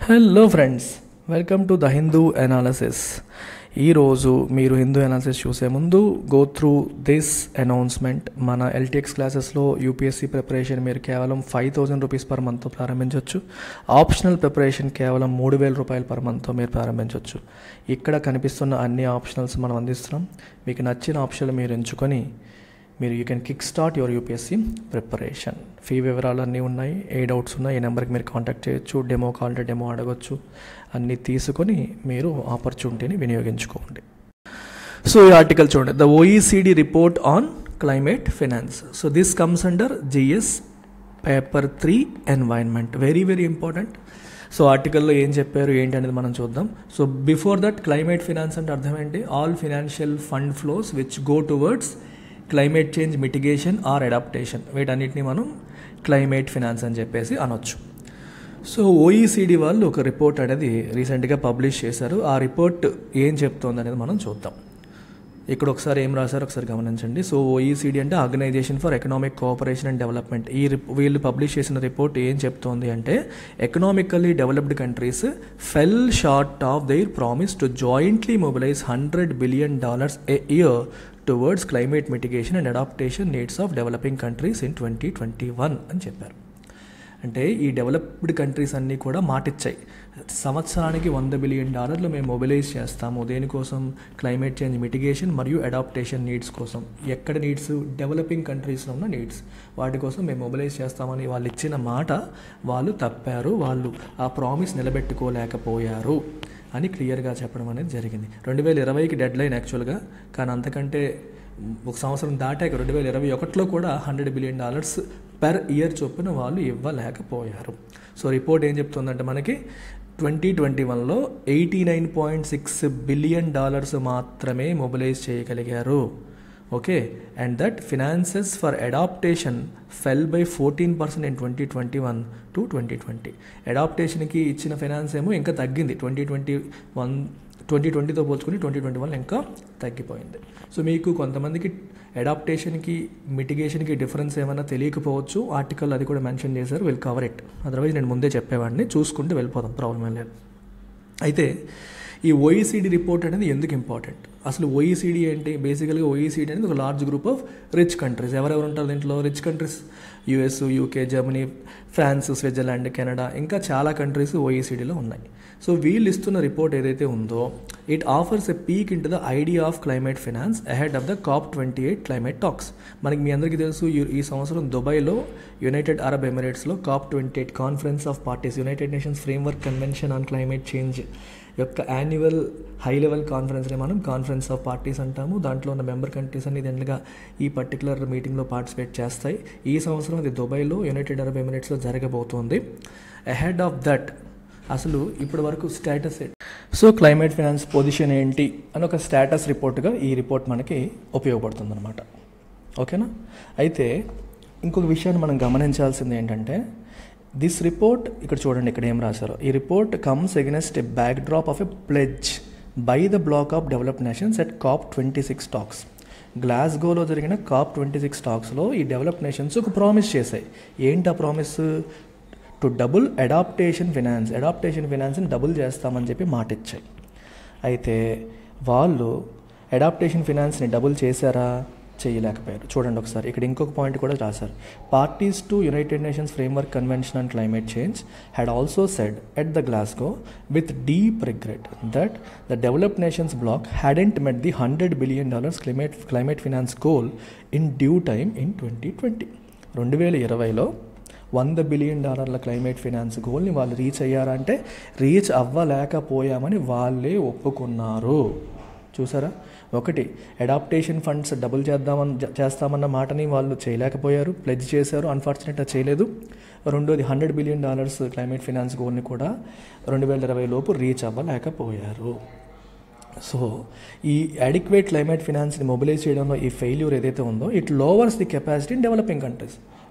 Hello friends welcome to the Hindu analysis ఈరోజు మీరు Hindu analysis చూసే ముందు గో త్రూ దిస్ అనౌన్స్మెంట్ మన ఎల్టీఎక్స్ క్లాసెస్లో యూపీఎస్సీ ప్రిపరేషన్ మీరు కేవలం ఫైవ్ థౌజండ్ రూపీస్ పర్ మంత్తో ప్రారంభించవచ్చు ఆప్షనల్ ప్రిపరేషన్ కేవలం మూడు వేల రూపాయలు పర్ మంత్తో మీరు ప్రారంభించవచ్చు ఇక్కడ కనిపిస్తున్న అన్ని ఆప్షనల్స్ మనం అందిస్తున్నాం మీకు నచ్చిన ఆప్షన్ మీరు ఎంచుకొని మీరు you can kick start your UPSC preparation fee వివరాలు అన్నీ ఉన్నాయి ఏ డౌట్స్ ఉన్నాయి ఈ నెంబర్కి మీరు కాంటాక్ట్ చేయొచ్చు డెమో కావాలంటే డెమో అడగొచ్చు అన్నీ తీసుకొని మీరు ఆపర్చునిటీని వినియోగించుకోండి సో ఈ ఆర్టికల్ చూడండి the OECD report on climate finance so this comes under GS paper three environment very very important so ఆర్టికల్లో ఏం చెప్పారు ఏంటి అనేది మనం చూద్దాం so before that climate finance అంటే అర్థం ఏంటి all financial fund flows which go towards climate change mitigation or adaptation వీటన్నిటిని మనం క్లైమేట్ ఫినాన్స్ అని చెప్పేసి అనొచ్చు సో ఓఈసీడీ వాళ్ళు ఒక రిపోర్ట్ అనేది రీసెంట్గా పబ్లిష్ చేశారు ఆ రిపోర్ట్ ఏం చెప్తోంది అనేది మనం చూద్దాం ఇక్కడ ఒకసారి ఏం రాశారు ఒకసారి గమనించండి సో ఓఈసీడీ అంటే organisation for economic cooperation and development ఈ రిప్ వీళ్ళు పబ్లిష్ చేసిన రిపోర్ట్ ఏం చెప్తోంది అంటే economically developed countries fell short of their promise to jointly mobilise hundred billion dollars a year towards climate mitigation and adaptation needs of developing countries in twenty twenty one అని చెప్పారు అంటే ఈ developed countries అన్నీ కూడా మాటిచ్చాయి సంవత్సరానికి వంద billion డాలర్లు మేము మొబిలైజ్ చేస్తాము దేనికోసం క్లైమేట్ చేంజ్ మిటిగేషన్ మరియు అడాప్టేషన్ నీడ్స్ కోసం ఎక్కడ నీడ్స్ డెవలపింగ్ కంట్రీస్లో ఉన్న నీడ్స్ వాటి కోసం మేము మొబిలైజ్ చేస్తామని వాళ్ళు ఇచ్చిన మాట వాళ్ళు తప్పారు వాళ్ళు ఆ ప్రామిస్ నిలబెట్టుకోలేకపోయారు అని క్లియర్గా చెప్పడం అనేది జరిగింది రెండు వేల ఇరవైకి డెడ్ లైన్ యాక్చువల్గా కానీ అంతకంటే ఒక సంవత్సరం దాటాక రెండు వేల ఇరవై ఒకటిలో కూడా hundred billion dollars per year చొప్పున వాళ్ళు ఇవ్వలేకపోయారు సో రిపోర్ట్ ఏం చెప్తుందంటే మనకి ట్వంటీ ట్వంటీ వన్లో eighty nine point six billion dollars మాత్రమే మొబిలైజ్ చేయగలిగారు okay and that finances for adaptation fell by fourteen percent in twenty twenty one to twenty twenty అడాప్టేషన్కి ఇచ్చిన ఫినాన్స్ ఏమో ఇంకా తగ్గింది ట్వంటీ ట్వంటీ వన్ ట్వంటీ ట్వంటీతో పోల్చుకుని ట్వంటీ ట్వంటీ వన్ ఇంకా తగ్గిపోయింది సో మీకు కొంతమందికి అడాప్టేషన్కి మిటిగేషన్కి డిఫరెన్స్ ఏమైనా తెలియకపోవచ్చు ఆర్టికల్ అది కూడా మెన్షన్ చేశారు విల్ కవర్ ఇట్ అదర్వైజ్ నేను ముందే చెప్పేవాడిని చూసుకుంటూ వెళ్ళిపోదాం ప్రాబ్లం ఏం లేదు అయితే ఈ ఓఈసీడీ రిపోర్ట్ అనేది ఎందుకు ఇంపార్టెంట్ అసలు ఓఈసీడీ ఏంటి బేసికల్గా ఓఈసీడీ అనేది ఒక large group of rich countries ఎవరెవరు ఉంటారు దీంట్లో rich countries US UK Germany France Switzerland Canada ఇంకా చాలా కంట్రీస్ ఓఈసీడీలో ఉన్నాయి సో వీళ్ళు ఇస్తున్న రిపోర్ట్ ఏదైతే ఉందో it offers a peek into the idea of climate finance ahead of the COP twenty eight climate talks మనకి మీ అందరికీ తెలుసు ఈ సంవత్సరం దుబాయ్లో యునైటెడ్ అరబ్ ఎమిరేట్స్లో COP twenty eight Conference of Parties United Nations Framework Convention on Climate change యొక్క annual high level కాన్ఫరెన్స్ని మనం కాన్ఫరెన్స్ ఆఫ్ పార్టీస్ అంటాము దాంట్లో ఉన్న మెంబర్ కంట్రీస్ అన్ని దెండ్గా ఈ పర్టికులర్ మీటింగ్లో పార్టిసిపేట్ చేస్తాయి ఈ సంవత్సరం అది దుబాయ్లో యునైటెడ్ అరబ్ ఎమిరేట్స్లో జరగబోతోంది అహెడ్ ఆఫ్ దట్ అసలు ఇప్పటి వరకు status so climate finance position ఏంటి అని ఒక స్టేటస్ రిపోర్ట్గా ఈ రిపోర్ట్ మనకి ఉపయోగపడుతుంది అనమాట ఓకేనా అయితే ఇంకొక విషయాన్ని మనం గమనించాల్సింది ఏంటంటే దిస్ రిపోర్ట్ ఇక్కడ చూడండి ఇక్కడ ఏం రాశారు ఈ report comes against a backdrop of a pledge by the bloc of develop nations at COP twenty six talks గ్లాస్గోలో జరిగిన కాప్ ట్వంటీ సిక్స్ టాక్స్లో ఈ డెవలప్ నేషన్స్ ఒక ప్రామిస్ చేశాయి ఏంటి ఆ promise to double adaptation finance adaptation ఫినాన్స్ని double చేస్తామని చెప్పి మాట ఇచ్చాయి అయితే వాళ్ళు అడాప్టేషన్ ఫినాన్స్ని డబుల్ చేశారా చేయలేకపోయారు చూడండి ఒకసారి ఇక్కడ ఇంకొక పాయింట్ కూడా రాశారు parties to United Nations Framework Convention on Climate Change had also said at the Glasgow with deep regret that the developed nations bloc hadn't met the hundred billion dollars climate climate finance goal in due time in twenty twenty రెండు వేల ఇరవైలో వంద billion డాలర్ల climate finance గోల్ని వాళ్ళు reach అయ్యారంటే reach అవ్వలేకపోయామని వాళ్ళే ఒప్పుకున్నారు చూసారా ఒకటి అడాప్టేషన్ ఫండ్స్ డబుల్ చేద్దామని చేస్తామన్న మాటని వాళ్ళు చేయలేకపోయారు ప్లెజ్ చేశారు అన్ఫార్చునేట్గా చేయలేదు రెండోది hundred billion dollars climate finance గోల్ని కూడా రెండు వేల ఇరవై లోపు రీచ్ అవ్వలేకపోయారు సో ఈ అడిక్వేట్ క్లైమేట్ ఫినాన్స్ని మొబిలైజ్ చేయడంలో ఈ ఫెయిల్యూర్ ఏదైతే ఉందో it lowers the capacity in developing countries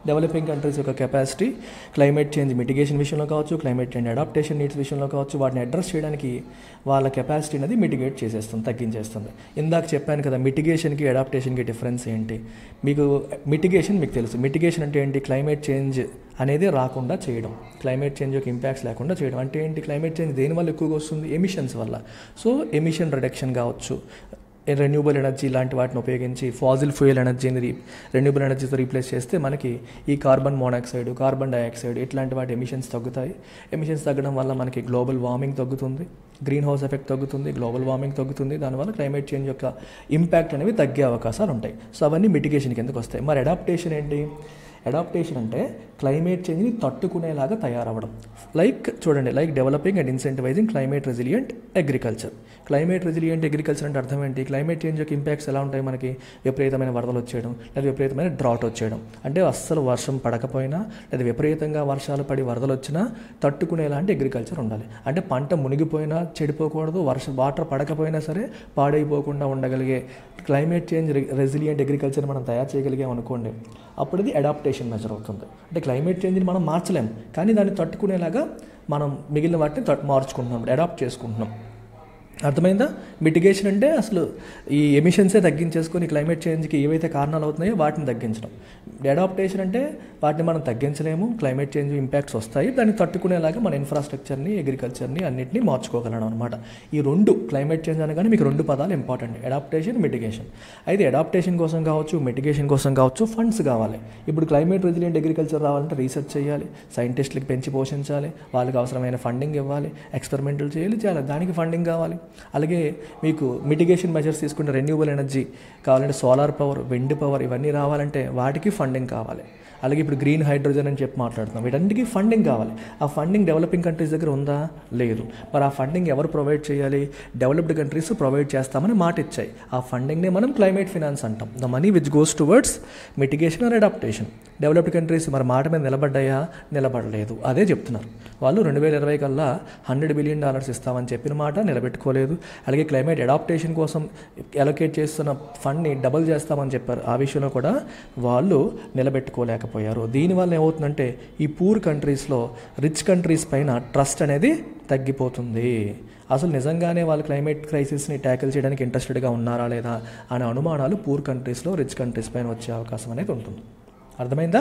developing countries యొక్క కెపాసిటీ క్లైమేట్ చేంజ్ మిటిగేషన్ విషయంలో కావచ్చు క్లైమేట్ చేంజ్ అడాప్టేషన్ నీడ్స్ విషయంలో కావచ్చు వాటిని అడ్రస్ చేయడానికి వాళ్ళ కెపాసిటీ అనేది మిటిగేట్ చేసేస్తుంది తగ్గించేస్తుంది ఇందాక చెప్పాను కదా మిటిగేషన్కి అడాప్టేషన్కి డిఫరెన్స్ ఏంటి మీకు మిటిగేషన్ మీకు తెలుసు మిటిగేషన్ అంటే ఏంటి క్లైమేట్ చేంజ్ అనేది రాకుండా చేయడం క్లైమేట్ చేంజ్ యొక్క ఇంపాక్ట్స్ లేకుండా చేయడం అంటే ఏంటి క్లైమేట్ చేంజ్ దేనివల్ల ఎక్కువగా వస్తుంది ఎమిషన్స్ వల్ల సో ఎమిషన్ రిడక్షన్ కావచ్చు రెన్యూబుల్ ఎనర్జీ లాంటి వాటిని ఉపయోగించి ఫాజిల్ ఫ్యూయల్ ఎనర్జీని రీ రెన్యూబుల్ ఎనర్జీతో రీప్లేస్ చేస్తే మనకి ఈ కార్బన్ మోనాక్సైడ్ కార్బన్ డైఆక్సైడ్ ఇట్లాంటి వాటి ఎమిషన్స్ తగ్గుతాయి ఎమిషన్స్ తగ్గడం వల్ల మనకి గ్లోబల్ వార్మింగ్ తగ్గుతుంది గ్రీన్ హౌస్ ఎఫెక్ట్ తగ్గుతుంది గ్లోబల్ వార్మింగ్ తగ్గుతుంది దానివల్ల క్లైమేట్ చేంజ్ యొక్క ఇంపాక్ట్ అనేవి తగ్గే అవకాశాలు ఉంటాయి సో అవన్నీ మిటిగేషన్ కిందకు వస్తాయి మరి అడాప్టేషన్ ఏంటి అడాప్టేషన్ అంటే క్లైమేట్ చేంజ్ని తట్టుకునేలాగా తయారవ్వడం లైక్ చూడండి like developing and incentivising climate resilient agriculture climate resilient agriculture అంటే అర్థం ఏంటి క్లైమేట్ చేంజ్ యొక్క ఇంపాక్ట్స్ ఎలా ఉంటాయి మనకి విపరీతమైన వరదలు వచ్చేయడం లేదా విపరీతమైన డ్రాట్ వచ్చేయడం అంటే అస్సలు వర్షం పడకపోయినా లేదా విపరీతంగా వర్షాలు పడి వరదలు వచ్చినా తట్టుకునేలాంటి అగ్రికల్చర్ ఉండాలి అంటే పంట మునిగిపోయినా చెడిపోకూడదు వర్ష వాటర్ పడకపోయినా సరే పాడైపోకుండా ఉండగలిగే క్లైమేట్ చేంజ్ రెసిలియంట్ అగ్రికల్చర్ మనం తయారు చేయగలిగాం అనుకోండి అప్పుడు ఇది అడాప్టేషన్ మెజర్ అవుతుంది అంటే క్లైమేట్ చేంజ్ని మనం మార్చలేం కానీ దాన్ని తట్టుకునేలాగా మనం మిగిలిన వాటిని తట్టు మార్చుకుంటున్నాం అడాప్ట్ చేసుకుంటున్నాం అర్థమైందా మిటిగేషన్ అంటే అసలు ఈ ఎమిషన్సే తగ్గించేసుకొని క్లైమేట్ చేంజ్కి ఏవైతే కారణాలు అవుతున్నాయో వాటిని తగ్గించడం అడాప్టేషన్ అంటే వాటిని మనం తగ్గించలేము క్లైమేట్ చేంజ్ ఇంపాక్ట్స్ వస్తాయి దాన్ని తట్టుకునేలాగా మన ఇన్ఫ్రాస్ట్రక్చర్ని అగ్రికల్చర్ని అన్నింటినీ మార్చుకోగలం అనమాట ఈ రెండు క్లైమేట్ చేంజ్ అనగానే మీకు రెండు పదాలు ఇంపార్టెంట్ అడాప్టేషన్ మిటిగేషన్ అయితే అడాప్టేషన్ కోసం కావచ్చు మిటిగేషన్ కోసం కావచ్చు ఫండ్స్ కావాలి ఇప్పుడు క్లైమేట్ రెసిలియంట్ అగ్రికల్చర్ రావాలంటే రీసెర్చ్ చేయాలి సైంటిస్టులకు పెంచి పోషించాలి వాళ్ళకి అవసరమైన ఫండింగ్ ఇవ్వాలి ఎక్స్పెరిమెంటల్ చేయాలి చేయాలి దానికి ఫండింగ్ కావాలి అలాగే మీకు మిటిగేషన్ మెజర్స్ తీసుకుంటే రెన్యూబుల్ ఎనర్జీ కావాలంటే సోలార్ పవర్ విండ్ పవర్ ఇవన్నీ రావాలంటే వాటికి ఫండింగ్ కావాలి అలాగే ఇప్పుడు గ్రీన్ హైడ్రోజన్ అని చెప్పి మాట్లాడుతున్నాం వీటన్నిటికీ ఫండింగ్ కావాలి ఆ ఫండింగ్ డెవలపింగ్ కంట్రీస్ దగ్గర ఉందా లేదు మరి ఆ ఫండింగ్ ఎవరు ప్రొవైడ్ చేయాలి డెవలప్డ్ కంట్రీస్ ప్రొవైడ్ చేస్తామని మాట ఇచ్చాయి ఆ ఫండింగ్నే మనం క్లైమేట్ ఫినాన్స్ అంటాం the money which goes towards mitigation or adaptation developed countries మరి మాట మీద నిలబడ్డాయా నిలబడలేదు అదే చెప్తున్నారు వాళ్ళు రెండు వేల ఇరవై కల్లా హండ్రెడ్ బిలియన్ డాలర్స్ ఇస్తామని చెప్పిన మాట నిలబెట్టుకోలేదు అలాగే క్లైమేట్ అడాప్టేషన్ కోసం అలొకేట్ చేస్తున్న ఫండ్ని డబుల్ చేస్తామని చెప్పారు ఆ విషయంలో కూడా వాళ్ళు నిలబెట్టుకోలేకపోయారు దీనివల్ల ఏమవుతుందంటే ఈ పూర్ కంట్రీస్లో రిచ్ కంట్రీస్ పైన ట్రస్ట్ అనేది తగ్గిపోతుంది అసలు నిజంగానే వాళ్ళు క్లైమేట్ క్రైసిస్ని ట్యాకిల్ చేయడానికి ఇంట్రెస్టెడ్గా ఉన్నారా లేదా అనే అనుమానాలు పూర్ కంట్రీస్లో రిచ్ కంట్రీస్ పైన వచ్చే అవకాశం అనేది ఉంటుంది అర్థమైందా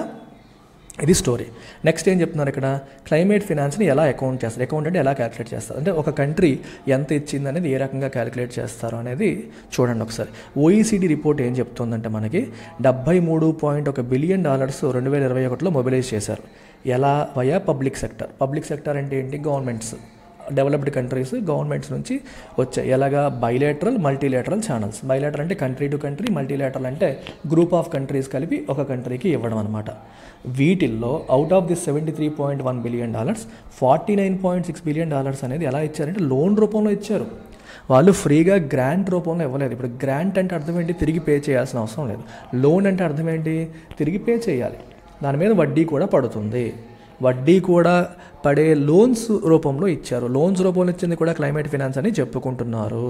ఇది స్టోరీ నెక్స్ట్ ఏం చెప్తున్నారు ఇక్కడ క్లైమేట్ ఫినాన్స్ని ఎలా అకౌంట్ చేస్తారు అకౌంట్ అంటే ఎలా క్యాలిక్యులేట్ చేస్తారు అంటే ఒక కంట్రీ ఎంత ఇచ్చింది అనేది ఏ రకంగా క్యాలిక్యులేట్ చేస్తారు అనేది చూడండి ఒకసారి ఓఈసీడీ రిపోర్ట్ ఏం చెప్తుందంటే మనకి డెబ్బై మూడు పాయింట్ ఒక బిలియన్ డాలర్స్ రెండు వేల ఇరవై ఒకటిలో మొబిలైజ్ చేశారు ఎలా via public sector public sector అంటే ఏంటి గవర్నమెంట్స్ డెవలప్డ్ కంట్రీస్ గవర్నమెంట్స్ నుంచి వచ్చాయి ఎలాగా బైలేటరల్ మల్టీలేటరల్ ఛానల్స్ బైలేటరల్ అంటే కంట్రీ టు కంట్రీ మల్టీలేటరల్ అంటే గ్రూప్ ఆఫ్ కంట్రీస్ కలిపి ఒక కంట్రీకి ఇవ్వడం అనమాట వీటిల్లో out of this seventy three point one billion dollars forty nine point six billion dollars అనేది ఎలా ఇచ్చారంటే లోన్ రూపంలో ఇచ్చారు వాళ్ళు ఫ్రీగా గ్రాంట్ రూపంలో ఇవ్వలేదు ఇప్పుడు గ్రాంట్ అంటే అర్థం ఏంటి తిరిగి పే చేయాల్సిన అవసరం లేదు లోన్ అంటే అర్థం ఏంటి తిరిగి పే చేయాలి దాని మీద వడ్డీ కూడా పడుతుంది వడ్డీ కూడా పడే లోన్స్ రూపంలో ఇచ్చారు లోన్స్ రూపంలో ఇచ్చింది కూడా క్లైమేట్ ఫినాన్స్ అని చెప్పుకుంటున్నారు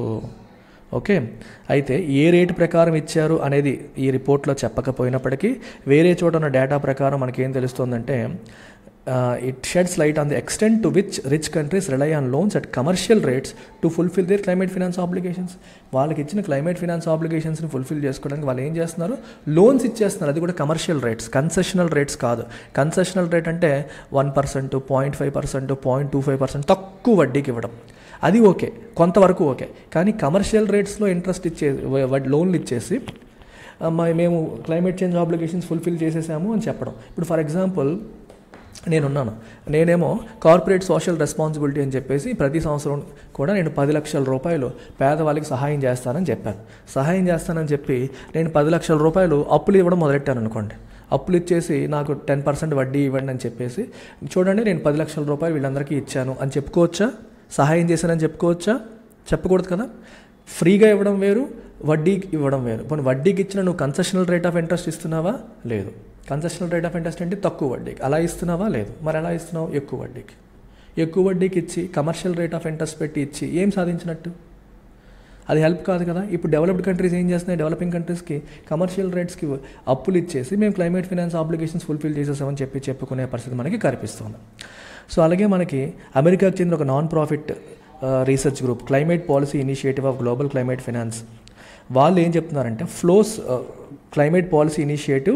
ఓకే అయితే ఏ రేటు ప్రకారం ఇచ్చారు అనేది ఈ రిపోర్ట్లో చెప్పకపోయినప్పటికీ వేరే చోట ఉన్న డేటా ప్రకారం మనకేం తెలుస్తుందంటే it sheds light on the extent to which rich countries rely on loans at commercial rates to fulfil their climate finance obligations వాళ్ళకి ఇచ్చిన క్లైమేట్ ఫినాన్స్ ఆబ్లిగేషన్స్ని ఫుల్ఫిల్ చేసుకోవడానికి వాళ్ళు ఏం చేస్తున్నారు లోన్స్ ఇచ్చేస్తున్నారు అది కూడా కమర్షియల్ రేట్స్ కన్సెషనల్ రేట్స్ కాదు కన్సెషనల్ రేట్ అంటే one percent point five percent point two five percent తక్కువ వడ్డీకి ఇవ్వడం అది ఓకే కొంతవరకు ఓకే కానీ కమర్షియల్ రేట్స్లో ఇంట్రెస్ట్ ఇచ్చే లోన్లు ఇచ్చేసి మేము క్లైమేట్ చేంజ్ ఆబ్లిగేషన్స్ ఫుల్ఫిల్ చేసేసాము అని చెప్పడం ఇప్పుడు ఫర్ ఎగ్జాంపుల్ నేనున్నాను నేనేమో కార్పొరేట్ సోషల్ రెస్పాన్సిబిలిటీ అని చెప్పేసి ప్రతి సంవత్సరం కూడా నేను పది లక్షల రూపాయలు పేదవాళ్ళకి సహాయం చేస్తానని చెప్పాను సహాయం చేస్తానని చెప్పి నేను పది లక్షల రూపాయలు అప్పులు ఇవ్వడం మొదలెట్టాను అనుకోండి అప్పులు ఇచ్చేసి నాకు టెన్ పర్సెంట్ వడ్డీ ఇవ్వండి అని చెప్పేసి చూడండి నేను పది లక్షల రూపాయలు వీళ్ళందరికీ ఇచ్చాను అని చెప్పుకోవచ్చా సహాయం చేశానని చెప్పుకోవచ్చా చెప్పకూడదు కదా ఫ్రీగా ఇవ్వడం వేరు వడ్డీకి ఇవ్వడం వేరు పోనీ వడ్డీకి ఇచ్చిన నువ్వు కన్సెషనల్ రేట్ ఆఫ్ ఇంట్రెస్ట్ ఇస్తున్నావా లేదు కన్సెషనల్ రేట్ ఆఫ్ ఇంట్రెస్ట్ అంటే తక్కువ వడ్డీకి అలా ఇస్తున్నావా లేదు మరి ఎలా ఇస్తున్నావు ఎక్కువ వడ్డీకి ఎక్కువ వడ్డీకి ఇచ్చి కమర్షియల్ రేట్ ఆఫ్ ఇంట్రెస్ట్ పెట్టి ఇచ్చి ఏం సాధించినట్టు అది హెల్ప్ కాదు కదా ఇప్పుడు డెవలప్డ్ కంట్రీస్ ఏం చేస్తున్నాయి డెవలపింగ్ కంట్రీస్కి కమర్షియల్ రేట్స్కి అప్పులు ఇచ్చేసి మేము క్లైమేట్ ఫినాన్స్ ఆబ్లిగేషన్స్ ఫుల్ఫిల్ చేసేసామని చెప్పి చెప్పుకునే పరిస్థితి మనకి కనిపిస్తుంది సో అలాగే మనకి అమెరికాకు చెందిన ఒక non profit research group Climate Policy Initiative of global climate finance వాళ్ళు ఏం చెప్తున్నారంటే flows Climate Policy Initiative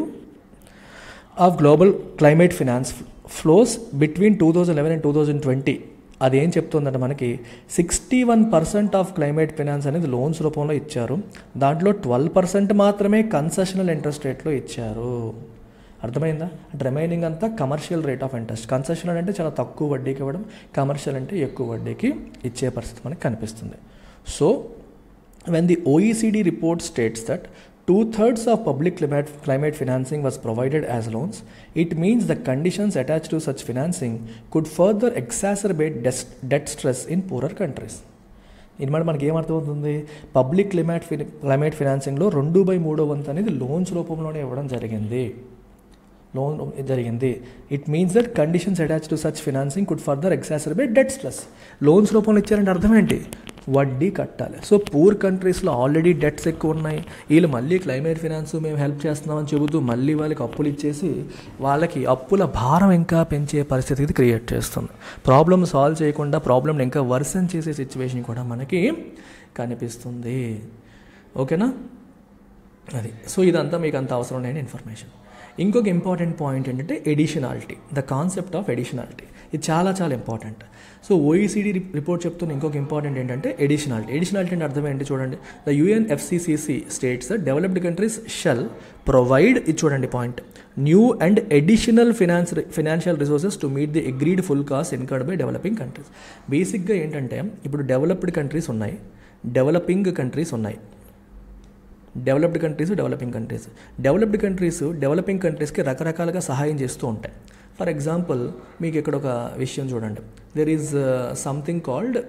of global climate finance flows between two thousand eleven and two thousand twenty అదేం చెప్తుందంటే మనకి sixty one percent of climate finance అనేది loans రూపంలో ఇచ్చారు దాంట్లో ట్వెల్వ్ పర్సెంట్ మాత్రమే కన్సెషనల్ ఇంట్రెస్ట్ రేట్లో ఇచ్చారు అర్థమైందా అంటే రిమైనింగ్ అంతా commercial rate of interest concessional అంటే చాలా తక్కువ వడ్డీకి ఇవ్వడం కమర్షియల్ అంటే ఎక్కువ వడ్డీకి ఇచ్చే పరిస్థితి మనకి కనిపిస్తుంది so when the OECD report states that two thirds of public climate, climate financing was provided as loans, it means the conditions attached to such financing could further exacerbate des- debt stress in poorer countries. ఇది మరి మనకి ఏమర్థమవుతుంది public climate ఫి climate ఫినాన్సింగ్లో రెండు by మూడో వంతు అనేది లోన్స్ రూపంలోనే ఇవ్వడం జరిగింది లోన్ జరిగింది it means that conditions attach to such financing could further exacerbate debt stress loans రూపంలో ఇచ్చారంటే అర్థం ఏంటి వడ్డీ కట్టాలి సో పూర్ కంట్రీస్లో ఆల్రెడీ డెట్స్ ఎక్కువ ఉన్నాయి వీళ్ళు మళ్ళీ క్లైమేట్ ఫినాన్స్ మేము హెల్ప్ చేస్తున్నామని చెబుతూ మళ్ళీ వాళ్ళకి అప్పులు ఇచ్చేసి వాళ్ళకి అప్పుల భారం ఇంకా పెంచే పరిస్థితి ఇది క్రియేట్ చేస్తుంది ప్రాబ్లమ్ సాల్వ్ చేయకుండా ప్రాబ్లమ్ని ఇంకా వర్సన్ చేసే సిచ్యువేషన్ కూడా మనకి కనిపిస్తుంది ఓకేనా అది సో ఇదంతా మీకు అంత అవసరం లేని ఇన్ఫర్మేషన్ ఇంకొక ఇంపార్టెంట్ పాయింట్ ఏంటంటే additionality the concept of additionality ఇది చాలా చాలా ఇంపార్టెంట్ సో ఓఈసీడీ రిపోర్ట్ చెప్తున్న ఇంకొక ఇంపార్టెంట్ ఏంటంటే ఎడిషనాలిటీ ఎడిషనాలిటీ అంటే అర్థం ఏంటి చూడండి the UN FCCC states developed countries shall provide ఇది చూడండి point new and additional finance financial resources to meet the agreed full cost incurred by developing countries బేసిక్గా ఏంటంటే ఇప్పుడు డెవలప్డ్ కంట్రీస్ ఉన్నాయి డెవలపింగ్ కంట్రీస్ ఉన్నాయి developed countries developing countries developed countries developing కంట్రీస్కి రకరకాలుగా సహాయం చేస్తూ ఉంటాయి ఫర్ ఎగ్జాంపుల్ మీకు ఇక్కడ ఒక విషయం చూడండి there is something called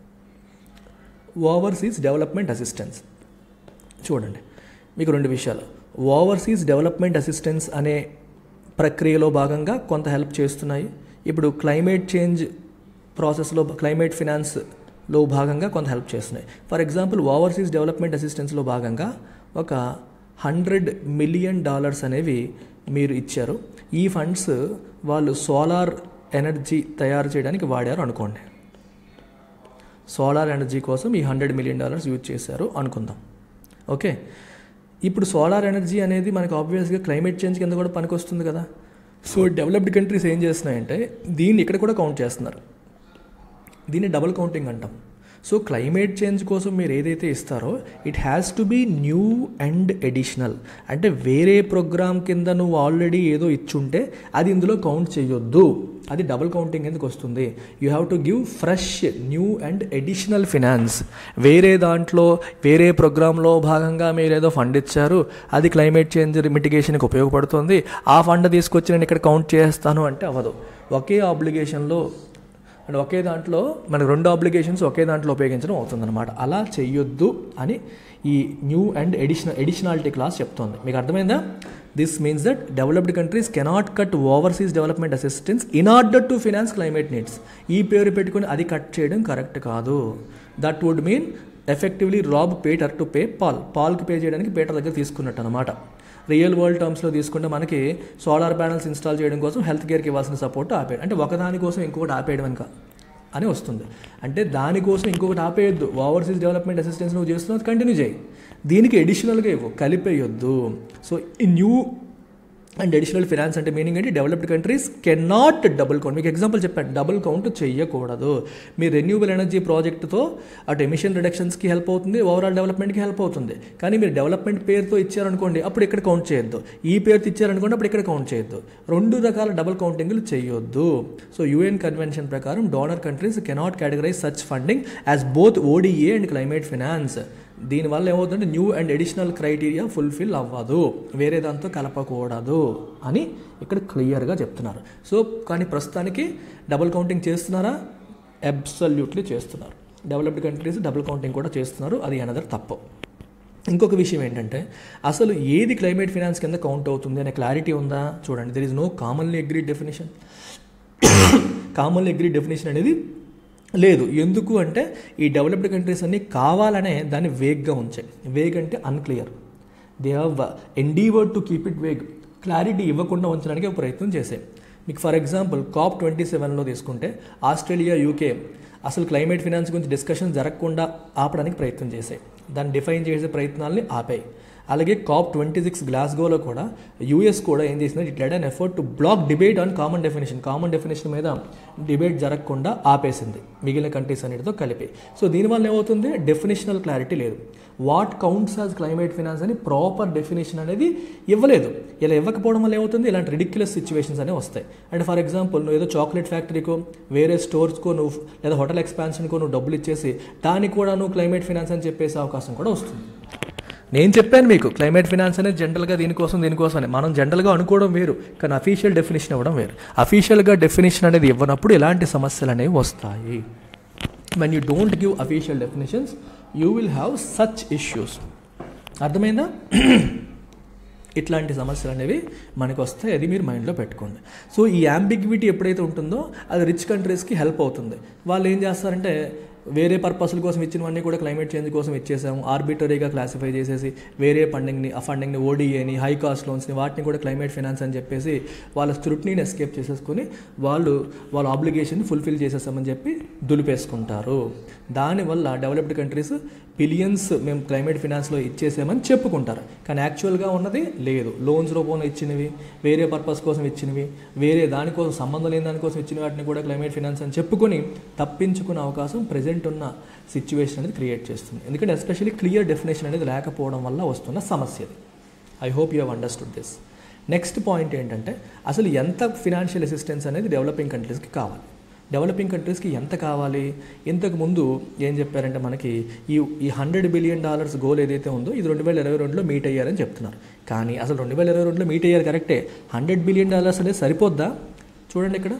overseas development assistance చూడండి మీకు రెండు విషయాలు ఓవర్సీస్ డెవలప్మెంట్ అసిస్టెన్స్ అనే ప్రక్రియలో భాగంగా కొంత హెల్ప్ చేస్తున్నాయి ఇప్పుడు క్లైమేట్ చేంజ్ ప్రాసెస్లో క్లైమేట్ ఫినాన్స్లో భాగంగా కొంత హెల్ప్ చేస్తున్నాయి ఫర్ ఎగ్జాంపుల్ ఓవర్సీస్ డెవలప్మెంట్ అసిస్టెన్స్లో భాగంగా ఒక హండ్రెడ్ మిలియన్ డాలర్స్ అనేవి మీరు ఇచ్చారు ఈ ఫండ్స్ వాళ్ళు సోలార్ ఎనర్జీ తయారు చేయడానికి వాడారు అనుకోండి సోలార్ ఎనర్జీ కోసం ఈ హండ్రెడ్ మిలియన్ డాలర్స్ యూజ్ చేశారు అనుకుందాం ఓకే ఇప్పుడు సోలార్ ఎనర్జీ అనేది మనకు ఆబ్వియస్గా క్లైమేట్ చేంజ్ కింద కూడా పనికొస్తుంది కదా సో డెవలప్డ్ కంట్రీస్ ఏం చేస్తున్నాయంటే దీన్ని ఇక్కడ కూడా కౌంట్ చేస్తున్నారు దీన్ని డబుల్ కౌంటింగ్ అంటాం సో క్లైమేట్ చేంజ్ కోసం మీరు ఏదైతే ఇస్తారో it has to be new and additional అంటే వేరే ప్రోగ్రామ్ కింద నువ్వు ఆల్రెడీ ఏదో ఇచ్చుంటే అది ఇందులో కౌంట్ చేయొద్దు అది డబుల్ కౌంటింగ్ ఎందుకు వస్తుంది you have to give fresh new and additional finance వేరే దాంట్లో వేరే ప్రోగ్రాంలో భాగంగా మీరు ఏదో ఫండ్ ఇచ్చారు అది క్లైమేట్ చేంజ్ మిటిగేషన్కి ఉపయోగపడుతుంది ఆ ఫండ్ తీసుకొచ్చి నేను ఇక్కడ కౌంట్ చేస్తాను అంటే అవ్వదు ఒకే ఆబ్లిగేషన్లో అంటే ఒకే దాంట్లో మనకు రెండు అప్లికేషన్స్ ఒకే దాంట్లో ఉపయోగించడం అవుతుందన్నమాట అలా చెయ్యొద్దు అని ఈ new and additional additionality clause చెప్తోంది మీకు అర్థమైందా this means that developed countries cannot cut overseas development assistance in order to finance climate needs ఈ పేరు పెట్టుకుని అది కట్ చేయడం కరెక్ట్ కాదు that would mean effectively rob Peter to pay Paul పాల్కి పే చేయడానికి పేటర్ దగ్గర తీసుకున్నట్టు అనమాట రియల్ వరల్డ్ టర్మ్స్లో తీసుకుంటే మనకి సోలార్ ప్యానల్స్ ఇన్స్టాల్ చేయడం కోసం హెల్త్ కేర్కి ఇవ్వాల్సిన సపోర్ట్ ఆపేయడం అంటే ఒకదాని కోసం ఇంకొకటి ఆపేయడం ఇంకా అని వస్తుంది అంటే దానికోసం ఇంకొకటి ఆపేయొద్దు ఓవర్సీస్ డెవలప్మెంట్ అసిస్టెన్స్ నువ్వు చేస్తున్నావు కంటిన్యూ చేయి దీనికి అడిషనల్గా ఇవ్వు కలిపేయొద్దు సో ఈ న్యూ అండ్ అడిషనల్ ఫినాన్స్ అంటే మీనింగ్ ఏంటి developed countries can not double count మీకు ఎగ్జాంపుల్ చెప్పాను డబుల్ కౌంట్ చెయ్యకూడదు మీ రెన్యూబుల్ ఎనర్జీ ప్రాజెక్ట్తో అటు ఎమిషన్ రిడక్షన్స్కి హెల్ప్ అవుతుంది ఓవరాల్ డెవలప్మెంట్కి హెల్ప్ అవుతుంది కానీ మీరు డెవలప్మెంట్ పేరుతో ఇచ్చారనుకోండి అప్పుడు ఇక్కడ కౌంట్ చేయొద్దు ఈ పేరుతో ఇచ్చారనుకోండి అప్పుడు ఇక్కడ కౌంట్ చేయొద్దు రెండు రకాల డబుల్ కౌంటింగ్లు చేయొద్దు సో యుఎన్ కన్వెన్షన్ ప్రకారం donor countries cannot categorise such funding as both ODA and climate finance దీనివల్ల ఏమవుతుందంటే new and additional criteria fulfil అవ్వదు వేరే దాంతో కలపకూడదు అని ఇక్కడ క్లియర్గా చెప్తున్నారు సో కానీ ప్రస్తుతానికి డబుల్ కౌంటింగ్ చేస్తున్నారా అబ్సల్యూట్లీ చేస్తున్నారు డెవలప్డ్ కంట్రీస్ డబుల్ కౌంటింగ్ కూడా చేస్తున్నారు అది అనదర్ తప్పు ఇంకొక విషయం ఏంటంటే అసలు ఏది క్లైమేట్ ఫినాన్స్ కింద కౌంట్ అవుతుంది అనే క్లారిటీ ఉందా చూడండి there is no commonly agree definition commonly agree definition అనేది లేదు ఎందుకు అంటే ఈ డెవలప్డ్ కంట్రీస్ అన్నీ కావాలనే దాన్ని వేగ్గా ఉంచాయి వేగ్ అంటే unclear they have endeavoured to keep it vague clarity ఇవ్వకుండా ఉంచడానికి ఒక ప్రయత్నం చేశాయి మీకు ఫర్ ఎగ్జాంపుల్ కాప్ ట్వంటీ సెవెన్లో తీసుకుంటే ఆస్ట్రేలియా యూకే అసలు క్లైమేట్ ఫినాన్స్ గురించి డిస్కషన్ జరగకుండా ఆపడానికి ప్రయత్నం చేశాయి దాన్ని డిఫైన్ చేసే ప్రయత్నాల్ని ఆపాయి అలాగే కాప్ ట్వంటీ సిక్స్ గ్లాస్గోలో కూడా యూఎస్ కూడా ఏం చేసింది it led an effort to block debate on common definition common definition మీద డిబేట్ జరగకుండా ఆపేసింది మిగిలిన కంట్రీస్ అన్నిటితో కలిపి సో దీనివల్ల ఏమవుతుంది డెఫినేషనల్ క్లారిటీ లేదు what counts as climate finance అని ప్రాపర్ డెఫినేషన్ అనేది ఇవ్వలేదు ఇలా ఇవ్వకపోవడం వల్ల ఏమవుతుంది ఇలాంటి రిడిక్యులస్ సిచ్యువేషన్స్ అనేవి వస్తాయి అంటే ఫర్ ఎగ్జాంపుల్ నువ్వు ఏదో చాక్లెట్ ఫ్యాక్టరీకో వేరే స్టోర్స్కో నువ్వు లేదా హోటల్ ఎక్స్పాన్షన్కో నువ్వు డబ్బులు ఇచ్చేసి దానికి కూడా నువ్వు క్లైమేట్ ఫినాన్స్ అని చెప్పేసే అవకాశం కూడా వస్తుంది నేను చెప్పాను మీకు క్లైమేట్ ఫినాన్స్ అనేది జనరల్గా దీనికోసం దీనికోసం అని మనం జనరల్గా అనుకోవడం వేరు కానీ అఫీషియల్ డెఫినేషన్ ఇవ్వడం వేరు అఫీషియల్గా డెఫినేషన్ అనేది ఇవ్వనప్పుడు ఇలాంటి సమస్యలు అనేవి వస్తాయి when you don't give official definitions you will have such issues అర్థమైందా ఇట్లాంటి సమస్యలు అనేవి మనకు వస్తాయి అది మీరు మైండ్లో పెట్టుకోండి సో ఈ యాంబిగ్విటీ ఎప్పుడైతే ఉంటుందో అది రిచ్ కంట్రీస్కి హెల్ప్ అవుతుంది వాళ్ళు ఏం చేస్తారంటే వేరే పర్పస్ల కోసం ఇచ్చినవన్నీ కూడా క్లైమేట్ చేంజ్ కోసం ఇచ్చేసాము ఆర్బిటరీగా క్లాసిఫై చేసేసి వేరే ఫండింగ్ని ఆ ఫండింగ్ని ఓడిఏని హై కాస్ట్ లోన్స్ని వాటిని కూడా క్లైమేట్ ఫినాన్స్ అని చెప్పేసి వాళ్ళ స్క్రూట్నీని ఎస్కేప్ చేసేసుకుని వాళ్ళు వాళ్ళ ఆబ్లిగేషన్ ఫుల్ఫిల్ చేసేసామని చెప్పి దులిపేసుకుంటారు దానివల్ల డెవలప్డ్ కంట్రీస్ బిలియన్స్ మేము క్లైమేట్ ఫినాన్స్లో ఇచ్చేసామని చెప్పుకుంటారు కానీ యాక్చువల్గా ఉన్నది లేదు లోన్స్ రూపంలో ఇచ్చినవి వేరే పర్పస్ కోసం ఇచ్చినవి వేరే దానికోసం సంబంధం లేని దానికోసం ఇచ్చిన వాటిని కూడా క్లైమేట్ ఫినాన్స్ అని చెప్పుకొని తప్పించుకునే అవకాశం ప్రజెంట్ ఉన్న సిచ్యువేషన్ అనేది క్రియేట్ చేస్తుంది ఎందుకంటే ఎస్పెషల్లీ క్లియర్ డెఫినేషన్ అనేది లేకపోవడం వల్ల వస్తున్న సమస్య ఇది I hope you have understood this next point ఏంటంటే అసలు ఎంత ఫినాన్షియల్ అసిస్టెన్స్ అనేది డెవలపింగ్ కంట్రీస్కి కావాలి డెవలపింగ్ కంట్రీస్కి ఎంత కావాలి ఇంతకు ముందు ఏం చెప్పారంటే మనకి ఈ ఈ హండ్రెడ్ బిలియన్ డాలర్స్ గోల్ ఏదైతే ఉందో ఇది రెండు వేల ఇరవై రెండులో మీట్ అయ్యారని చెప్తున్నారు కానీ అసలు రెండు వేల ఇరవై రెండులో మీట్ అయ్యారు కరెక్టే హండ్రెడ్ బిలియన్ డాలర్స్ అనేది సరిపోద్దా చూడండి ఇక్కడ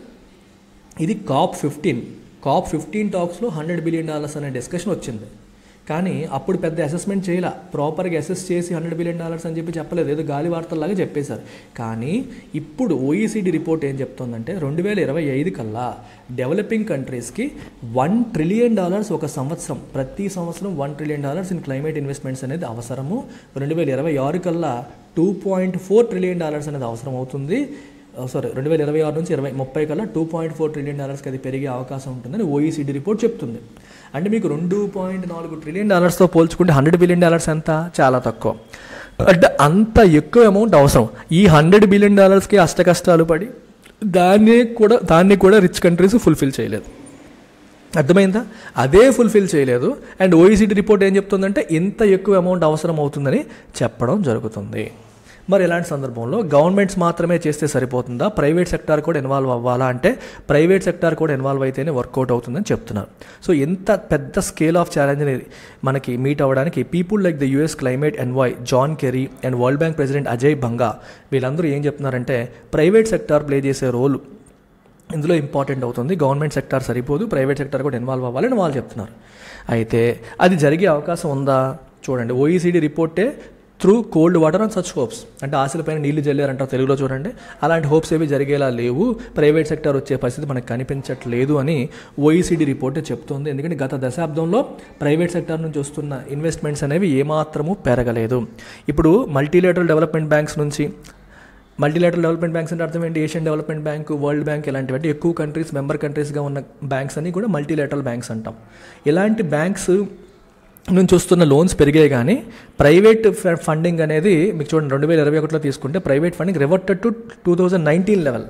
ఇది కాప్ ఫిఫ్టీన్ కాప్ ఫిఫ్టీన్ టాక్స్లో హండ్రెడ్ బిలియన్ డాలర్స్ అనే డిస్కషన్ వచ్చింది కానీ అప్పుడు పెద్ద అసెస్మెంట్ చేయాల ప్రాపర్గా అసెస్ చేసి హండ్రెడ్ బిలియన్ డాలర్స్ అని చెప్పి చెప్పలేదు ఏదో గాలి వార్తల్లాగా చెప్పేశారు కానీ ఇప్పుడు ఓఈసీడీ రిపోర్ట్ ఏం చెప్తోందంటే రెండు వేల ఇరవై ఐదు కల్లా డెవలపింగ్ కంట్రీస్కి వన్ ట్రిలియన్ డాలర్స్ ఒక సంవత్సరం ప్రతి సంవత్సరం one trillion dollars in climate investments అనేది అవసరము రెండు వేల ఇరవై ఆరు కల్లా two point four trillion dollars అనేది అవసరం అవుతుంది సారీ రెండు వేల ఇరవై ఆరు నుంచి ఇరవై ముప్పై కల్లా టూ పాయింట్ ఫోర్ ట్రిలియన్ డాలర్స్కి అది పెరిగే అవకాశం ఉంటుందని ఓఈసీడీ రిపోర్ట్ చెప్తుంది అంటే మీకు రెండు పాయింట్ నాలుగు ట్రిలియన్ డాలర్స్తో పోల్చుకుంటే హండ్రెడ్ బిలియన్ డాలర్స్ ఎంత చాలా తక్కువ అంటే అంత ఎక్కువ అమౌంట్ అవసరం ఈ హండ్రెడ్ బిలియన్ డాలర్స్కి అష్ట కష్టాలు పడి దాన్ని కూడా దాన్ని కూడా రిచ్ కంట్రీస్ ఫుల్ఫిల్ చేయలేదు అర్థమైందా అదే ఫుల్ఫిల్ చేయలేదు అండ్ ఓఈసీడీ రిపోర్ట్ ఏం చెప్తుందంటే ఇంత ఎక్కువ అమౌంట్ అవసరం అవుతుందని చెప్పడం జరుగుతుంది మరి ఇలాంటి సందర్భంలో గవర్నమెంట్స్ మాత్రమే చేస్తే సరిపోతుందా ప్రైవేట్ సెక్టార్ కూడా ఇన్వాల్వ్ అవ్వాలా అంటే ప్రైవేట్ సెక్టార్ కూడా ఇన్వాల్వ్ అయితేనే వర్కౌట్ అవుతుందని చెప్తున్నారు సో ఎంత పెద్ద స్కేల్ ఆఫ్ ఛాలెంజ్ని మనకి మీట్ అవ్వడానికి people like the US climate envoy John Kerry and World Bank president Ajay Banga వీళ్ళందరూ ఏం చెప్తున్నారంటే ప్రైవేట్ సెక్టార్ ప్లే చేసే రోల్ ఇందులో ఇంపార్టెంట్ అవుతుంది గవర్నమెంట్ సెక్టార్ సరిపోదు ప్రైవేట్ సెక్టార్ కూడా ఇన్వాల్వ్ అవ్వాలని వాళ్ళు చెప్తున్నారు అయితే అది జరిగే అవకాశం ఉందా చూడండి ఓఈసీడీ రిపోర్టే throw cold water and such hopes అంటే ఆశలపైన నీళ్లు జల్లారంటారు తెలుగులో చూడండి అలాంటి హోప్స్ ఏవి జరిగేలా లేవు ప్రైవేట్ సెక్టర్ వచ్చే పరిస్థితి మనకు కనిపించట్లేదు అని ఓఈసీడీ రిపోర్టే చెప్తోంది ఎందుకంటే గత దశాబ్దంలో ప్రైవేట్ సెక్టర్ నుంచి వస్తున్న ఇన్వెస్ట్మెంట్స్ అనేవి ఏమాత్రము పెరగలేదు ఇప్పుడు మల్టీలేటరల్ డెవలప్మెంట్ బ్యాంక్స్ నుంచి మల్టీలేటరల్ డెవలప్మెంట్ బ్యాంక్స్ అంటే అర్థం ఏంటి Asian development bank World Bank ఇలాంటివి అంటే ఎక్కువ కంట్రీస్ మెంబర్ కంట్రీస్గా ఉన్న బ్యాంక్స్ అన్ని కూడా మల్టీలేటరల్ బ్యాంక్స్ అంటాం ఇలాంటి బ్యాంక్స్ నుంచి వస్తున్న లోన్స్ పెరిగాయి కానీ ప్రైవేట్ ఫండింగ్ అనేది మీకు చూడండి రెండు వేల ఇరవై ఒకటిలో తీసుకుంటే private funding reverted to two thousand nineteen level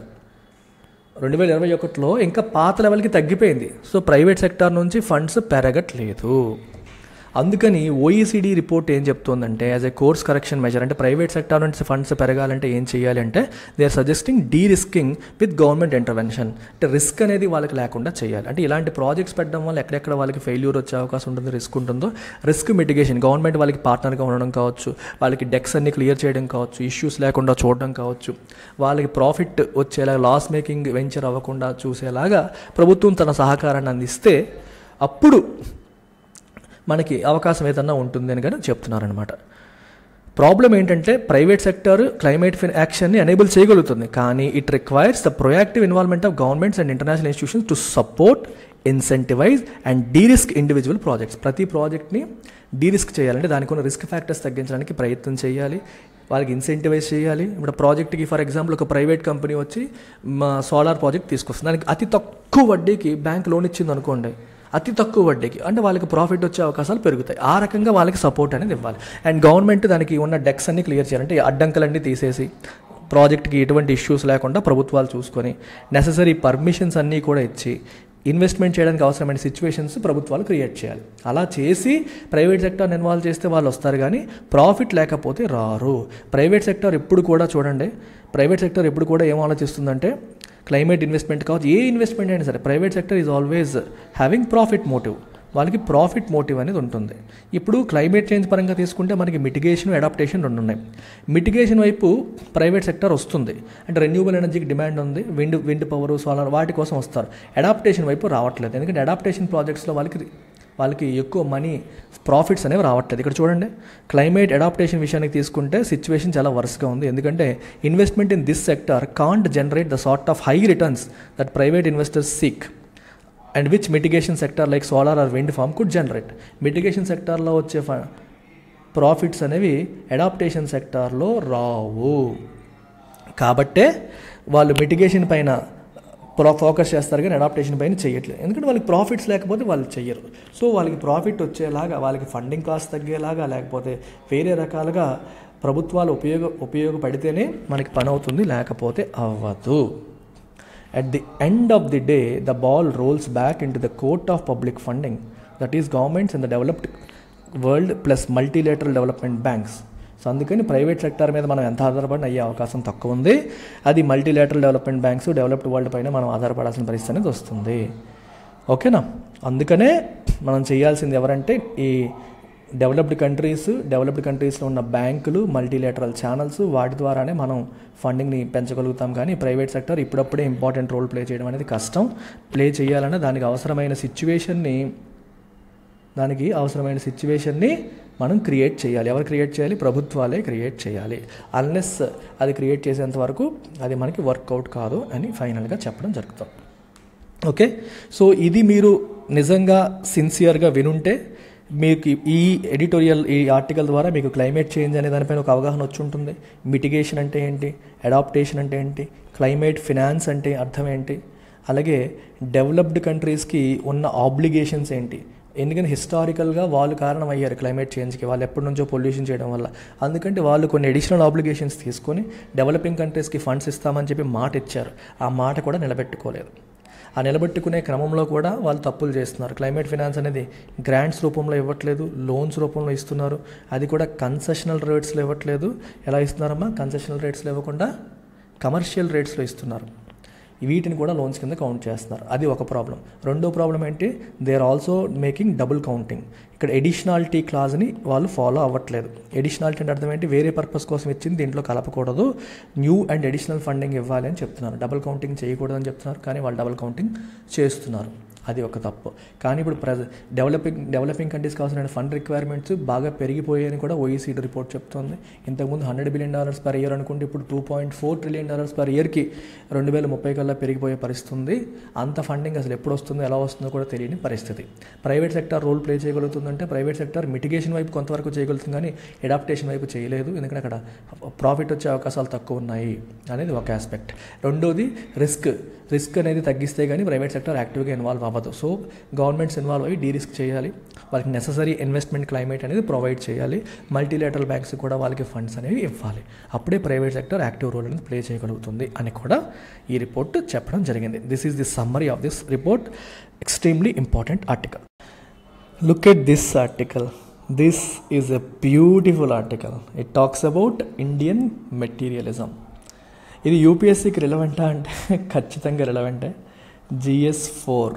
రెండు వేల ఇరవై ఒకటిలో ఇంకా పాత లెవెల్కి తగ్గిపోయింది సో ప్రైవేట్ సెక్టార్ నుంచి ఫండ్స్ పెరగట్లేదు అందుకని ఓఈసీడీ రిపోర్ట్ ఏం చెప్తోందంటే as a course correction measure అంటే ప్రైవేట్ సెక్టార్ నుంచి ఫండ్స్ పెరగాలంటే ఏం చేయాలి అంటే they are suggesting derisking with government intervention అంటే రిస్క్ అనేది వాళ్ళకి లేకుండా చేయాలి అంటే ఇలాంటి ప్రాజెక్ట్స్ పెట్టడం వల్ల ఎక్కడెక్కడ వాళ్ళకి ఫెయిల్యూర్ వచ్చే అవకాశం ఉంటుంది రిస్క్ ఉంటుందో రిస్క్ మిటిగేషన్ గవర్నమెంట్ వాళ్ళకి పార్ట్నర్గా ఉండడం కావచ్చు వాళ్ళకి డెక్స్ అన్ని క్లియర్ చేయడం కావచ్చు ఇష్యూస్ లేకుండా చూడడం కావచ్చు వాళ్ళకి ప్రాఫిట్ వచ్చేలా లాస్ మేకింగ్ వెంచర్ అవ్వకుండా చూసేలాగా ప్రభుత్వం తన సహకారాన్ని అందిస్తే అప్పుడు మనకి అవకాశం ఏదన్నా ఉంటుంది అని కానీ చెప్తున్నారనమాట ప్రాబ్లం ఏంటంటే ప్రైవేట్ సెక్టర్ క్లైమేట్ ఫిన్ యాక్షన్ని ఎనేబుల్ చేయగలుగుతుంది కానీ it requires the proactive involvement of governments and international institutions to support incentivise and derisk individual projects ప్రతి ప్రాజెక్ట్ని డీరిస్క్ చేయాలంటే దానికి ఉన్న రిస్క్ ఫ్యాక్టర్స్ తగ్గించడానికి ప్రయత్నం చేయాలి వాళ్ళకి ఇన్సెంటివైజ్ చేయాలి ఇప్పుడు ప్రాజెక్ట్కి ఫర్ ఎగ్జాంపుల్ ఒక ప్రైవేట్ కంపెనీ వచ్చి మా సోలార్ ప్రాజెక్ట్ తీసుకొస్తుంది దానికి అతి తక్కువ వడ్డీకి బ్యాంక్ లోన్ ఇచ్చింది అనుకోండి అతి తక్కువ వడ్డీకి అంటే వాళ్ళకి ప్రాఫిట్ వచ్చే అవకాశాలు పెరుగుతాయి ఆ రకంగా వాళ్ళకి సపోర్ట్ అనేది ఇవ్వాలి అండ్ గవర్నమెంట్ దానికి ఉన్న డెక్స్ అన్ని క్లియర్ చేయాలంటే ఈ అడ్డంకులన్నీ తీసేసి ప్రాజెక్ట్కి ఎటువంటి ఇష్యూస్ లేకుండా ప్రభుత్వాలు చూసుకొని నెససరీ పర్మిషన్స్ అన్నీ కూడా ఇచ్చి ఇన్వెస్ట్మెంట్ చేయడానికి అవసరమైన సిచ్యువేషన్స్ ప్రభుత్వాలు క్రియేట్ చేయాలి అలా చేసి ప్రైవేట్ సెక్టార్ని ఇన్వాల్వ్ చేస్తే వాళ్ళు వస్తారు కానీ ప్రాఫిట్ లేకపోతే రారు ప్రైవేట్ సెక్టార్ ఎప్పుడు కూడా చూడండి ప్రైవేట్ సెక్టర్ ఎప్పుడు కూడా ఏం ఆలోచిస్తుందంటే క్లైమేట్ ఇన్వెస్ట్మెంట్ కావచ్చు ఏ ఇన్వెస్ట్మెంట్ అయినా సరే private sector is always having profit motive వాళ్ళకి ప్రాఫిట్ మోటివ్ అనేది ఉంటుంది ఇప్పుడు క్లైమేట్ చేంజ్ పరంగా తీసుకుంటే మనకి మిటిగేషన్ అడాప్టేషన్ రెండు ఉన్నాయి మిటిగేషన్ వైపు ప్రైవేట్ సెక్టర్ వస్తుంది అంటే రెన్యూబుల్ ఎనర్జీకి డిమాండ్ ఉంది విండ్ విండ్ పవర్ సోలార్ వాటి కోసం వస్తారు అడాప్టేషన్ వైపు రావట్లేదు ఎందుకంటే అడాప్టేషన్ ప్రాజెక్ట్స్లో వాళ్ళకి వాళ్ళకి ఎక్కువ మనీ ప్రాఫిట్స్ అనేవి రావట్లేదు ఇక్కడ చూడండి క్లైమేట్ అడాప్టేషన్ విషయానికి తీసుకుంటే సిచ్యువేషన్ చాలా వరుసగా ఉంది ఎందుకంటే investment in this sector can't generate the sort of high returns that private investors seek and which mitigation sector like solar or wind farm could generate mitigation సెక్టార్లో వచ్చే ప్రాఫిట్స్ అనేవి adaptation సెక్టార్లో రావు కాబట్టే వాళ్ళు మిటిగేషన్ పైన ప్రో ఫోకస్ చేస్తారు కానీ adaptation పైన చేయట్లేదు ఎందుకంటే వాళ్ళకి ప్రాఫిట్స్ లేకపోతే వాళ్ళు చెయ్యరు సో వాళ్ళకి ప్రాఫిట్ వచ్చేలాగా వాళ్ళకి ఫండింగ్ కాస్ట్ తగ్గేలాగా లేకపోతే వేరే రకాలుగా ప్రభుత్వాలు ఉపయోగ ఉపయోగపడితేనే మనకి పని అవుతుంది లేకపోతే అవ్వదు At the end of the day, the ball rolls back into the court of public funding, that is, governments in the developed world plus multilateral development banks. So అందుకని ప్రైవేట్ సెక్టార్ మీద మనం ఎంత ఆధారపడిన అయ్యే అవకాశం తక్కువ ఉంది అది multilateral development banks developed world పైన మనం ఆధారపడాల్సిన పరిస్థితి అనేది వస్తుంది ఓకేనా అందుకనే మనం చేయాల్సింది ఎవరంటే ఈ డెవలప్డ్ కంట్రీస్ డెవలప్డ్ కంట్రీస్లో ఉన్న బ్యాంకులు మల్టీలేటరల్ ఛానల్స్ వాటి ద్వారానే మనం ఫండింగ్ని పెంచగలుగుతాం కానీ ప్రైవేట్ సెక్టర్ ఇప్పుడప్పుడే ఇంపార్టెంట్ రోల్ ప్లే చేయడం అనేది కష్టం ప్లే చేయాలన్నా దానికి అవసరమైన సిచ్యువేషన్ని దానికి అవసరమైన సిచ్యువేషన్ని మనం క్రియేట్ చేయాలి ఎవరు క్రియేట్ చేయాలి ప్రభుత్వాలే క్రియేట్ చేయాలి అన్లెస్ అది క్రియేట్ చేసేంత వరకు అది మనకి వర్కౌట్ కాదు అని ఫైనల్గా చెప్పడం జరుగుతుంది ఓకే సో ఇది మీరు నిజంగా సిన్సియర్గా వినుంటే మీకు ఈ ఎడిటోరియల్ ఈ ఆర్టికల్ ద్వారా మీకు క్లైమేట్ చేంజ్ అనే దానిపైన ఒక అవగాహన వచ్చి ఉంటుంది మిటిగేషన్ అంటే ఏంటి అడాప్టేషన్ అంటే ఏంటి క్లైమేట్ ఫినాన్స్ అంటే అర్థం ఏంటి అలాగే డెవలప్డ్ కంట్రీస్కి ఉన్న ఆబ్లిగేషన్స్ ఏంటి ఎందుకంటే హిస్టారికల్గా వాళ్ళు కారణం అయ్యారు క్లైమేట్ చేంజ్కి వాళ్ళు ఎప్పటి నుంచో పొల్యూషన్ చేయడం వల్ల అందుకంటే వాళ్ళు కొన్ని అడిషనల్ ఆబ్లిగేషన్స్ తీసుకొని డెవలపింగ్ కంట్రీస్కి ఫండ్స్ ఇస్తామని చెప్పి మాట ఇచ్చారు ఆ మాట కూడా నిలబెట్టుకోలేదు ఆ నిలబెట్టుకునే క్రమంలో కూడా వాళ్ళు తప్పులు చేస్తున్నారు క్లైమేట్ ఫినాన్స్ అనేది గ్రాంట్స్ రూపంలో ఇవ్వట్లేదు లోన్స్ రూపంలో ఇస్తున్నారు అది కూడా కన్సెషనల్ రేట్స్లో ఇవ్వట్లేదు ఎలా ఇస్తున్నారమ్మా కన్సెషనల్ రేట్స్లో ఇవ్వకుండా కమర్షియల్ రేట్స్లో ఇస్తున్నారు వీటిని కూడా లోన్స్ కింద కౌంట్ చేస్తున్నారు అది ఒక ప్రాబ్లం రెండో ప్రాబ్లం ఏంటి they are also making double counting ఇక్కడ ఎడిషనాలిటీ క్లాజ్ని వాళ్ళు ఫాలో అవ్వట్లేదు ఎడిషనాలిటీ అంటే అర్థం ఏంటి వేరే పర్పస్ కోసం ఇచ్చింది దీంట్లో కలపకూడదు న్యూ అండ్ అడిషనల్ ఫండింగ్ ఇవ్వాలి అని చెప్తున్నారు డబుల్ కౌంటింగ్ చేయకూడదు అని చెప్తున్నారు కానీ వాళ్ళు డబుల్ కౌంటింగ్ చేస్తున్నారు అది ఒక తప్పు కానీ ఇప్పుడు ప్రెజ డెవలపింగ్ డెవలపింగ్ కంట్రీస్కి అవసరమైన ఫండ్ రిక్వైర్మెంట్స్ బాగా పెరిగిపోయాయని కూడా ఓఈసీడీ రిపోర్ట్ చెప్తోంది ఇంతకుముందు hundred billion dollars per year అనుకుంటే ఇప్పుడు two point four trillion dollars per ఇయర్కి రెండు వేల ముప్పై కల్లా పెరిగిపోయే పరిస్థితి ఉంది అంత ఫండింగ్ అసలు ఎప్పుడు వస్తుందో ఎలా వస్తుందో కూడా తెలియని పరిస్థితి ప్రైవేట్ సెక్టర్ రోల్ ప్లే చేయగలుగుతుందంటే ప్రైవేట్ సెక్టర్ మిటిగేషన్ వైపు కొంతవరకు చేయగలుగుతుంది కానీ అడాప్టేషన్ వైపు చేయలేదు ఎందుకంటే అక్కడ ప్రాఫిట్ వచ్చే అవకాశాలు తక్కువ ఉన్నాయి అనేది ఒక ఆస్పెక్ట్ రెండోది రిస్క్ రిస్క్ అనేది తగ్గిస్తే కానీ ప్రైవేట్ సెక్టర్ యాక్టివ్గా ఇన్వాల్వ్ అవ్వదు సో గవర్నమెంట్స్ ఇన్వాల్వ్ అయ్యి డీ రిస్క్ చేయాలి వాళ్ళకి నెససరీ ఇన్వెస్ట్మెంట్ క్లైమేట్ అనేది ప్రొవైడ్ చేయాలి మల్టీలేటరల్ బ్యాంక్స్ కూడా వాళ్ళకి ఫండ్స్ అనేవి ఇవ్వాలి అప్పుడే ప్రైవేట్ సెక్టర్ యాక్టివ్ రోల్ అనేది ప్లే చేయగలుగుతుంది అని కూడా ఈ రిపోర్ట్ చెప్పడం జరిగింది this is the summary of this report extremely important article look at this article this is a beautiful article it talks about Indian materialism ఇది యూపీఎస్సికి రిలవెంటా అంటే ఖచ్చితంగా రిలవెంటే జిఎస్ ఫోర్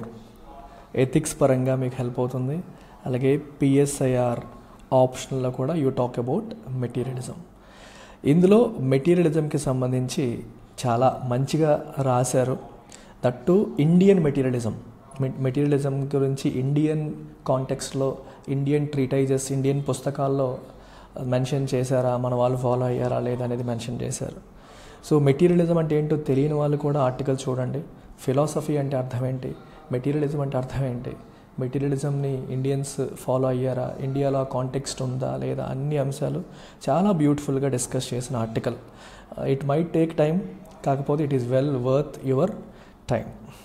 ఎథిక్స్ పరంగా మీకు హెల్ప్ అవుతుంది అలాగే పిఎస్ఐఆర్ ఆప్షన్లో కూడా యూ టాక్ అబౌట్ మెటీరియలిజం ఇందులో మెటీరియలిజంకి సంబంధించి చాలా మంచిగా రాశారు దట్టు ఇండియన్ మెటీరియలిజం మెటీరియలిజం గురించి ఇండియన్ కాంటెక్స్లో ఇండియన్ ట్రీటైజెస్ ఇండియన్ పుస్తకాల్లో మెన్షన్ చేశారా మన వాళ్ళు ఫాలో అయ్యారా లేదా అనేది మెన్షన్ చేశారు సో మెటీరియలిజం అంటే ఏంటో తెలియని వాళ్ళు కూడా ఆర్టికల్ చూడండి ఫిలాసఫీ అంటే అర్థం ఏంటి మెటీరియలిజం అంటే అర్థం ఏంటి మెటీరియలిజంని ఇండియన్స్ ఫాలో అయ్యారా ఇండియాలో కాంటెక్స్ట్ ఉందా లేదా అన్ని అంశాలు చాలా బ్యూటిఫుల్గా డిస్కస్ చేసిన article it might take time కాకపోతే it is well worth your time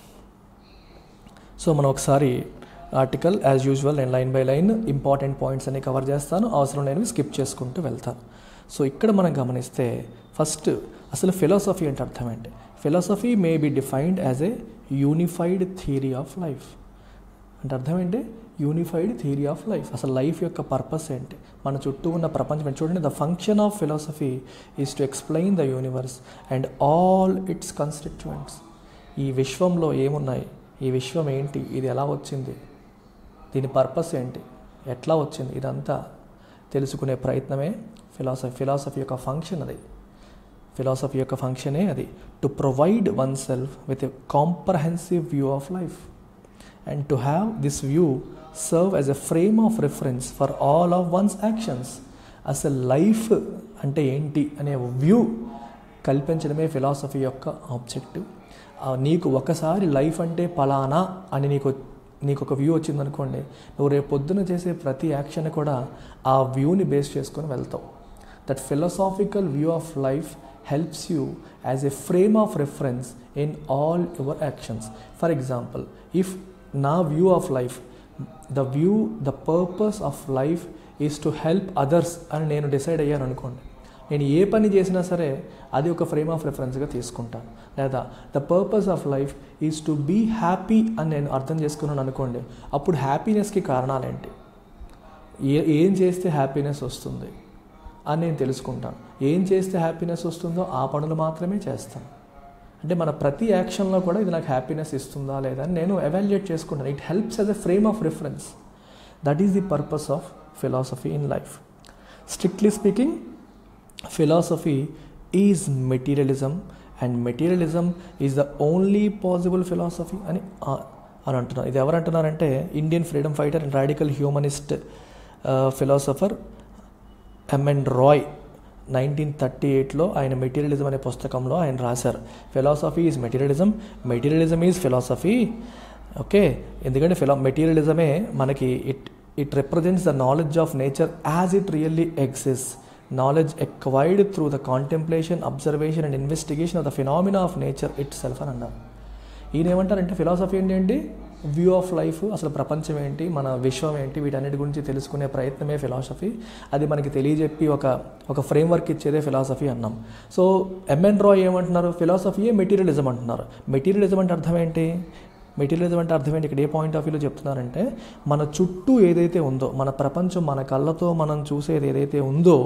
so మనం ఒకసారి ఆర్టికల్ యాజ్ యూజువల్ నేను line by line important points అన్ని కవర్ చేస్తాను అవసరం లేనివి స్కిప్ చేసుకుంటూ వెళ్తాను సో ఇక్కడ మనం గమనిస్తే ఫస్ట్ అసలు ఫిలాసఫీ అంటే అర్థం ఏంటి philosophy may be defined as a unified theory of life అంటే అర్థం ఏంటి యూనిఫైడ్ థియరీ ఆఫ్ లైఫ్ అసలు లైఫ్ యొక్క పర్పస్ ఏంటి మన చుట్టూ ఉన్న ప్రపంచం ఏంటి? చూడండి the function of philosophy is to explain the universe and all its constituents ఈ విశ్వంలో ఏమున్నాయి ఈ విశ్వం ఏంటి ఇది ఎలా వచ్చింది దీని పర్పస్ ఏంటి ఎట్లా వచ్చింది ఇదంతా తెలుసుకునే ప్రయత్నమే ఫిలాసఫీ ఫిలాసఫీ యొక్క ఫంక్షన్ అది ఫిలాసఫీ యొక్క ఫంక్షనే అది to provide oneself with a comprehensive view of life and to have this view serve as a frame of reference for all of one's actions అసలు లైఫ్ అంటే ఏంటి అనే view కల్పించడమే ఫిలాసఫీ యొక్క ఆబ్జెక్టివ్ నీకు ఒకసారి లైఫ్ అంటే పలానా అని నీకు నీకు ఒక వ్యూ వచ్చిందనుకోండి నువ్వు రేపు పొద్దున చేసే ప్రతి యాక్షన్ కూడా ఆ వ్యూని బేస్ చేసుకొని వెళ్తావు that philosophical view of life helps you as a frame of reference in all your actions. For example, if now view of life, the view, the purpose of life is to help others అని నేను decide అయ్యాను అనుకోండి నేను ఏ పని చేసినా సరే అది ఒక ఫ్రేమ్ ఆఫ్ రెఫరెన్స్గా తీసుకుంటాను లేదా the purpose of life is to be happy అని నేను అర్థం చేసుకున్నాను అనుకోండి అప్పుడు హ్యాపీనెస్కి కారణాలేంటి ఏ ఏం చేస్తే హ్యాపీనెస్ వస్తుంది అని నేను తెలుసుకుంటాను ఏం చేస్తే హ్యాపీనెస్ వస్తుందో ఆ పనులు మాత్రమే చేస్తాను అంటే మన ప్రతి యాక్షన్లో కూడా ఇది నాకు హ్యాపీనెస్ ఇస్తుందా లేదా అని నేను ఎవాల్యుయేట్ చేసుకుంటాను it helps as a frame of reference that is the purpose of philosophy in life strictly speaking philosophy is materialism and materialism is the only possible philosophy అని అని అంటున్నారు ఇది ఎవరు అంటున్నారంటే Indian freedom fighter and radical humanist philosopher MN Roy nineteen thirty ఎయిట్లో ఆయన materialism అనే పుస్తకంలో ఆయన రాశారు philosophy is materialism materialism is philosophy okay ఎందుకంటే ఫిలా మెటీరియలిజమే మనకి it it represents the knowledge of nature as it really exist knowledge acquired through the contemplation observation and investigation of the phenomena of nature itself అని అన్నారు ఈయన ఏమంటారంటే philosophy ఏంటి view of life అసలు ప్రపంచం ఏంటి మన విశ్వం ఏంటి వీటన్నిటి గురించి తెలుసుకునే ప్రయత్నమే ఫిలాసఫీ అది మనకి తెలియజెప్పి ఒక ఒక ఫ్రేమ్వర్క్ ఇచ్చేదే ఫిలాసఫీ అన్నాం సో ఎంఎన్ రాయ్ ఏమంటున్నారు ఫిలాసఫీయే మెటీరియలిజం అంటున్నారు మెటీరియలిజం అంటే అర్థం ఏంటి మెటీరియలిజం అంటే అర్థం ఏంటి ఇక్కడ ఏ పాయింట్ ఆఫ్ వ్యూలో చెప్తున్నారంటే మన చుట్టూ ఏదైతే ఉందో మన ప్రపంచం మన కళ్ళతో మనం చూసేది ఏదైతే ఉందో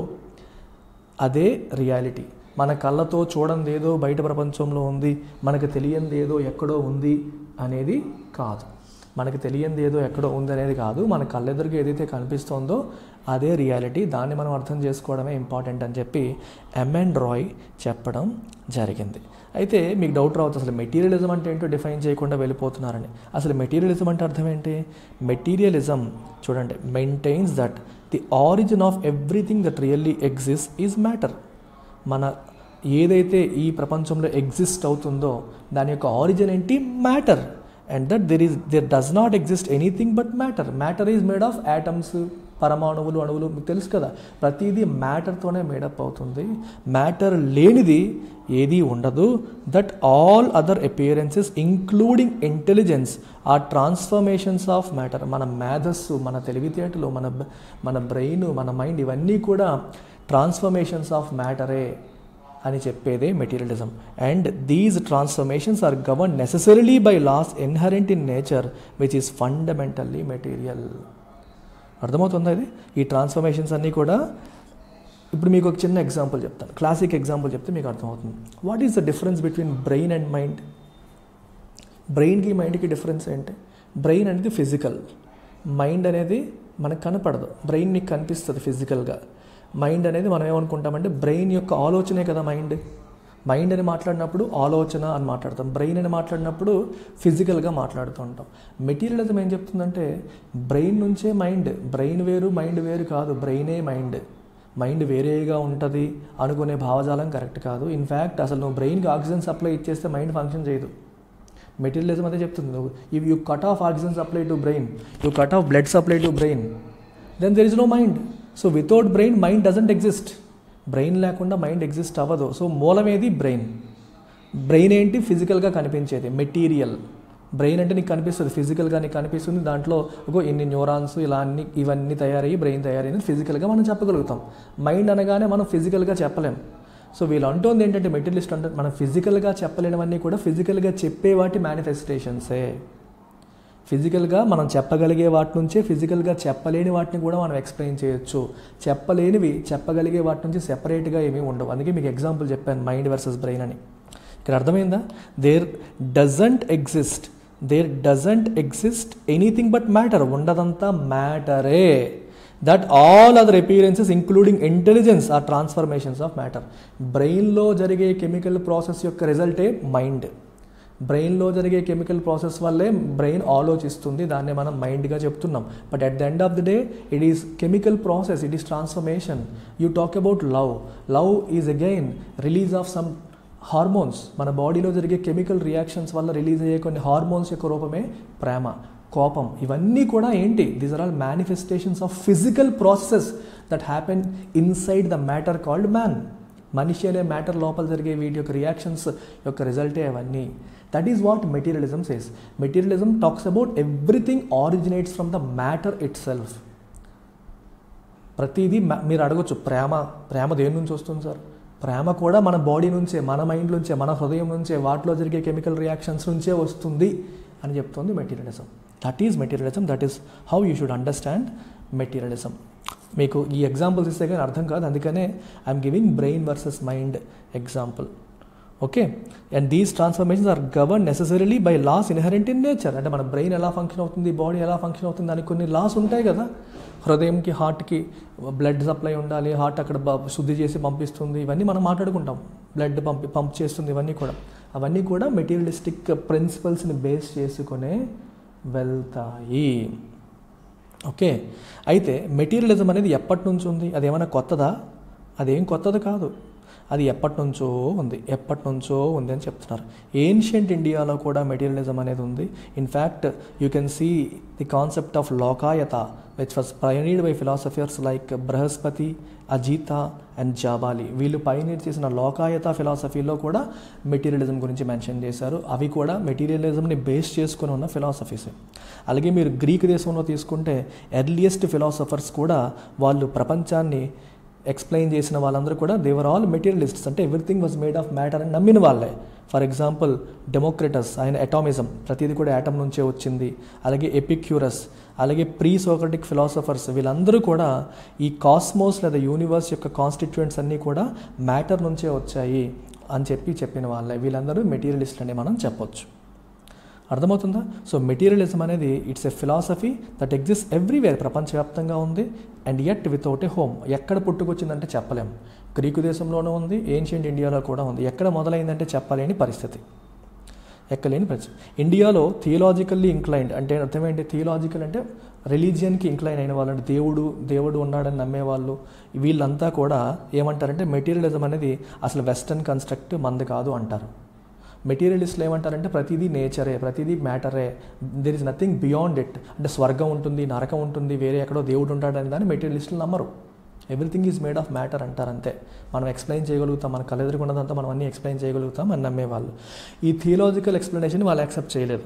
అదే రియాలిటీ మన కళ్ళతో చూడండి ఏదో బయట ప్రపంచంలో ఉంది మనకు తెలియంది ఏదో ఎక్కడో ఉంది అనేది కాదు మనకు తెలియంది ఏదో ఎక్కడో ఉంది అనేది కాదు మన కళ్ళెదురుగా ఏదైతే కనిపిస్తోందో అదే రియాలిటీ దాన్ని మనం అర్థం చేసుకోవడమే ఇంపార్టెంట్ అని చెప్పి ఎంఎన్ రాయ్ చెప్పడం జరిగింది అయితే మీకు డౌట్ రావచ్చు అసలు మెటీరియలిజం అంటే ఏంటో డిఫైన్ చేయకుండా వెళ్ళిపోతున్నారని అసలు మెటీరియలిజం అంటే అర్థం ఏంటి మెటీరియలిజం చూడండి maintains that the origin of everything that really exist is matter మన ఏదైతే ఈ ప్రపంచంలో ఎగ్జిస్ట్ అవుతుందో దాని యొక్క ఆరిజిన్ ఏంటి matter and that there is there does not exist anything but matter matter is made of atoms పరమాణువులు అణువులు మీకు తెలుసు కదా ప్రతిదీ మ్యాటర్తోనే మేడప్ అవుతుంది మ్యాటర్ లేనిది ఏదీ ఉండదు that all other appearances including intelligence are transformations of matter మన మేధస్సు మన తెలివితేటలు మన మన బ్రెయిన్ మన మైండ్ ఇవన్నీ కూడా ట్రాన్స్ఫర్మేషన్స్ ఆఫ్ మ్యాటరే అని చెప్పేదే materialism and these transformations are govern necessarily by laws inherent in nature which is fundamentally material అర్థమవుతుందా ఇది ఈ ట్రాన్స్ఫర్మేషన్స్ అన్నీ కూడా ఇప్పుడు మీకు ఒక చిన్న ఎగ్జాంపుల్ చెప్తాను క్లాసిక్ ఎగ్జాంపుల్ చెప్తే మీకు అర్థమవుతుంది what is the difference between brain and mind బ్రెయిన్కి మైండ్కి డిఫరెన్స్ ఏంటి బ్రెయిన్ అనేది ఫిజికల్ మైండ్ అనేది మనకు కనపడదు బ్రెయిన్ నీకు కనిపిస్తుంది ఫిజికల్గా మైండ్ అనేది మనం ఏమనుకుంటామంటే బ్రెయిన్ యొక్క ఆలోచనే కదా మైండ్ మైండ్ అని మాట్లాడినప్పుడు ఆలోచన అని మాట్లాడతాం బ్రెయిన్ అని మాట్లాడినప్పుడు ఫిజికల్గా మాట్లాడుతూ ఉంటాం మెటీరియలిజం ఏం చెప్తుందంటే బ్రెయిన్ నుంచే మైండ్ బ్రెయిన్ వేరు మైండ్ వేరు కాదు బ్రెయినే మైండ్ మైండ్ వేరేగా ఉంటుంది అనుకునే భావజాలం కరెక్ట్ కాదు ఇన్ఫ్యాక్ట్ అసలు నువ్వు బ్రెయిన్కి ఆక్సిజన్ సప్లై ఇచ్చేస్తే మైండ్ ఫంక్షన్ చేయదు మెటీరియలిజం అదే చెప్తుంది if you cut off oxygen supply to brain you cut off blood supply to brain then there is no mind so without brain mind doesn't exist brain లేకుండా mind exist అవ్వదు so మూలం ఏది brain brain ఏంటి ఫిజికల్గా కనిపించేది material brain అంటే నీకు కనిపిస్తుంది ఫిజికల్గా నీకు కనిపిస్తుంది దాంట్లో ఒక ఇన్ని న్యూరాన్స్ ఇలా అన్ని ఇవన్నీ తయారయ్యి బ్రెయిన్ తయారైంది ఫిజికల్గా మనం చెప్పగలుగుతాం మైండ్ అనగానే మనం ఫిజికల్గా చెప్పలేం సో వీళ్ళు అంటోంది ఏంటంటే మెటీరియలిస్ట్ అంటే మనం ఫిజికల్గా చెప్పలేనివన్నీ కూడా ఫిజికల్గా చెప్పే వాటి మేనిఫెస్టేషన్సే ఫిజికల్గా మనం చెప్పగలిగే వాటి నుంచే ఫిజికల్గా చెప్పలేని వాటిని కూడా మనం ఎక్స్ప్లెయిన్ చేయొచ్చు చెప్పలేనివి చెప్పగలిగే వాటి నుంచి సెపరేట్గా ఏమీ ఉండవు అందుకే మీకు ఎగ్జాంపుల్ చెప్పాను మైండ్ వర్సెస్ బ్రెయిన్ అని ఇక్కడ అర్థమైందా there doesn't exist there doesn't exist anything but matter ఉండదంతా మ్యాటరే that all other appearances including intelligence are transformations of matter బ్రెయిన్లో జరిగే కెమికల్ ప్రాసెస్ యొక్క రిజల్టే మైండ్ బ్రెయిన్లో జరిగే కెమికల్ ప్రాసెస్ వల్లే బ్రెయిన్ ఆలోచిస్తుంది దాన్ని మనం మైండ్గా చెప్తున్నాం but at the end of the day it is chemical process it is transformation you talk about love love is again release of some hormones మన బాడీలో జరిగే కెమికల్ రియాక్షన్స్ వల్ల రిలీజ్ అయ్యే కొన్ని హార్మోన్స్ యొక్క రూపమే ప్రేమ కోపం ఇవన్నీ కూడా ఏంటి these are all manifestations of physical process that happen inside the matter called man మనిషి అనే మ్యాటర్ లోపల జరిగే వీటి యొక్క రియాక్షన్స్ యొక్క రిజల్టే అవన్నీ that is what materialism says materialism talks about everything originates from the matter itself ప్రతిదీ మ- మీరు అడగొచ్చు ప్రేమ ప్రేమ దేని నుంచి వస్తుంది సార్ ప్రేమ కూడా మన బాడీ నుంచే మన మైండ్ నుంచే మన హృదయం నుంచే వాటిలో జరిగే కెమికల్ రియాక్షన్స్ నుంచే వస్తుంది అని చెప్తుంది materialism that is materialism that is how you should understand materialism మీకు ఈ ఎగ్జాంపుల్స్ ఇస్తే కానీ అర్థం కాదు అందుకనే I'm giving brain versus mind example okay and these transformations are govern necessarily by laws inherent in nature అంటే మన బ్రెయిన్ ఎలా ఫంక్షన్ అవుతుంది బాడీ ఎలా ఫంక్షన్ అవుతుంది దానికి కొన్ని లాస్ ఉంటాయి కదా హృదయంకి హార్ట్కి బ్లడ్ సప్లై ఉండాలి హార్ట్ అక్కడ బ- శుద్ధి చేసి పంపిస్తుంది ఇవన్నీ మనం మాట్లాడుకుంటాం బ్లడ్ పంపి పంప్ చేస్తుంది ఇవన్నీ కూడా అవన్నీ కూడా మెటీరియలిస్టిక్ ప్రిన్సిపల్స్ని బేస్ చేసుకునే వెళ్తాయి ఓకే అయితే మెటీరియలిజం అనేది ఎప్పటి నుంచి ఉంది అది ఏమైనా కొత్తదా అదేం కొత్తది కాదు అది ఎప్పటి నుంచో ఉంది ఎప్పటి నుంచో ఉంది అని చెప్తున్నారు ఏన్షియంట్ ఇండియాలో కూడా మెటీరియలిజం అనేది ఉంది in fact you can see the concept of Lokayata which was pioneered by philosophers like Brihaspati Ajita and Jabali వీళ్ళు పైనీర్ చేసిన లోకాయత ఫిలాసఫీలో కూడా మెటీరియలిజం గురించి మెన్షన్ చేశారు అవి కూడా మెటీరియలిజంని బేస్ చేసుకుని ఉన్న ఫిలాసఫీసే అలాగే మీరు గ్రీక్ దేశంలో తీసుకుంటే ఎర్లియస్ట్ ఫిలాసఫర్స్ కూడా వాళ్ళు ప్రపంచాన్ని ఎక్స్ప్లెయిన్ చేసిన వాళ్ళందరూ కూడా దేవర్ ఆల్ మెటీరియలిస్ట్స్ అంటే everything was made of matter అని నమ్మిన వాళ్ళే ఫర్ ఎగ్జాంపుల్ డెమోక్రటస్ ఆయన అటామిజం ప్రతిదీ కూడా యాటమ్ నుంచే వచ్చింది అలాగే ఎపిక్యూరస్ అలాగే ప్రీ సోక్రటిక్ ఫిలాసఫర్స్ వీళ్ళందరూ కూడా ఈ కాస్మోస్ లేదా యూనివర్స్ యొక్క కాన్స్టిట్యూయెంట్స్ అన్నీ కూడా మ్యాటర్ నుంచే వచ్చాయి అని చెప్పి చెప్పిన వాళ్ళే వీళ్ళందరూ మెటీరియలిస్ట్ అని మనం చెప్పొచ్చు అర్థమవుతుందా సో మెటీరియలిజం అనేది it's a philosophy that exist everywhere ప్రపంచవ్యాప్తంగా ఉంది and yet without a home ఎక్కడ పుట్టుకొచ్చిందంటే చెప్పలేం గ్రీకు దేశంలోనూ ఉంది ఏన్షియంట్ ఇండియాలో కూడా ఉంది ఎక్కడ మొదలైందంటే చెప్పలేని పరిస్థితి ఎక్కలేని పరిస్థితి ఇండియాలో థియలాజికల్లీ ఇంక్లైన్డ్ అంటే అర్థం ఏంటి థియలాజికల్ అంటే రిలీజియన్కి ఇంక్లైన్ అయిన వాళ్ళు అంటే దేవుడు దేవుడు ఉన్నాడని నమ్మేవాళ్ళు వీళ్ళంతా కూడా ఏమంటారంటే మెటీరియలిజం అనేది అసలు వెస్టర్న్ కన్స్ట్రక్ట్ మంది కాదు అంటారు మెటీరియలిస్ట్లు ఏమంటారంటే ప్రతిదీ నేచరే ప్రతిదీ మ్యాటరే there is nothing beyond it అంటే స్వర్గం ఉంటుంది నరకం ఉంటుంది వేరే ఎక్కడో దేవుడు ఉంటాడని దాన్ని మెటీరియలిస్టులు నమ్మరు everything is made of matter అంటారు అంతే మనం ఎక్స్ప్లెయిన్ చేయగలుగుతాం మన కలెదురుకున్నదంతా మనం అన్నీ ఎక్స్ప్లెయిన్ చేయగలుగుతాం అని నమ్మేవాళ్ళు ఈ థియలాజికల్ ఎక్స్ప్లెనేషన్ వాళ్ళు యాక్సెప్ట్ చేయలేదు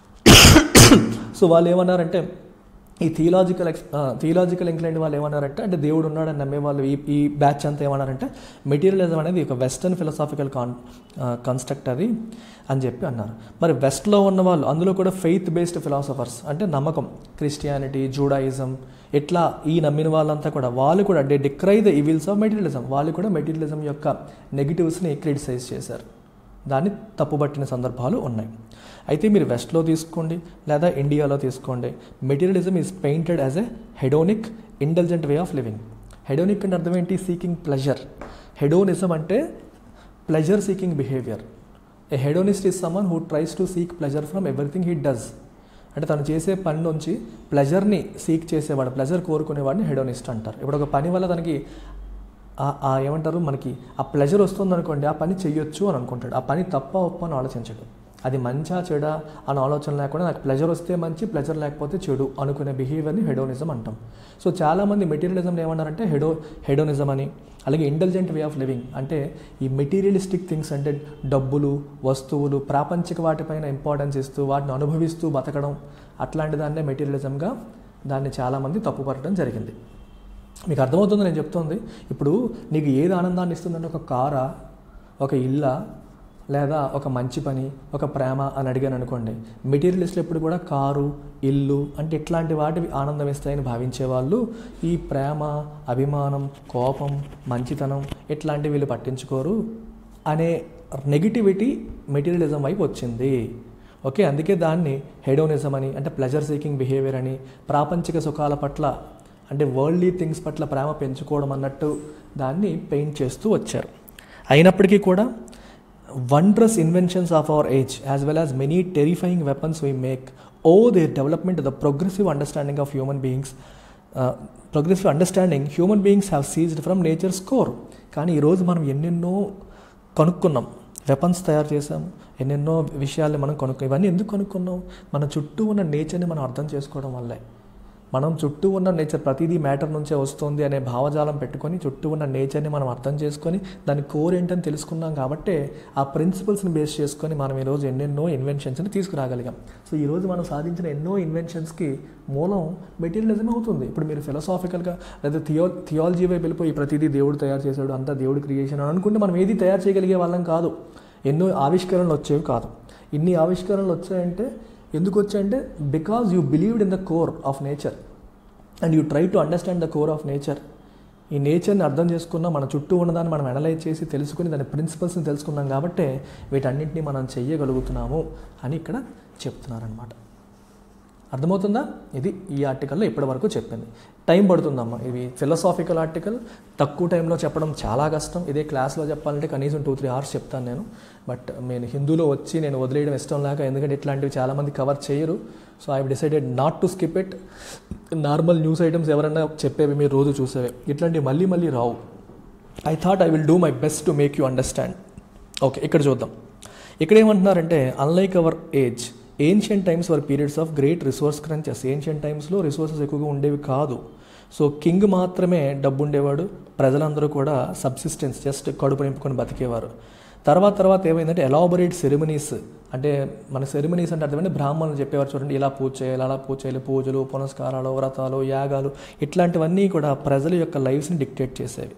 సో వాళ్ళు ఏమన్నారంటే ఈ థియలాజికల్ ఎక్స్ థియలాజికల్ ఇంక్లైండ్ వాళ్ళు ఏమన్నారంటే అంటే దేవుడు ఉన్నాడని నమ్మే వాళ్ళు ఈ ఈ బ్యాచ్ అంతా ఏమన్నారంటే మెటీరియలిజం అనేది ఒక వెస్టర్న్ ఫిలసాఫికల్ కాన్ కన్స్ట్రక్ట్ అది అని చెప్పి అన్నారు మరి వెస్ట్లో ఉన్న వాళ్ళు అందులో కూడా ఫెయిత్ బేస్డ్ ఫిలాసఫర్స్ అంటే నమ్మకం క్రిస్టియానిటీ జూడాయిజం ఇట్లా ఈ నమ్మిన వాళ్ళంతా కూడా వాళ్ళు కూడా they decry the evils of materialism వాళ్ళు కూడా మెటీరియలిజం యొక్క నెగిటివ్స్ని క్రిటిసైజ్ చేశారు దాన్ని తప్పుబట్టిన సందర్భాలు ఉన్నాయి అయితే మీరు వెస్ట్లో తీసుకోండి లేదా ఇండియాలో తీసుకోండి materialism is painted as a hedonic intelligent way of living hedonic అంటే అర్థం ఏంటి సీకింగ్ ప్లెజర్ హెడోనిజం అంటే pleasure seeking behaviour a hedonist is someone who tries to seek pleasure from everything he does అంటే తను చేసే పని నుంచి ప్లెజర్ని సీక్ చేసేవాడు ప్లెజర్ కోరుకునేవాడిని హెడోనిస్ట్ అంటారు ఇప్పుడు ఒక పని వల్ల తనకి ఆ- ఆ ఏమంటారు మనకి ఆ ప్లెజర్ వస్తుంది అనుకోండి ఆ పని చెయ్యొచ్చు అని అనుకుంటాడు ఆ పని తప్ప ఒప్ప అని ఆలోచించడు అది మంచా చెడా అని ఆలోచన లేకుండా నాకు ప్లెజర్ వస్తే మంచి ప్లెజర్ లేకపోతే చెడు అనుకునే బిహేవియర్ని హెడోనిజం అంటాం సో చాలామంది మెటీరియలిజం ఏమన్నారంటే హెడో హెడోనిజం అని అలాగే ఇంటెలిజెంట్ వే ఆఫ్ లివింగ్ అంటే ఈ మెటీరియలిస్టిక్ థింగ్స్ అంటే డబ్బులు వస్తువులు ప్రాపంచిక వాటిపైన ఇంపార్టెన్స్ ఇస్తూ వాటిని అనుభవిస్తూ బతకడం అట్లాంటి దాన్నే మెటీరియలిజంగా దాన్ని చాలామంది తప్పుపట్టడం జరిగింది మీకు అర్థమవుతుంది నేను చెప్తోంది ఇప్పుడు నీకు ఏది ఆనందాన్ని ఇస్తుందంటే ఒక కారా ఒక ఇల్లా లేదా ఒక మంచి పని ఒక ప్రేమ అని అడిగాను అనుకోండి మెటీరియలిస్టులు ఎప్పుడు కూడా కారు ఇల్లు అంటే ఇట్లాంటి వాటివి ఆనందం ఇస్తాయని భావించే వాళ్ళు ఈ ప్రేమ అభిమానం కోపం మంచితనం ఇట్లాంటివి వీళ్ళు పట్టించుకోరు అనే నెగిటివిటీ మెటీరియలిజం వైపు వచ్చింది ఓకే అందుకే దాన్ని హెడోనిజం అని అంటే ప్లెజర్ సీకింగ్ బిహేవియర్ అని ప్రాపంచిక సుఖాల పట్ల అంటే వరల్డ్లీ థింగ్స్ పట్ల ప్రేమ పెంచుకోవడం అన్నట్టు దాన్ని పెయింట్ చేస్తూ వచ్చారు అయినప్పటికీ కూడా wondrous inventions of our age, as well as many terrifying weapons we make, owe their development to the progressive understanding of human beings. Uh, progressive understanding human beings have seized from nature's core. కానీ ఈరోజు మనం ఎన్నెన్నో కనుక్కున్నాం weapons తయారు చేసాం ఎన్నెన్నో విషయాల్ని మనం కనుక్కో ఇవన్నీ ఎందుకు కనుక్కున్నాం మన చుట్టూ ఉన్న నేచర్ని మనం అర్థం చేసుకోవడం వల్లే మనం చుట్టూ ఉన్న నేచర్ ప్రతిదీ మ్యాటర్ నుంచే వస్తుంది అనే భావజాలం పెట్టుకొని చుట్టూ ఉన్న నేచర్ని మనం అర్థం చేసుకొని దాని కోర్ ఏంటని తెలుసుకున్నాం కాబట్టి ఆ ప్రిన్సిపల్స్ని బేస్ చేసుకొని మనం ఈరోజు ఎన్నెన్నో ఇన్వెన్షన్స్ని తీసుకురాగలిగాం సో ఈరోజు మనం సాధించిన ఎన్నో ఇన్వెన్షన్స్కి మూలం మెటీరియలిజం అవుతుంది ఇప్పుడు మీరు ఫిలసాఫికల్గా లేదా థియో థియాలజీ వైపు వెళ్ళిపోయి ప్రతిదీ దేవుడు తయారు చేశాడు అంతా దేవుడు క్రియేషన్ అని అనుకుంటే మనం ఏది తయారు చేయగలిగే వాళ్ళం కాదు ఎన్నో ఆవిష్కరణలు వచ్చేవి కాదు ఇన్ని ఆవిష్కరణలు వచ్చాయంటే ఎందుకు వచ్చాయంటే because you believed in the core of nature and you try to understand the core of nature ఈ నేచర్ని అర్థం చేసుకున్నాం మన చుట్టూ ఉన్నదాన్ని మనం అనలైజ్ చేసి తెలుసుకుని దాని ప్రిన్సిపల్స్ని తెలుసుకున్నాం కాబట్టే వీటన్నింటినీ మనం చెయ్యగలుగుతున్నాము అని ఇక్కడ చెప్తున్నారనమాట అర్థమవుతుందా ఇది ఈ ఆర్టికల్లో ఇప్పటి వరకు చెప్పింది టైం పడుతుందమ్మా ఇది ఫిలసాఫికల్ ఆర్టికల్ తక్కువ టైంలో చెప్పడం చాలా కష్టం ఇదే క్లాస్లో చెప్పాలంటే కనీసం టూ త్రీ అవర్స్ చెప్తాను నేను బట్ నేను హిందూలో వచ్చి నేను వదిలేయడం ఇష్టం లేక ఎందుకంటే ఇట్లాంటివి చాలామంది కవర్ చేయరు so I decided not to skip it normal news items ఎవరైనా చెప్పేవి మీరు రోజు చూసేవి ఇట్లాంటివి మళ్ళీ మళ్ళీ రావు I thought I will do my best to make you understand okay ఇక్కడ చూద్దాం ఇక్కడ ఏమంటున్నారంటే unlike our age ancient times were periods of great resource crunches ancient టైమ్స్లో రిసోర్సెస్ ఎక్కువగా ఉండేవి కాదు సో కింగ్ మాత్రమే డబ్బు ఉండేవాడు ప్రజలందరూ కూడా సబ్సిస్టెన్స్ జస్ట్ కడుపు నింపుకొని బతికేవారు తర్వాత తర్వాత ఏమైందంటే ఎలాబొరేట్ సెరమనీస్ అంటే మన సెరమనీస్ అంటే అర్థమైంది బ్రాహ్మణులు చెప్పేవారు చూడండి ఇలా పూజ చేయాలి అలా పూజ చేయాలి పూజలు పునస్కారాలు వ్రతాలు యాగాలు ఇట్లాంటివన్నీ కూడా ప్రజల యొక్క లైఫ్స్ని డిక్టేట్ చేసేవి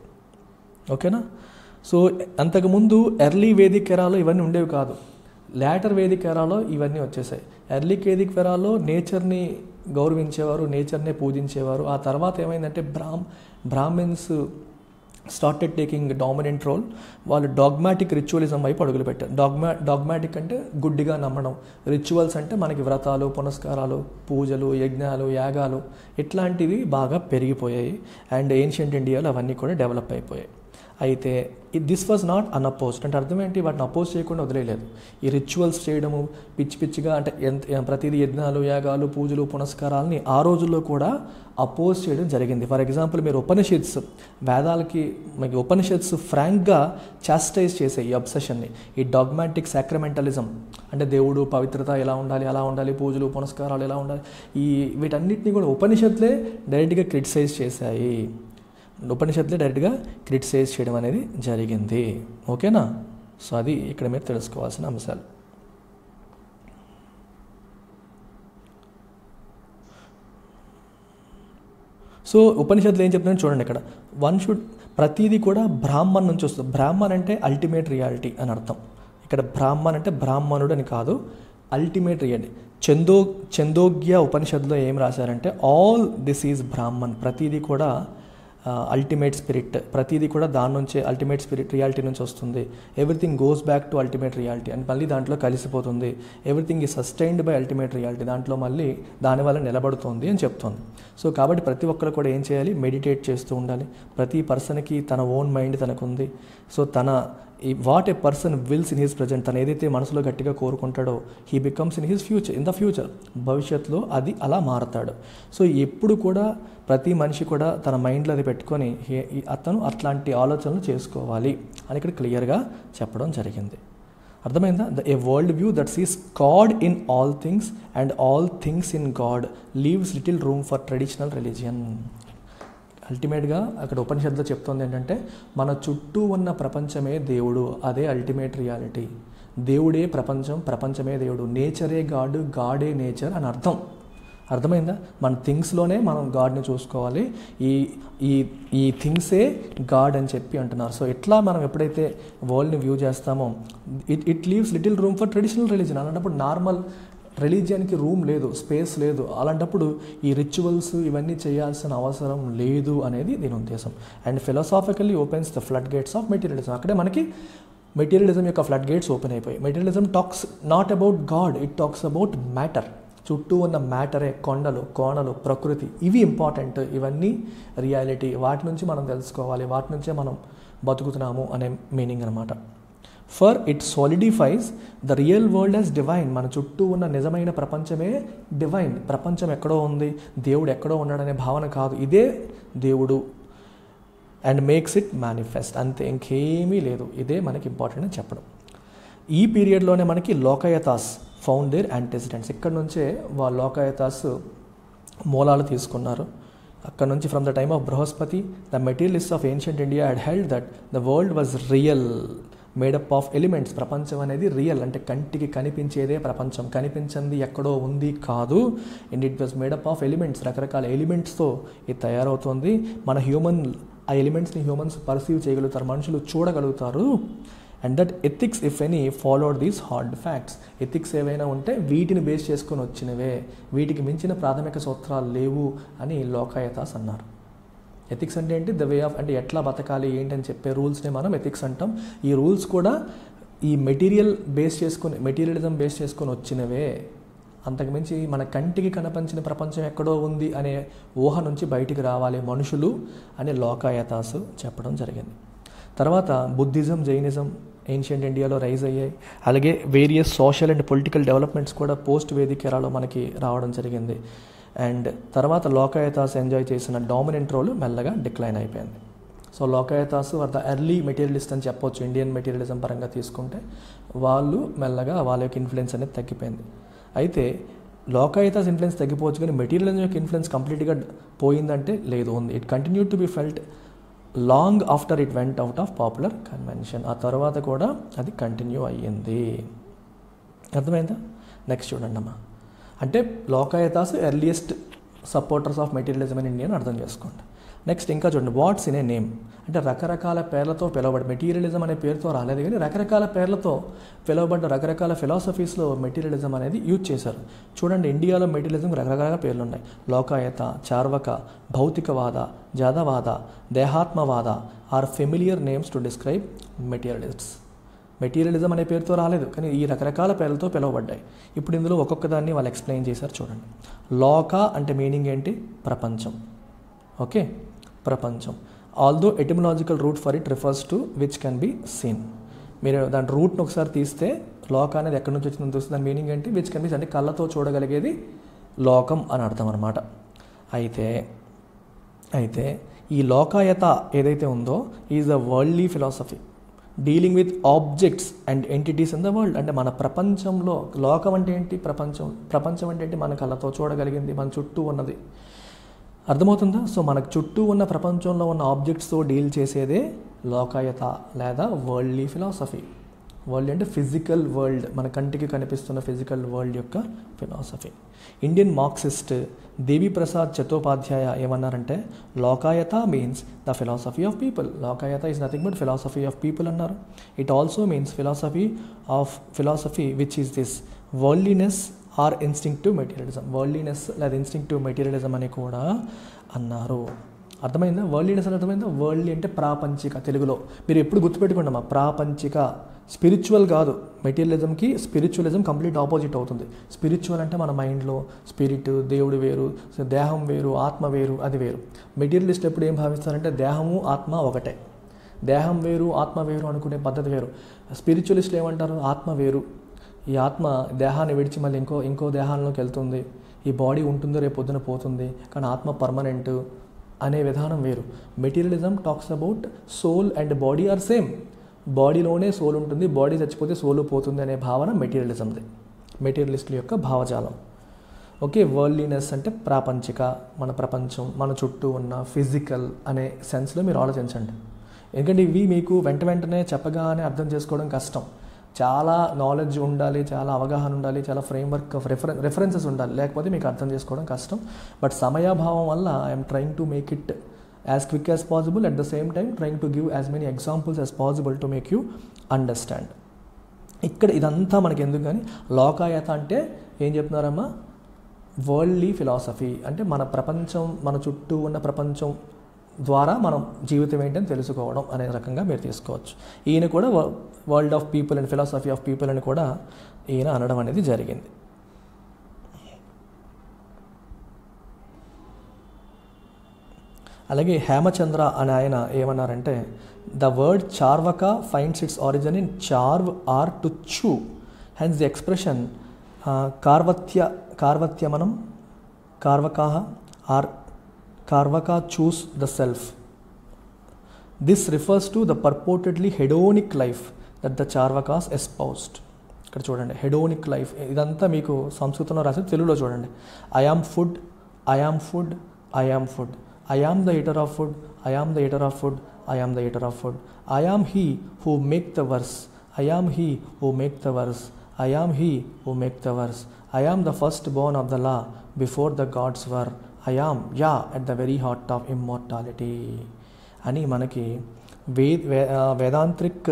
ఓకేనా సో అంతకుముందు ఎర్లీ వేదిక్ ఎరాలో ఇవన్నీ ఉండేవి కాదు లేటర్ వేదిక్ ఎరాలో ఇవన్నీ వచ్చేసాయి ఎర్లీ వేదిక్ ఎరాలో నేచర్ని గౌరవించేవారు నేచర్నే పూజించేవారు ఆ తర్వాత ఏమైందంటే బ్రాహ్మ్ Brahmins started taking dominant role వాళ్ళు డాగ్మాటిక్ రిచువలిజం వైపు అడుగులు డాగ్మా డాగ్మాటిక్ అంటే గుడ్డిగా నమ్మడం రిచువల్స్ అంటే మనకి వ్రతాలు పునస్కారాలు పూజలు యజ్ఞాలు యాగాలు ఇట్లాంటివి బాగా పెరిగిపోయాయి అండ్ ఏన్షియంట్ ఇండియాలో అవన్నీ కూడా డెవలప్ అయిపోయాయి అయితే దిస్ వాజ్ నాట్ అన్అపోజ్డ్ అంటే అర్థం ఏంటి వాటిని అపోజ్ చేయకుండా వదిలేయలేదు ఈ రిచువల్స్ చేయడము పిచ్చి పిచ్చిగా అంటే ఎంత ప్రతిదీ యజ్ఞాలు యాగాలు పూజలు పునస్కారాలని ఆ రోజుల్లో కూడా అపోజ్ చేయడం జరిగింది ఫర్ ఎగ్జాంపుల్ మీరు ఉపనిషత్స్ వేదాలకి మీకు ఉపనిషత్స్ ఫ్రాంక్గా చాస్టైజ్ చేసే ఈ అబ్సెషన్ని ఈ డాగ్మాటిక్ సాక్రమెంటలిజం అంటే దేవుడు పవిత్రత ఎలా ఉండాలి అలా ఉండాలి పూజలు పునస్కారాలు ఎలా ఉండాలి ఈ వీటన్నిటిని కూడా ఉపనిషత్తులే డైరెక్ట్గా క్రిటిసైజ్ చేశాయి ఉపనిషత్తులే డైరెక్ట్గా క్రిటిసైజ్ చేయడం అనేది జరిగింది ఓకేనా సో అది ఇక్కడ మీరు తెలుసుకోవాల్సిన అంశాలు సో ఉపనిషత్తులు ఏం చెప్తున్నాను చూడండి ఇక్కడ వన్ షుడ్ ప్రతిదీ కూడా బ్రాహ్మణ్ నుంచి వస్తుంది బ్రాహ్మణ్ అంటే అల్టిమేట్ రియాలిటీ అని అర్థం ఇక్కడ బ్రాహ్మణ్ అంటే బ్రాహ్మణుడు అని కాదు అల్టిమేట్ రియాలిటీ చందో చందోగ్య ఉపనిషత్తులో ఏం రాశారంటే ఆల్ దిస్ ఈజ్ బ్రాహ్మణ్ ప్రతిదీ కూడా అల్టిమేట్ స్పిరిట్ ప్రతిదీ కూడా దాని నుంచే అల్టిమేట్ స్పిరిట్ రియాలిటీ నుంచి వస్తుంది everything goes back to ultimate reality and మళ్ళీ దాంట్లో కలిసిపోతుంది ఎవ్రీథింగ్ ఈ సస్టైన్డ్ బై అల్టిమేట్ రియాలిటీ దాంట్లో మళ్ళీ దానివల్ల నిలబడుతుంది అని చెప్తుంది సో కాబట్టి ప్రతి ఒక్కరు కూడా ఏం చేయాలి మెడిటేట్ చేస్తూ ఉండాలి ప్రతి పర్సన్కి తన ఓన్ మైండ్ తనకుంది సో తన ఈ what a person wills in his present తను ఏదైతే మనసులో గట్టిగా కోరుకుంటాడో he becomes in his future in the future భవిష్యత్తులో అది అలా మారతాడు సో ఎప్పుడు కూడా ప్రతి మనిషి కూడా తన మైండ్లో అది పెట్టుకొని అతను అట్లాంటి ఆలోచనలు చేసుకోవాలి అని ఇక్కడ క్లియర్గా చెప్పడం జరిగింది అర్థమైందా the a world view that sees God in all things and all things in God leaves little room for traditional religion అల్టిమేట్గా అక్కడ ఉపనిషత్తులో చెప్తోంది ఏంటంటే మన చుట్టూ ఉన్న ప్రపంచమే దేవుడు అదే అల్టిమేట్ రియాలిటీ దేవుడే ప్రపంచం ప్రపంచమే దేవుడు నేచరే గాడ్ గాడే నేచర్ అని అర్థం అర్థమైందా మన థింగ్స్లోనే మనం గాడ్ని చూసుకోవాలి ఈ ఈ ఈ థింగ్సే గాడ్ అని చెప్పి అంటున్నారు సో ఎట్లా మనం ఎప్పుడైతే వరల్డ్ని వ్యూ చేస్తామో it it leaves little room for traditional religion అలాంటప్పుడు నార్మల్ రిలీజియన్కి రూమ్ లేదు స్పేస్ లేదు అలాంటప్పుడు ఈ రిచువల్స్ ఇవన్నీ చేయాల్సిన అవసరం లేదు అనేది దీని ఉద్దేశం and philosophically opens the flood gates of materialism అక్కడే మనకి మెటీరియలిజం యొక్క ఫ్లడ్ గేట్స్ ఓపెన్ అయిపోయాయి materialism talks not about God it talks about matter చుట్టూ ఉన్న మ్యాటరే కొండలు కోణలు ప్రకృతి ఇవి ఇంపార్టెంట్ ఇవన్నీ రియాలిటీ వాటి నుంచి మనం తెలుసుకోవాలి వాటి నుంచే మనం బతుకుతున్నాము అనే మీనింగ్ అనమాట for it solidifies the real world as divine మన చుట్టూ ఉన్న నిజమైన ప్రపంచమే డివైన్ ప్రపంచం ఎక్కడో ఉంది దేవుడు ఎక్కడో ఉన్నాడనే భావన కాదు ఇదే దేవుడు అండ్ మేక్స్ ఇట్ మేనిఫెస్ట్ అంతే ఇంకేమీ లేదు ఇదే మనకి ఇంపార్టెంట్ అని చెప్పడం ఈ పీరియడ్లోనే మనకి లోకయతాస్ ఫౌండ్ దేర్ యాంటిసిడెంట్స్ ఇక్కడ నుంచే వాళ్ళ లోకయతాస్ మూలాలు తీసుకున్నారు అక్కడ నుంచి from the time of Brihaspati the materialist of ancient India had held that the world was real made up of elements ప్రపంచం అనేది రియల్ అంటే కంటికి కనిపించేదే ప్రపంచం కనిపించింది ఎక్కడో ఉంది కాదు and it was made up of elements రకరకాల ఎలిమెంట్స్తో ఇది తయారవుతుంది మన హ్యూమన్ ఆ ఎలిమెంట్స్ని హ్యూమన్స్ పర్సీవ్ చేయగలుగుతారు మనుషులు చూడగలుగుతారు and that ethics if any followed these hard facts ethics ఏవైనా ఉంటే వీటిని బేస్ చేసుకొని వచ్చినవే వీటికి మించిన ప్రాథమిక సూత్రాలు లేవు అని లోకాయతాస్ అన్నారు ఎథిక్స్ అంటే ఏంటి ద వే ఆఫ్ అంటే ఎట్లా బతకాలి ఏంటని చెప్పే రూల్స్ని మనం ఎథిక్స్ అంటాం ఈ రూల్స్ కూడా ఈ మెటీరియల్ బేస్ చేసుకొని మెటీరియలిజం బేస్ చేసుకొని వచ్చినవే అంతకుమించి మన కంటికి కనపంచిన ప్రపంచం ఎక్కడో ఉంది అనే ఊహ నుంచి బయటికి రావాలి మనుషులు అని లోకాయతాసు చెప్పడం జరిగింది తర్వాత బుద్ధిజం జైనిజం ఏన్షియంట్ ఇండియాలో రైజ్ అయ్యాయి అలాగే various social and political developments కూడా పోస్ట్ వేదిక ఎరాలో మనకి రావడం జరిగింది అండ్ తర్వాత లోకాయతాస్ ఎంజాయ్ చేసిన డామినెంట్ రోల్ మెల్లగా డిక్లైన్ అయిపోయింది so Lokayatas are the early materialist అని చెప్పొచ్చు ఇండియన్ మెటీరియలిజం పరంగా తీసుకుంటే వాళ్ళు మెల్లగా వాళ్ళ యొక్క ఇన్ఫ్లుయెన్స్ అనేది తగ్గిపోయింది అయితే లోకాయతాస్ ఇన్ఫ్లుయెన్స్ తగ్గిపోవచ్చు కానీ మెటీరియలిజం యొక్క ఇన్ఫ్లుయెన్స్ కంప్లీట్గా పోయిందంటే లేదు ఉంది it continue to be felt long after it went out of popular convention ఆ తర్వాత కూడా అది కంటిన్యూ అయ్యింది అర్థమైందా నెక్స్ట్ చూడండి అమ్మా అంటే Lokayatas earliest supporters of materialism in India అని అర్థం చేసుకోండి నెక్స్ట్ ఇంకా చూడండి వాట్స్ ఇన్ ఏ నేమ్ అంటే రకరకాల పేర్లతో పిలువబడి మెటీరియలిజం అనే పేరుతో రాలేదు కానీ రకరకాల పేర్లతో పిలువబడ్డ రకరకాల ఫిలాసఫీస్లో మెటీరియలిజం అనేది యూజ్ చేశారు చూడండి ఇండియాలో మెటీరియలిజం రకరకాల పేర్లు ఉన్నాయి Lokayata Charvaka Bhautikavada Jadavada Dehatmavada are familiar names to describe materialists materialism అనే పేరుతో రాలేదు కానీ ఈ రకరకాల పేర్లతో పిలువబడ్డాయి ఇప్పుడు ఇందులో ఒక్కొక్క దాన్ని వాళ్ళు ఎక్స్ప్లెయిన్ చేశారు చూడండి లోక అంటే మీనింగ్ ఏంటి ప్రపంచం ఓకే ప్రపంచం although etymological root for it refers to which can be seen మీరు దాని రూట్ని ఒకసారి తీస్తే లోక అనేది ఎక్కడి నుంచి వచ్చిందో చూస్తే దాని మీనింగ్ ఏంటి విచ్ కెన్ బి అంటే కళ్ళతో చూడగలిగేది లోకం అని అర్థం అనమాట అయితే అయితే ఈ లోకాయత ఏదైతే ఉందో is a worldly philosophy dealing with objects and entities in the world అంటే మన ప్రపంచంలో లోకం అంటే ఏంటి ప్రపంచం ప్రపంచం అంటే ఏంటి మన కళ్ళతో చూడగలిగింది మన చుట్టూ ఉన్నది అర్థమవుతుందా సో మనకు చుట్టూ ఉన్న ప్రపంచంలో ఉన్న ఆబ్జెక్ట్స్తో డీల్ చేసేదే లోకాయత లేదా వరల్డ్లీ ఫిలాసఫీ వరల్డ్ అంటే ఫిజికల్ వరల్డ్ మన కంటికి కనిపిస్తున్న ఫిజికల్ వరల్డ్ యొక్క philosophy Indian Marxist Debiprasad Chattopadhyaya ఏమన్నారంటే Lokayata means the philosophy of people Lokayata is nothing but philosophy of people అన్నారు it also means philosophy of philosophy which is this worldliness or instinctive materialism worldliness లేదా instinctive materialism అని కూడా అన్నారు అర్థమైందా worldliness అని అర్థమైందా worldly అంటే ప్రాపంచిక తెలుగులో మీరు ఎప్పుడు గుర్తుపెట్టుకోండి అమ్మా ప్రాపంచిక స్పిరిచువల్ కాదు మెటీరియలిజంకి స్పిరిచువలిజం కంప్లీట్ ఆపోజిట్ అవుతుంది స్పిరిచువల్ అంటే మన మైండ్లో స్పిరిట్ దేవుడు వేరు దేహం వేరు ఆత్మ వేరు అది వేరు మెటీరియలిస్ట్ ఎప్పుడు ఏం భావిస్తారంటే దేహము ఆత్మ ఒకటే దేహం వేరు ఆత్మ వేరు అనుకునే పద్ధతి వేరు స్పిరిచువలిస్టులు ఏమంటారు ఆత్మ వేరు ఈ ఆత్మ దేహాన్ని విడిచి మళ్ళీ ఇంకో ఇంకో దేహాల్లోకి వెళ్తుంది ఈ బాడీ ఉంటుంది రేపు పొద్దున పోతుంది కానీ ఆత్మ పర్మనెంట్ అనే విధానం వేరు materialism talks about soul and body are same బాడీలోనే సోల్ ఉంటుంది బాడీ చచ్చిపోతే సోలు పోతుంది అనే భావన మెటీరియలిజంది మెటీరియలిస్టుల యొక్క భావజాలం ఓకే వరల్డ్లీనెస్ అంటే ప్రాపంచిక మన ప్రపంచం మన చుట్టూ ఉన్న ఫిజికల్ అనే సెన్స్లో మీరు ఆలోచించండి ఎందుకంటే ఇవి మీకు వెంట వెంటనే చెప్పగానే అర్థం చేసుకోవడం కష్టం చాలా నాలెడ్జ్ ఉండాలి చాలా అవగాహన ఉండాలి చాలా ఫ్రేమ్వర్క్ ఆఫ్ రెఫరెన్ రెఫరెన్సెస్ ఉండాలి లేకపోతే మీకు అర్థం చేసుకోవడం కష్టం బట్ సమయాభావం వల్ల I'm trying to make it as quick as possible at the same time trying to give as many examples as possible to make you understand ఇక్కడ ఇదంతా మనకి ఎందుకు కానీ లోకాయత అంటే ఏం చెప్తున్నారమ్మా వరల్డ్లీ ఫిలాసఫీ అంటే మన ప్రపంచం మన చుట్టూ ఉన్న ప్రపంచం ద్వారా మనం జీవితం ఏంటని తెలుసుకోవడం అనే రకంగా మీరు తీసుకోవచ్చు ఈయన కూడా world of people and philosophy of people అని కూడా ఈయన అనడం అనేది జరిగింది అలాగే హేమచంద్ర అని ఆయన ఏమన్నారంటే the word Charvaka finds its origin in charv or to chew hence the expression కార్వత్య కార్వత్యమనం కార్వకాహ or Charvaka chews the self this refers to the purportedly hedonic life that the Charvakas espoused ఇక్కడ చూడండి హెడోనిక్ లైఫ్ ఇదంతా మీకు సంస్కృతంలో రాసి తెలుగులో చూడండి I am food I am food I am food I am the eater of food I am the eater of food I am the eater of food I am he who make the verse I am he who make the verse I am he who make the verse I am the first born of the law before the gods were I am యా at the very heart of immortality అని మనకి వే వేదాంత్రిక్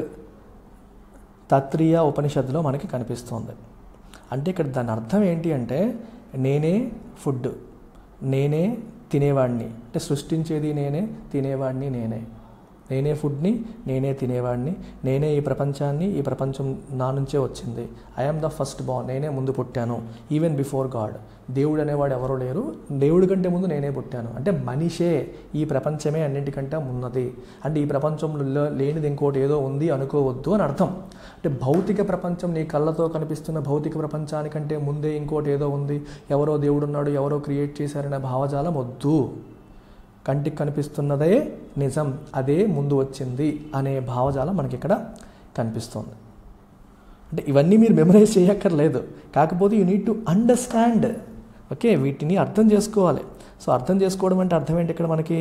తత్రీయ ఉపనిషత్తులో మనకి కనిపిస్తుంది అంటే ఇక్కడ దాని అర్థం ఏంటి అంటే నేనే ఫుడ్ నేనే తినేవాడిని అంటే సృష్టించేది నేనే తినేవాడిని నేనే నేనే ఫుడ్ని నేనే తినేవాడిని నేనే ఈ ప్రపంచాన్ని ఈ ప్రపంచం నా నుంచే వచ్చింది ఐఎమ్ ద ఫస్ట్ బాన్ నేనే ముందు పుట్టాను ఈవెన్ బిఫోర్ గాడ్ దేవుడు అనేవాడు ఎవరూ లేరు దేవుడి కంటే ముందు నేనే పుట్టాను అంటే మనిషే ఈ ప్రపంచమే అన్నింటికంటే ఉన్నది అంటే ఈ ప్రపంచంలో లేనిది ఇంకోటి ఏదో ఉంది అనుకోవద్దు అని అర్థం అంటే భౌతిక ప్రపంచం నీ కళ్ళతో కనిపిస్తున్న భౌతిక ప్రపంచానికంటే ముందే ఇంకోటి ఏదో ఉంది ఎవరో దేవుడున్నాడు ఎవరో క్రియేట్ చేశారనే భావజాలం వద్దు కంటికి కనిపిస్తున్నదే నిజం అదే ముందు వచ్చింది అనే భావజాలం మనకి ఇక్కడ కనిపిస్తుంది అంటే ఇవన్నీ మీరు మెమరైజ్ చేయక్కర్లేదు కాకపోతే you need to understand okay వీటిని అర్థం చేసుకోవాలి సో అర్థం చేసుకోవడం అంటే అర్థం ఏంటి ఇక్కడ మనకి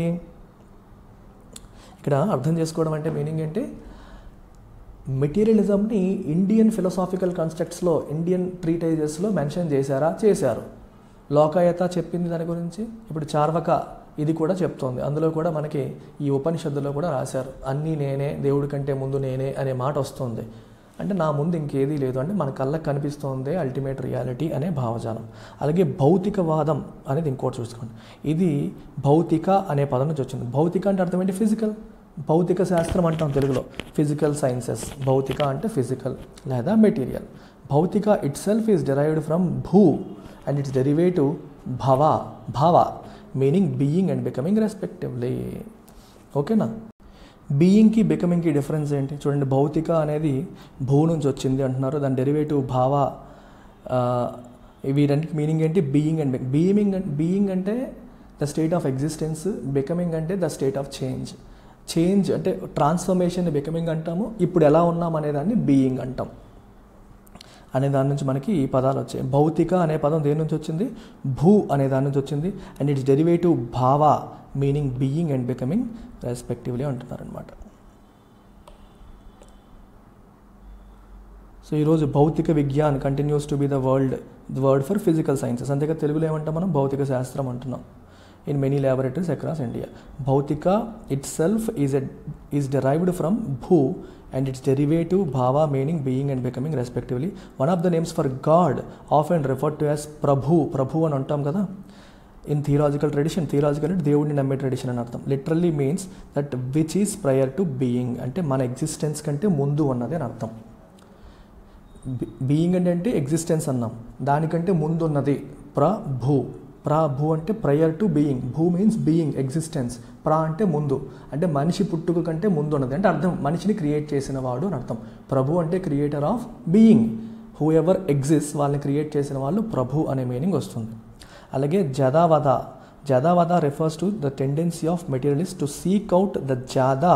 ఇక్కడ అర్థం చేసుకోవడం అంటే మీనింగ్ ఏంటి మెటీరియలిజంని ఇండియన్ ఫిలసాఫికల్ కన్స్ట్రక్ట్స్లో ఇండియన్ ట్రీటైజెస్లో మెన్షన్ చేశారా చేశారు లోకాయత చెప్పింది దాని గురించి ఇప్పుడు చార్వక ఇది కూడా చెప్తోంది అందులో కూడా మనకి ఈ ఉపనిషత్తులో కూడా రాశారు అన్నీ నేనే దేవుడి కంటే ముందు నేనే అనే మాట వస్తుంది అంటే నా ముందు ఇంకేదీ లేదు అంటే మన కళ్ళకు కనిపిస్తోంది అల్టిమేట్ రియాలిటీ అనే భావజాలం అలాగే భౌతికవాదం అనేది ఇంకోటి చూసుకోండి ఇది భౌతిక అనే పదం నుంచి వచ్చింది భౌతిక అంటే అర్థం ఏంటి ఫిజికల్ భౌతిక శాస్త్రం అంటాం తెలుగులో ఫిజికల్ సైన్సెస్ భౌతిక అంటే ఫిజికల్ లేదా material bhautika itself is derived from bhu and its derivative bhava bhava meaning being and becoming respectively ఓకేనా బీయింగ్కి బికమింగ్కి డిఫరెన్స్ ఏంటి చూడండి భౌతిక అనేది భూ నుంచి వచ్చింది అంటున్నారు దాని డెరివేటివ్ భావ వీటన్నిటి మీనింగ్ ఏంటి బీయింగ్ అండ్ బీయింగ్ బీయింగ్ అంటే the state of existence becoming అంటే the state of change change అంటే ట్రాన్స్ఫర్మేషన్ బికమింగ్ అంటాము ఇప్పుడు ఎలా ఉన్నాం అనేదాన్ని బీయింగ్ అంటాం అనే దాని నుంచి మనకి ఈ పదాలు వచ్చాయి భౌతిక అనే పదం దేని నుంచి వచ్చింది భూ అనే దాని నుంచి వచ్చింది and its derivative bhava meaning being and becoming respectively అంటున్నారనమాట సో ఈరోజు bhautika vigyan continues to be the world the word for physical sciences అంతేగా తెలుగులో ఏమంటాం మనం భౌతిక శాస్త్రం అంటున్నాం in many laboratories across India bhautika itself is a is derived from bhu and its derivative bhava meaning being and becoming respectively one of the names for god often referred to as prabhu prabhu అని అంటాం కదా in theological tradition theological అంటే దేవుడిని నమ్మే tradition అని అర్థం literally means that which is prior to being అంటే మన ఎగ్జిస్టెన్స్ కంటే ముందు ఉన్నది అని అర్థం బీయింగ్ అంటే అంటే ఎగ్జిస్టెన్స్ అన్నాం దానికంటే ముందు ఉన్నది ప్రభు ప్రా భూ అంటే prior to being bhu means being existence ప్రా అంటే ముందు అంటే మనిషి పుట్టుక కంటే ముందు ఉన్నది అంటే అర్థం మనిషిని క్రియేట్ చేసిన వాడు అని అర్థం ప్రభు అంటే creator of being whoever exist వాళ్ళని క్రియేట్ చేసిన వాళ్ళు ప్రభు అనే మీనింగ్ వస్తుంది అలాగే Jadavada Jadavada refers to the tendency of materialist to seek out the jada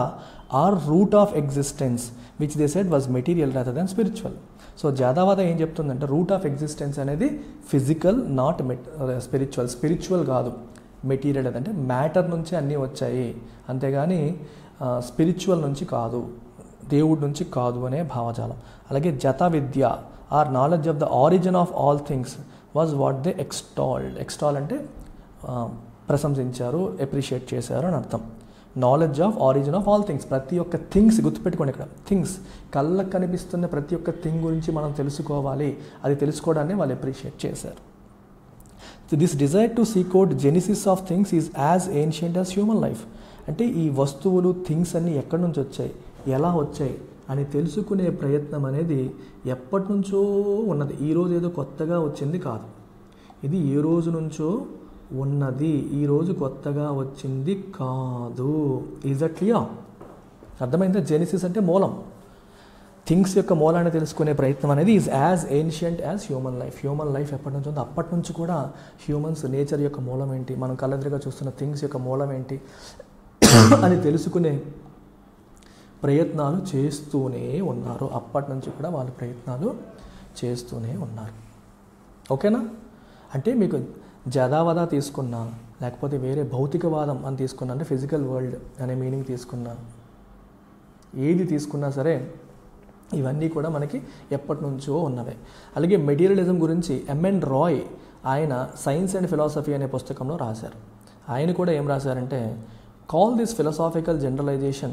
or root of existence which they said was material rather than spiritual so Jadavada ఏం చెప్తుందంటే root of existence అనేది ఫిజికల్ నాట్ మెట్ స్పిరిచువల్ స్పిరిచువల్ కాదు material అంటే matter నుంచి అన్నీ వచ్చాయి అంతేగాని స్పిరిచువల్ నుంచి కాదు దేవుడి నుంచి కాదు అనే భావజాలం అలాగే జత విద్య or knowledge of the origin of all things was what they extolled extol అంటే ఆ, ప్రశంసించారు అప్రిషియేట్ చేశారు అని అర్థం knowledge of origin of all things ప్రతి ఒక్క థింగ్స్ గుర్తుపెట్టుకోండి ఇక్కడ థింగ్స్ కళ్ళకు కనిపిస్తున్న ప్రతి ఒక్క థింగ్ గురించి మనం తెలుసుకోవాలి అది తెలుసుకోవడాన్ని వాళ్ళు అప్రిషియేట్ చేశారు so this desire to seek out genesis of things is as ancient as human life అంటే ఈ వస్తువులు థింగ్స్ అన్నీ ఎక్కడి నుంచి వచ్చాయి ఎలా వచ్చాయి అని తెలుసుకునే ప్రయత్నం అనేది ఎప్పటి నుంచో ఉన్నది ఈ రోజు ఏదో కొత్తగా వచ్చింది కాదు ఇది ఏ రోజు నుంచో ఉన్నది ఈ రోజు కొత్తగా వచ్చింది కాదు ఈజ్ అట్ క్లియర్ అర్థమైందా జెనిసిస్ అంటే మూలం థింగ్స్ యొక్క మూలాన్ని తెలుసుకునే ప్రయత్నం అనేది is as ancient as human life human life ఎప్పటి నుంచి ఉందో అప్పటి నుంచి కూడా హ్యూమన్స్ నేచర్ యొక్క మూలం ఏంటి మనం కళ్ళెదురుగా చూస్తున్న థింగ్స్ యొక్క మూలం ఏంటి అని తెలుసుకునే ప్రయత్నాలు చేస్తూనే ఉన్నారు అప్పటి నుంచి కూడా వాళ్ళు ప్రయత్నాలు చేస్తూనే ఉన్నారు ఓకేనా అంటే మీకు జదావదా తీసుకున్నా లేకపోతే వేరే భౌతికవాదం అని తీసుకున్నా అంటే ఫిజికల్ వరల్డ్ అనే మీనింగ్ తీసుకున్నా ఏది తీసుకున్నా సరే ఇవన్నీ కూడా మనకి ఎప్పటి నుంచో ఉన్నవే అలాగే మెటీరియలిజం గురించి ఎంఎన్ రాయ్ ఆయన సైన్స్ అండ్ ఫిలాసఫీ అనే పుస్తకంలో రాశారు ఆయన కూడా ఏం రాశారంటే call this philosophical generalisation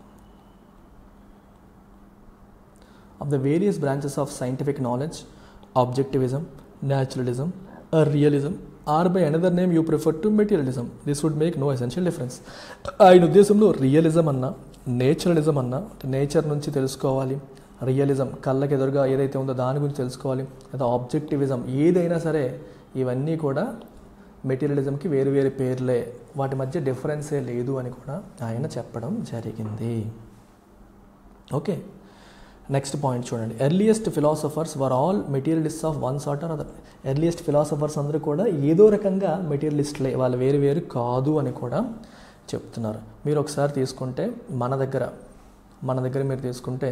of the various branches of scientific knowledge, objectivism, naturalism, or realism, or by another name you prefer to materialism. This would make no essential difference. ఆయన ఉద్దేశంలో realism అన్నా నేచురలిజం అన్నా నేచర్ నుంచి తెలుసుకోవాలి realism కళ్ళకి ఎదురుగా ఏదైతే ఉందో దాని గురించి తెలుసుకోవాలి లేదా ఆబ్జెక్టివిజం ఏదైనా సరే ఇవన్నీ కూడా మెటీరియలిజంకి వేరు వేరు పేర్లే వాటి మధ్య డిఫరెన్సే లేదు అని కూడా ఆయన చెప్పడం జరిగింది ఓకే నెక్స్ట్ పాయింట్ చూడండి earliest philosophers were all materialist of one sort or other earliest philosophers అందరూ కూడా ఏదో రకంగా మెటీరియలిస్ట్లే వాళ్ళు వేరు వేరు కాదు అని కూడా చెప్తున్నారు మీరు ఒకసారి తీసుకుంటే మన దగ్గర మన దగ్గర మీరు తీసుకుంటే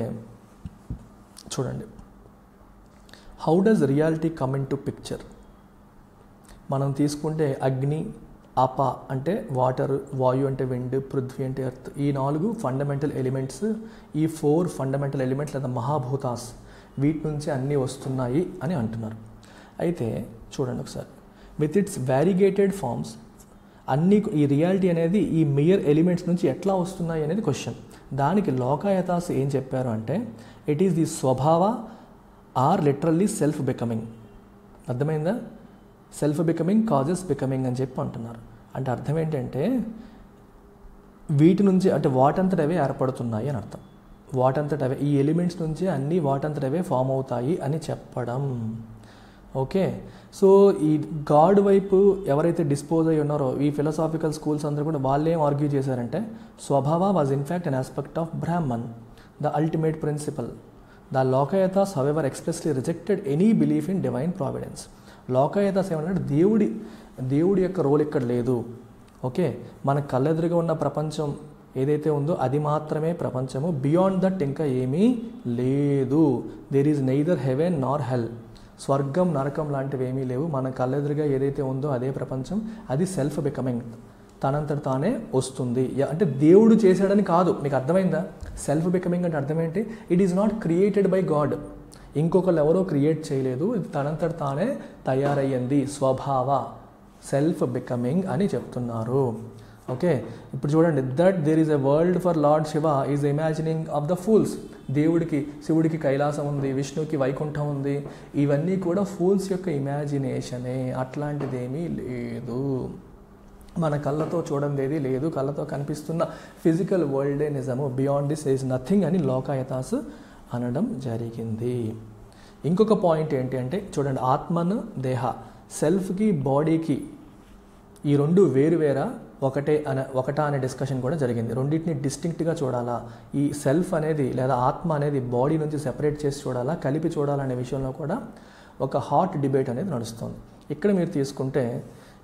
చూడండి how does reality come into picture మనం తీసుకుంటే అగ్ని అప అంటే వాటర్ వాయు అంటే విండ్ పృథ్వీ అంటే ఎర్త్ ఈ నాలుగు ఫండమెంటల్ ఎలిమెంట్స్ ఈ ఫోర్ ఫండమెంటల్ ఎలిమెంట్స్ లేదా మహాభూతాస్ వీటి నుంచి అన్నీ వస్తున్నాయి అని అంటున్నారు అయితే చూడండి ఒకసారి విత్ ఇట్స్ వ్యారిగేటెడ్ ఫార్మ్స్ అన్ని ఈ రియాలిటీ అనేది ఈ మేయర్ ఎలిమెంట్స్ నుంచి ఎట్లా వస్తున్నాయి అనేది క్వశ్చన్ దానికి లోకాయతాస్ ఏం చెప్పారు అంటే it is the svabhava or literally self becoming అర్థమైందా సెల్ఫ్ బికమింగ్ కాజెస్ బికమింగ్ అని చెప్పి అంటున్నారు అంటే అర్థం ఏంటంటే వీటి నుంచి అంటే వాటంతట అవే ఏర్పడుతున్నాయి అని అర్థం వాటంతట అవే ఈ ఎలిమెంట్స్ నుంచి అన్నీ వాటంతట అవే ఫామ్ అవుతాయి అని చెప్పడం ఓకే సో ఈ గాడ్ వైపు ఎవరైతే డిస్పోజ్ అయి ఉన్నారో ఈ ఫిలసాఫికల్ స్కూల్స్ అందరూ కూడా వాళ్ళు ఏం ఆర్గ్యూ చేశారంటే svabhava was in fact an aspect of Brahman the ultimate principle the Lokayatas however expressly rejected any belief in divine providence Lokayatas ఏమన్నాడు దేవుడి దేవుడి యొక్క రోల్ ఇక్కడ లేదు ఓకే మన కళ్ళెదురుగా ఉన్న ప్రపంచం ఏదైతే ఉందో అది మాత్రమే ప్రపంచము బియాండ్ దట్ ఇంకా ఏమీ లేదు దేర్ ఈజ్ నెయిదర్ హెవెన్ నార్ హెల్ స్వర్గం నరకం లాంటివి ఏమీ లేవు మన కళ్ళెదురుగా ఏదైతే ఉందో అదే ప్రపంచం అది సెల్ఫ్ బికమింగ్ తనంతట తానే వస్తుంది యా- అంటే దేవుడు చేశాడని కాదు మీకు అర్థమైందా సెల్ఫ్ బికమింగ్ అంటే అర్థం ఏంటి it is not created by God ఇంకొకళ్ళు ఎవరో క్రియేట్ చేయలేదు ఇది తనంతట తానే తయారయ్యింది స్వభావ సెల్ఫ్ బికమింగ్ అని చెప్తున్నారు ఓకే ఇప్పుడు చూడండి that there is a world for Lord Shiva is imagining of the fools దేవుడికి శివుడికి కైలాసం ఉంది విష్ణుకి వైకుంఠం ఉంది ఇవన్నీ కూడా ఫూల్స్ యొక్క ఇమాజినేషనే అట్లాంటిదేమీ లేదు మన కళ్ళతో చూడందేది లేదు కళ్ళతో కనిపిస్తున్న ఫిజికల్ వరల్డే నిజము బియాండ్ దిస్ ఈజ్ నథింగ్ అని లోకాయతాస్ అనడం జరిగింది ఇంకొక పాయింట్ ఏంటి అంటే చూడండి ఆత్మను దేహ సెల్ఫ్కి బాడీకి ఈ రెండు వేరు వేరా ఒకటే అనే ఒకటా అనే డిస్కషన్ కూడా జరిగింది రెండింటిని డిస్టింక్ట్గా చూడాలా ఈ సెల్ఫ్ అనేది లేదా ఆత్మ అనేది బాడీ నుంచి సెపరేట్ చేసి చూడాలా కలిపి చూడాలనే విషయంలో కూడా ఒక హాట్ డిబేట్ అనేది నడుస్తుంది ఇక్కడ మీరు తీసుకుంటే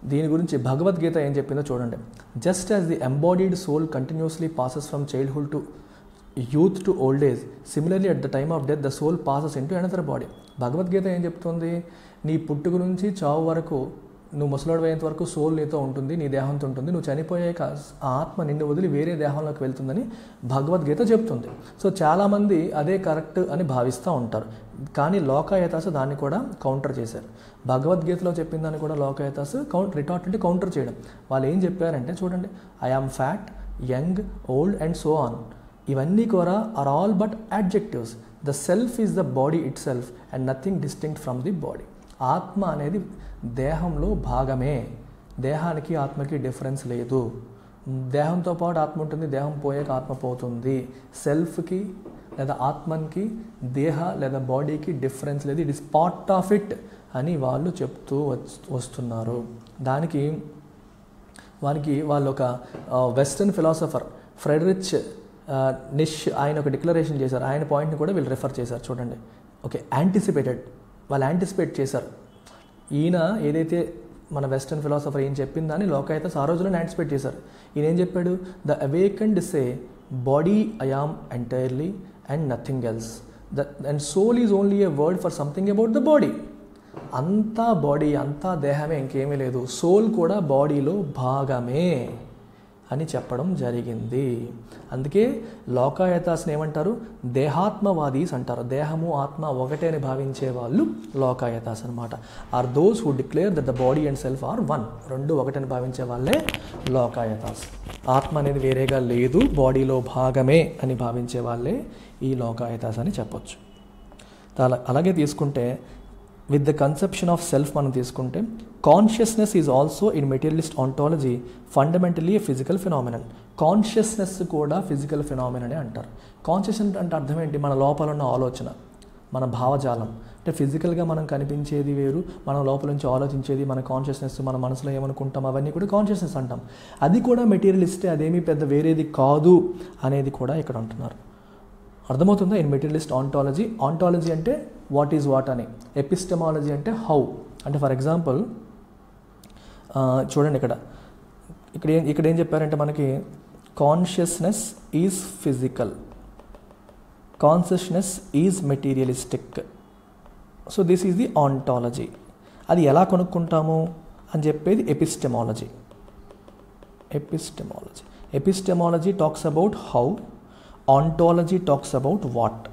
దీని గురించి భగవద్గీత ఏం చెప్పిందో చూడండి just as the embodied soul continuously passes from childhood to youth to old age similarly at the time of death the soul passes into another body Bhagavad Gita ఏం చెప్తుంది నీ పుట్టుక నుంచి చావు వరకు నువ్వు ముసలాడు అయ్యేంత వరకు సోల్ నీతో ఉంటుంది నీ దేహంతో ఉంటుంది నువ్వు చనిపోయాక ఆ ఆత్మ నిన్ను వదిలి వేరే దేహంలోకి వెళ్తుందని భగవద్గీత చెప్తుంది సో చాలామంది అదే కరెక్ట్ అని భావిస్తూ ఉంటారు కానీ లోకాయతాసు దాన్ని కూడా కౌంటర్ చేశారు భగవద్గీతలో చెప్పిన దాన్ని కూడా లోకాయతాసు కౌంట్ రిటార్ట్ అంటే కౌంటర్ చేయడం వాళ్ళు ఏం చెప్పారంటే చూడండి I am fat young old and so on ఇవన్నీ కూడా are all but adjectives the self is the body itself and nothing distinct from the body ఆత్మ అనేది దేహంలో భాగమే దేహానికి ఆత్మకి డిఫరెన్స్ లేదు దేహంతో పాటు ఆత్మ ఉంటుంది దేహం పోయాక ఆత్మ పోతుంది సెల్ఫ్కి లేదా ఆత్మకి దేహ లేదా బాడీకి డిఫరెన్స్ లేదు it is part of it అని వాళ్ళు చెప్తూ వస్తున్నారు దానికి వానికి వాళ్ళు ఒక వెస్టర్న్ ఫిలాసఫర్ ఫ్రెడరిచ్ నిష్ ఆయన ఒక డిక్లరేషన్ చేశారు ఆయన పాయింట్ని కూడా వీళ్ళు రిఫర్ చేశారు చూడండి ఓకే యాంటిసిపేటెడ్ వాళ్ళు యాంటిసిపేట్ చేశారు ఈయన ఏదైతే మన వెస్టర్న్ ఫిలాసఫర్ ఏం చెప్పిందని లోకాయత ఆ రోజులను యాంటిసిపేట్ చేశారు ఈయన ఏం చెప్పాడు the awakened say body I am entirely and nothing else the and soul is only a word for something about the body అంతా బాడీ అంతా దేహమే ఇంకేమీ లేదు సోల్ కూడా బాడీలో భాగమే అని చెప్పడం జరిగింది అందుకే లోకాయతాస్ని ఏమంటారు దేహాత్మవాదీస్ అంటారు దేహము ఆత్మ ఒకటే అని భావించే వాళ్ళు లోకాయతాస్ అనమాట are those who declare that the body and self are one రెండు ఒకటని భావించే వాళ్ళే లోకాయతాస్ ఆత్మ అనేది వేరేగా లేదు బాడీలో భాగమే అని భావించే వాళ్ళే ఈ లోకాయతాస్ అని చెప్పొచ్చు అలాగే తీసుకుంటే with the conception of self మనం తీసుకుంటే consciousness is also in materialist ontology fundamentally physical phenomenon consciousness కూడా ఫిజికల్ ఫినామిననే అంటారు కాన్షియస్ అంటే అర్థం ఏంటి మన లోపల ఉన్న ఆలోచన మన భావజాలం అంటే ఫిజికల్గా మనం కనిపించేది వేరు మన లోపల నుంచి ఆలోచించేది మన కాన్షియస్నెస్ మన మనసులో ఏమనుకుంటాం అవన్నీ కూడా కాన్షియస్నెస్ అంటాం అది కూడా మెటీరియలిస్టే అదేమీ పెద్ద వేరేది కాదు అనేది కూడా ఇక్కడ అంటున్నారు అర్థమవుతుందా ఇన్ మెటీరియలిస్ట్ ఆంటాలజీ ఆంటాలజీ అంటే వాట్ ఈజ్ వాట్ అని ఎపిస్టమాలజీ అంటే హౌ అంటే ఫర్ ఎగ్జాంపుల్ చూడండి ఇక్కడ ఇక్కడ ఏం ఇక్కడ ఏం చెప్పారంటే మనకి consciousness is physical consciousness is materialistic so this is the ontology అది ఎలా కొనుక్కుంటాము అని చెప్పేది epistemology epistemology epistemology talks about how ontology talks about what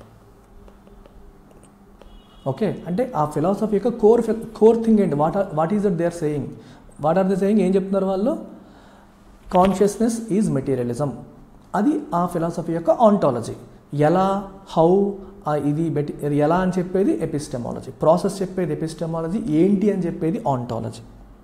okay అంటే ఆ ఫిలాసఫీ యొక్క కోర్ కోర్ థింగ్ ఏంటి what are what is that they are saying what are the saying ఏం చెప్తున్నారు వాళ్ళు కాన్షియస్నెస్ ఈజ్ మెటీరియలిజం అది ఆ ఫిలాసఫీ యొక్క ఆంటాలజీ ఎలా హౌ ఇది బెటి ఎలా అని చెప్పేది ఎపిస్టమాలజీ ప్రాసెస్ చెప్పేది ఎపిస్టమాలజీ ఏంటి అని చెప్పేది ఆంటాలజీ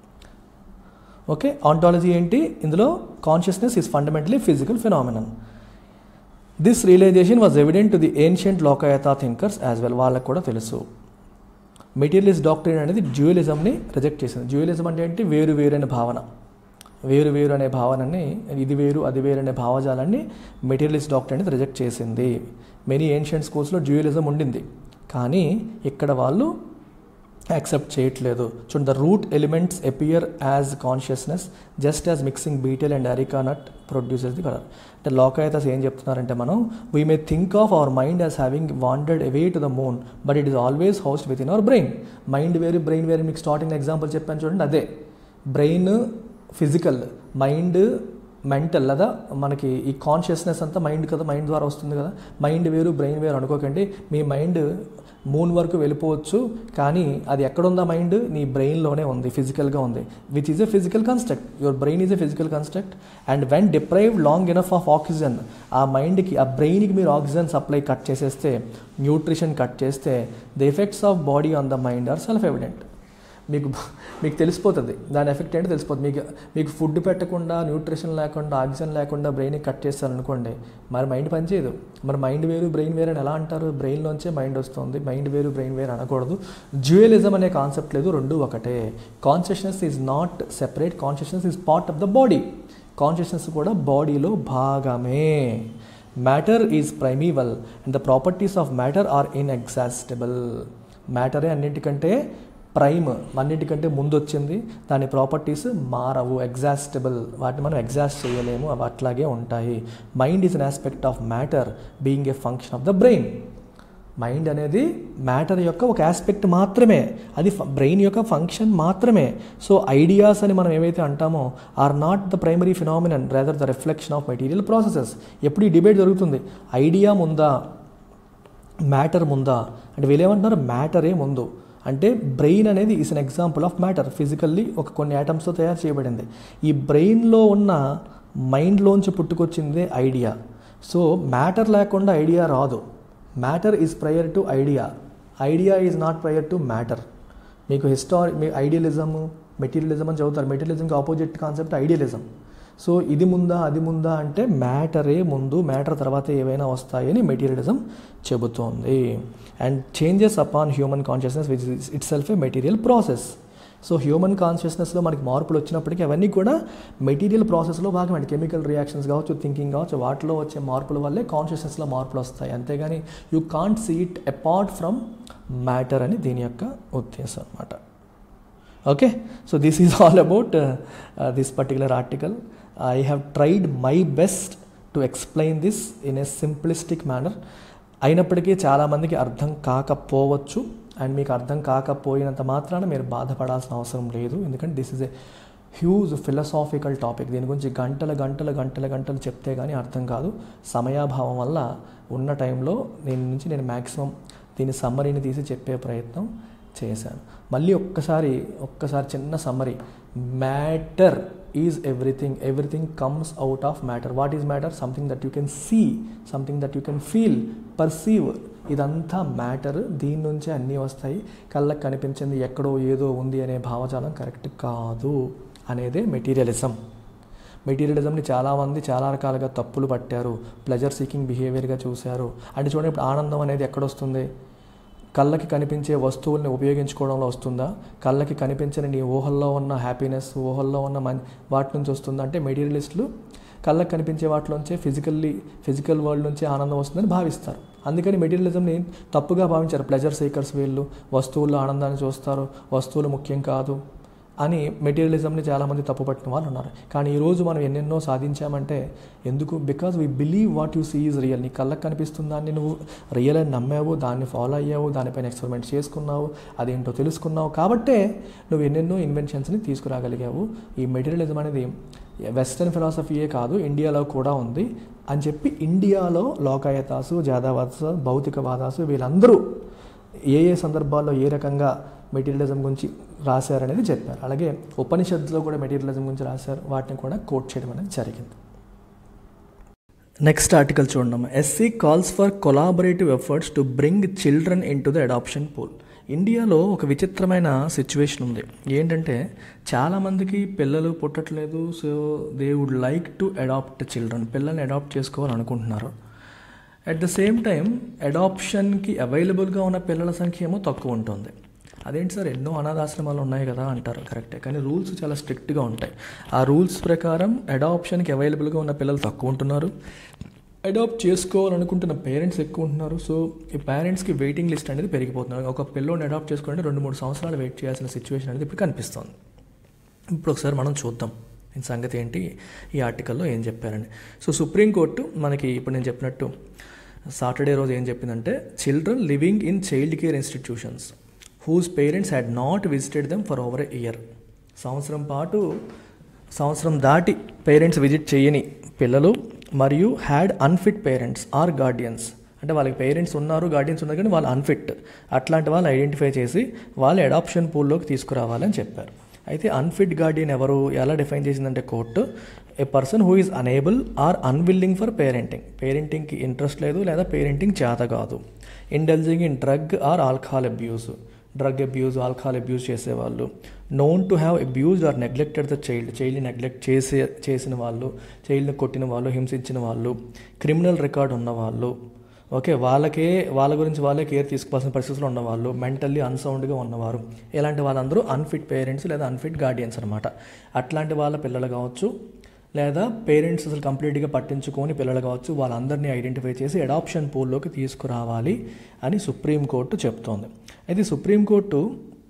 ఓకే ఆంటాలజీ ఏంటి ఇందులో consciousness is fundamentally physical phenomenon this realisation was evident to the ancient Lokayata thinkers as well వాళ్ళకు కూడా తెలుసు మెటీరియలిస్ట్ డాక్టరీన్ అనేది డ్యూయలిజంని రిజెక్ట్ చేసింది డ్యూయలిజం అంటే ఏంటి వేరు వేరు అనే భావన వేరు వేరు అనే భావనని ఇది వేరు అది వేరు అనే భావజాలాన్ని మెటీరియలిస్ట్ డాక్టర్ అనేది రిజెక్ట్ చేసింది మెనీ ఏన్షియంట్ స్కూల్స్లో డ్యూయలిజం ఉండింది కానీ ఇక్కడ వాళ్ళు యాక్సెప్ట్ చేయట్లేదు చూడండి the root elements appear as consciousness just as mixing betel and areca nut produces the colour అంటే లోకాయతస్ ఏం చెప్తున్నారంటే మనం we may think of our mind as having wanted away to the moon but it is always housed within our brain mind వేరు brain వేరు మీకు starting example చెప్పాను చూడండి అదే బ్రెయిన్ ఫిజికల్ మైండ్ మెంటల్ లేదా మనకి ఈ కాన్షియస్నెస్ అంతా మైండ్ కదా మైండ్ ద్వారా వస్తుంది కదా మైండ్ వేరు బ్రెయిన్ వేరు అనుకోకండి మీ మైండ్ మూన్ వరకు వెళ్ళిపోవచ్చు కానీ అది ఎక్కడుందా మైండ్ నీ బ్రెయిన్లోనే ఉంది ఫిజికల్గా ఉంది which is a physical construct your brain is a physical construct and when deprived long enough of oxygen ఆ మైండ్కి ఆ బ్రెయిన్కి మీరు ఆక్సిజన్ సప్లై కట్ చేసేస్తే న్యూట్రిషన్ కట్ చేస్తే the effects of body on the mind are self evident మీకు మీకు తెలిసిపోతుంది దాని ఎఫెక్ట్ ఏంటో తెలిసిపోతుంది మీకు మీకు ఫుడ్ పెట్టకుండా న్యూట్రిషన్ లేకుండా ఆక్సిజన్ లేకుండా బ్రెయిన్ కట్ చేస్తారనుకోండి మరి మైండ్ పనిచేయదు మరి మైండ్ వేరు బ్రెయిన్ వేరు అని ఎలా అంటారు బ్రెయిన్లోంచే మైండ్ వస్తుంది మైండ్ వేరు బ్రెయిన్ వేరు అనకూడదు జ్యువలిజం అనే కాన్సెప్ట్ లేదు రెండు ఒకటే consciousness is not separate consciousness is part of the body consciousness కూడా బాడీలో భాగమే matter is primeval and the properties of matter are inexhaustible మ్యాటరే అన్నింటికంటే ప్రైమ్ అన్నిటికంటే ముందు వచ్చింది దాని ప్రాపర్టీస్ మారవు ఎగ్జాస్టబుల్ వాటిని మనం ఎగ్జాస్ట్ చేయలేము అవి అట్లాగే ఉంటాయి mind is an aspect of matter being a function of the brain mind అనేది మ్యాటర్ యొక్క ఒక ఆస్పెక్ట్ మాత్రమే అది బ్రెయిన్ యొక్క ఫంక్షన్ మాత్రమే సో ఐడియాస్ అని మనం ఏవైతే అంటామో are not the primary phenomenon rather the reflection of material processes ఎప్పుడు ఈ డిబేట్ జరుగుతుంది ఐడియా ముందా మ్యాటర్ ముందా అంటే వీళ్ళేమంటున్నారు మ్యాటరే ముందు అంటే బ్రెయిన్ అనేది is an example of matter physically ఒక కొన్ని ఐటమ్స్తో తయారు చేయబడింది ఈ బ్రెయిన్లో ఉన్న మైండ్లోంచి పుట్టుకొచ్చిందే ఐడియా సో మ్యాటర్ లేకుండా ఐడియా రాదు matter is prior to idea idea is not prior to matter మీకు హిస్టారి మీ ఐడియలిజం మెటీరియలిజం అని చదువుతారు మెటీరియలిజంకి ఆపోజిట్ కాన్సెప్ట్ ఐడియలిజం సో ఇది ముందా అది ముందా అంటే మ్యాటరే ముందు మ్యాటర్ తర్వాత ఏవైనా వస్తాయని మెటీరియలిజం చెబుతోంది and changes upon human consciousness which itself a material process so human కాన్షియస్నెస్లో మనకి మార్పులు వచ్చినప్పటికీ అవన్నీ కూడా మెటీరియల్ ప్రాసెస్లో భాగమండి కెమికల్ రియాక్షన్స్ కావచ్చు థింకింగ్ కావచ్చు వాటిలో వచ్చే మార్పుల వల్లే కాన్షియస్నెస్లో మార్పులు వస్తాయి అంతేగాని you can't see it apart from matter అని దీని యొక్క ఉద్దేశం అనమాట okay so this is all about this particular article I have tried my best to explain this in A simplistic manner అయినప్పటికీ చాలామందికి అర్థం కాకపోవచ్చు అండ్ మీకు అర్థం కాకపోయినంత మాత్రాన మీరు బాధపడాల్సిన అవసరం లేదు ఎందుకంటే this is a huge philosophical topic దీని గురించి గంటల గంటల గంటల గంటలు చెప్తే కానీ అర్థం కాదు సమయాభావం వల్ల ఉన్న టైంలో దీని నుంచి నేను మ్యాక్సిమం దీని సమ్మరీని తీసి చెప్పే ప్రయత్నం చేశాను మళ్ళీ ఒక్కసారి ఒక్కసారి చిన్న summary matter is everything everything comes out of matter what is matter something that you can see something that you can feel perceive ఇదంతా మ్యాటర్ దీని నుంచే అన్నీ వస్తాయి కళ్ళకు కనిపించింది ఎక్కడో ఏదో ఉంది అనే భావజాలం కరెక్ట్ కాదు అనేదే మెటీరియలిజం మెటీరియలిజంని చాలామంది చాలా రకాలుగా తప్పులు పట్టారు ప్లెజర్ సీకింగ్ బిహేవియర్గా చూశారు అంటే చూడండి ఇప్పుడు ఆనందం అనేది ఎక్కడొస్తుంది కళ్ళకి కనిపించే వస్తువుల్ని ఉపయోగించుకోవడంలో వస్తుందా కళ్ళకి కనిపించని నీ ఊహల్లో ఉన్న హ్యాపీనెస్ ఊహల్లో ఉన్న మన్ వాటి నుంచి వస్తుందా అంటే మెటీరియలిస్టులు కళ్ళకి కనిపించే వాటిలోంచే ఫిజికల్లీ ఫిజికల్ వరల్డ్ నుంచి ఆనందం వస్తుందని భావిస్తారు అందుకని మెటీరియలిజంని తప్పుగా భావించారు ప్లెజర్ సీకర్స్ వీళ్ళు వస్తువుల్లో ఆనందాన్ని చూస్తారు వస్తువులు ముఖ్యం కాదు అని మెటీరియలిజంని చాలామంది తప్పుపట్టిన వాళ్ళు ఉన్నారు కానీ ఈరోజు మనం ఎన్నెన్నో సాధించామంటే ఎందుకు because we believe what you see is real నీ కళ్ళకి కనిపిస్తుంది దాన్ని నువ్వు రియల్ అని నమ్మావు దాన్ని ఫాలో అయ్యావు దానిపైన ఎక్స్పెరిమెంట్ చేసుకున్నావు అదేంటో తెలుసుకున్నావు కాబట్టే నువ్వు ఎన్నెన్నో ఇన్వెన్షన్స్ని తీసుకురాగలిగావు ఈ మెటీరియలిజం అనేది వెస్ట్రన్ ఫిలాసఫీయే కాదు ఇండియాలో కూడా ఉంది అని చెప్పి ఇండియాలో లోకాయతాసు జాదావాదాసు భౌతికవాదాసు వీళ్ళందరూ ఏ ఏ సందర్భాల్లో ఏ రకంగా మెటీరియలిజం గురించి రాశారనేది చెప్పారు అలాగే ఉపనిషత్తులో కూడా మెటీరియలిజం గురించి రాశారు వాటిని కూడా కోట్ చేయడం అనేది జరిగింది నెక్స్ట్ ఆర్టికల్ చూడండి SC calls for collaborative efforts to bring children into the adoption pool ఇండియాలో ఒక విచిత్రమైన సిచ్యువేషన్ ఉంది ఏంటంటే చాలామందికి పిల్లలు పుట్టట్లేదు so they would like to adopt children పిల్లల్ని అడాప్ట్ చేసుకోవాలనుకుంటున్నారు అట్ ద సేమ్ టైం అడాప్షన్కి అవైలబుల్గా ఉన్న పిల్లల సంఖ్య ఏమో తక్కువ ఉంటుంది అదేంటి సార్ ఎన్నో అనాథాశ్రమాలు ఉన్నాయి కదా అంటారు కరెక్టే కానీ రూల్స్ చాలా స్ట్రిక్ట్గా ఉంటాయి ఆ రూల్స్ ప్రకారం అడాప్షన్కి అవైలబుల్గా ఉన్న పిల్లలు తక్కువ ఉంటున్నారు అడాప్ట్ చేసుకోవాలనుకుంటున్న పేరెంట్స్ ఎక్కువ ఉంటున్నారు సో ఈ పేరెంట్స్కి వెయిటింగ్ లిస్ట్ అనేది పెరిగిపోతున్నారు ఒక పిల్లోని అడాప్ట్ చేసుకోవాలంటే రెండు మూడు సంవత్సరాలు వెయిట్ చేయాల్సిన సిచ్యువేషన్ అనేది ఇప్పుడు కనిపిస్తుంది ఇప్పుడు ఒకసారి మనం చూద్దాం దీని సంగతి ఏంటి ఈ ఆర్టికల్లో ఏం చెప్పారని సో సుప్రీంకోర్టు మనకి ఇప్పుడు నేను చెప్పినట్టు సాటర్డే రోజు ఏం చెప్పిందంటే children living in child care institutions whose parents had not visited them for over a year సంవత్సరం పాటు సంవత్సరం దాటి పేరెంట్స్ విజిట్ చేయని పిల్లలు మరియు had unfit parents or guardians అంటే వాళ్ళకి పేరెంట్స్ ఉన్నారు గార్డియన్స్ ఉన్నారు కానీ వాళ్ళు అన్ఫిట్ అట్లాంటి వాళ్ళు ఐడెంటిఫై చేసి వాళ్ళు అడాప్షన్ పూల్లోకి తీసుకురావాలని చెప్పారు అయితే అన్ఫిట్ గార్డియన్ ఎవరు ఎలా డిఫైన్ చేసిందంటే court a person who is unable or unwilling for parenting పేరెంటింగ్కి ఇంట్రెస్ట్ లేదు లేదా పేరెంటింగ్ చేత కాదు indulging in drug or alcohol abuse drug abuse alcohol abuse చేసేవాళ్ళు known to have abused or neglected the child చైల్డ్ని neglect చేసే చేసిన వాళ్ళు చైల్డ్ని కొట్టిన వాళ్ళు హింసించిన వాళ్ళు క్రిమినల్ రికార్డ్ ఉన్నవాళ్ళు ఓకే వాళ్ళకే వాళ్ళ గురించి వాళ్ళే కేర్ తీసుకోవాల్సిన పరిస్థితుల్లో ఉన్నవాళ్ళు మెంటల్లీ అన్సౌండ్గా ఉన్నవారు ఇలాంటి వాళ్ళందరూ అన్ఫిట్ పేరెంట్స్ లేదా అన్ఫిట్ గార్డియన్స్ అనమాట అట్లాంటి వాళ్ళ పిల్లలు కావచ్చు లేదా పేరెంట్స్ అసలు కంప్లీట్గా పట్టించుకొని పిల్లలు కావచ్చు వాళ్ళందరినీ ఐడెంటిఫై చేసి అడాప్షన్ పూల్లోకి తీసుకురావాలి అని సుప్రీంకోర్టు చెప్తోంది అయితే సుప్రీంకోర్టు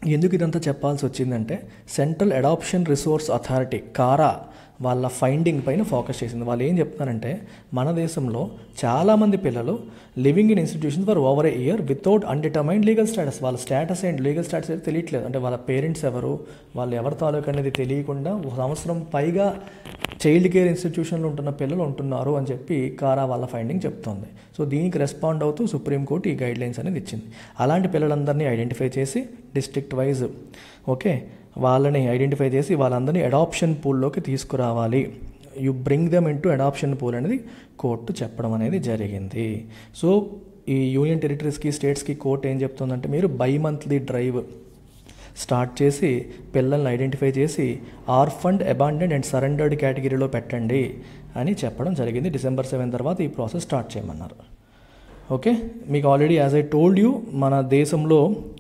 ఎందుకు ఇదంతా చెప్పాల్సి వచ్చిందంటే సెంట్రల్ అడాప్షన్ రిసోర్స్ అథారిటీ కారా వాళ్ళ ఫైండింగ్ పైన ఫోకస్ చేసింది వాళ్ళు ఏం చెప్తున్నారంటే మన దేశంలో చాలామంది పిల్లలు living in institution for over a year without undetermined legal status వాళ్ళ స్టేటస్ ఏంటి లీగల్ స్టేటస్ అయితే తెలియట్లేదు అంటే వాళ్ళ పేరెంట్స్ ఎవరు వాళ్ళు ఎవరి తాలూకు అనేది తెలియకుండా ఒక సంవత్సరం పైగా చైల్డ్ కేర్ ఇన్స్టిట్యూషన్లో ఉంటున్న పిల్లలు ఉంటున్నారు అని చెప్పి కారా వాళ్ళ ఫైండింగ్ చెప్తోంది సో దీనికి రెస్పాండ్ అవుతూ సుప్రీంకోర్టు ఈ గైడ్ లైన్స్ అనేది ఇచ్చింది అలాంటి పిల్లలందరినీ ఐడెంటిఫై చేసి డిస్ట్రిక్ట్ వైజ్ ఓకే వాళ్ళని ఐడెంటిఫై చేసి వాళ్ళందరినీ అడాప్షన్ పూల్లోకి తీసుకురావాలి you bring them into adoption pool అనేది కోర్టు చెప్పడం అనేది జరిగింది సో ఈ యూనియన్ టెరిటరీస్కి స్టేట్స్కి కోర్టు ఏం చెప్తుందంటే మీరు బై మంత్లీ డ్రైవ్ స్టార్ట్ చేసి పిల్లల్ని ఐడెంటిఫై చేసి ఆర్ఫండ్ అబాండెంట్ అండ్ సరెండర్డ్ కేటగిరీలో పెట్టండి అని చెప్పడం జరిగింది డిసెంబర్ సెవెన్ తర్వాత ఈ ప్రాసెస్ స్టార్ట్ చేయమన్నారు ఓకే మీకు already as I told you మన దేశంలో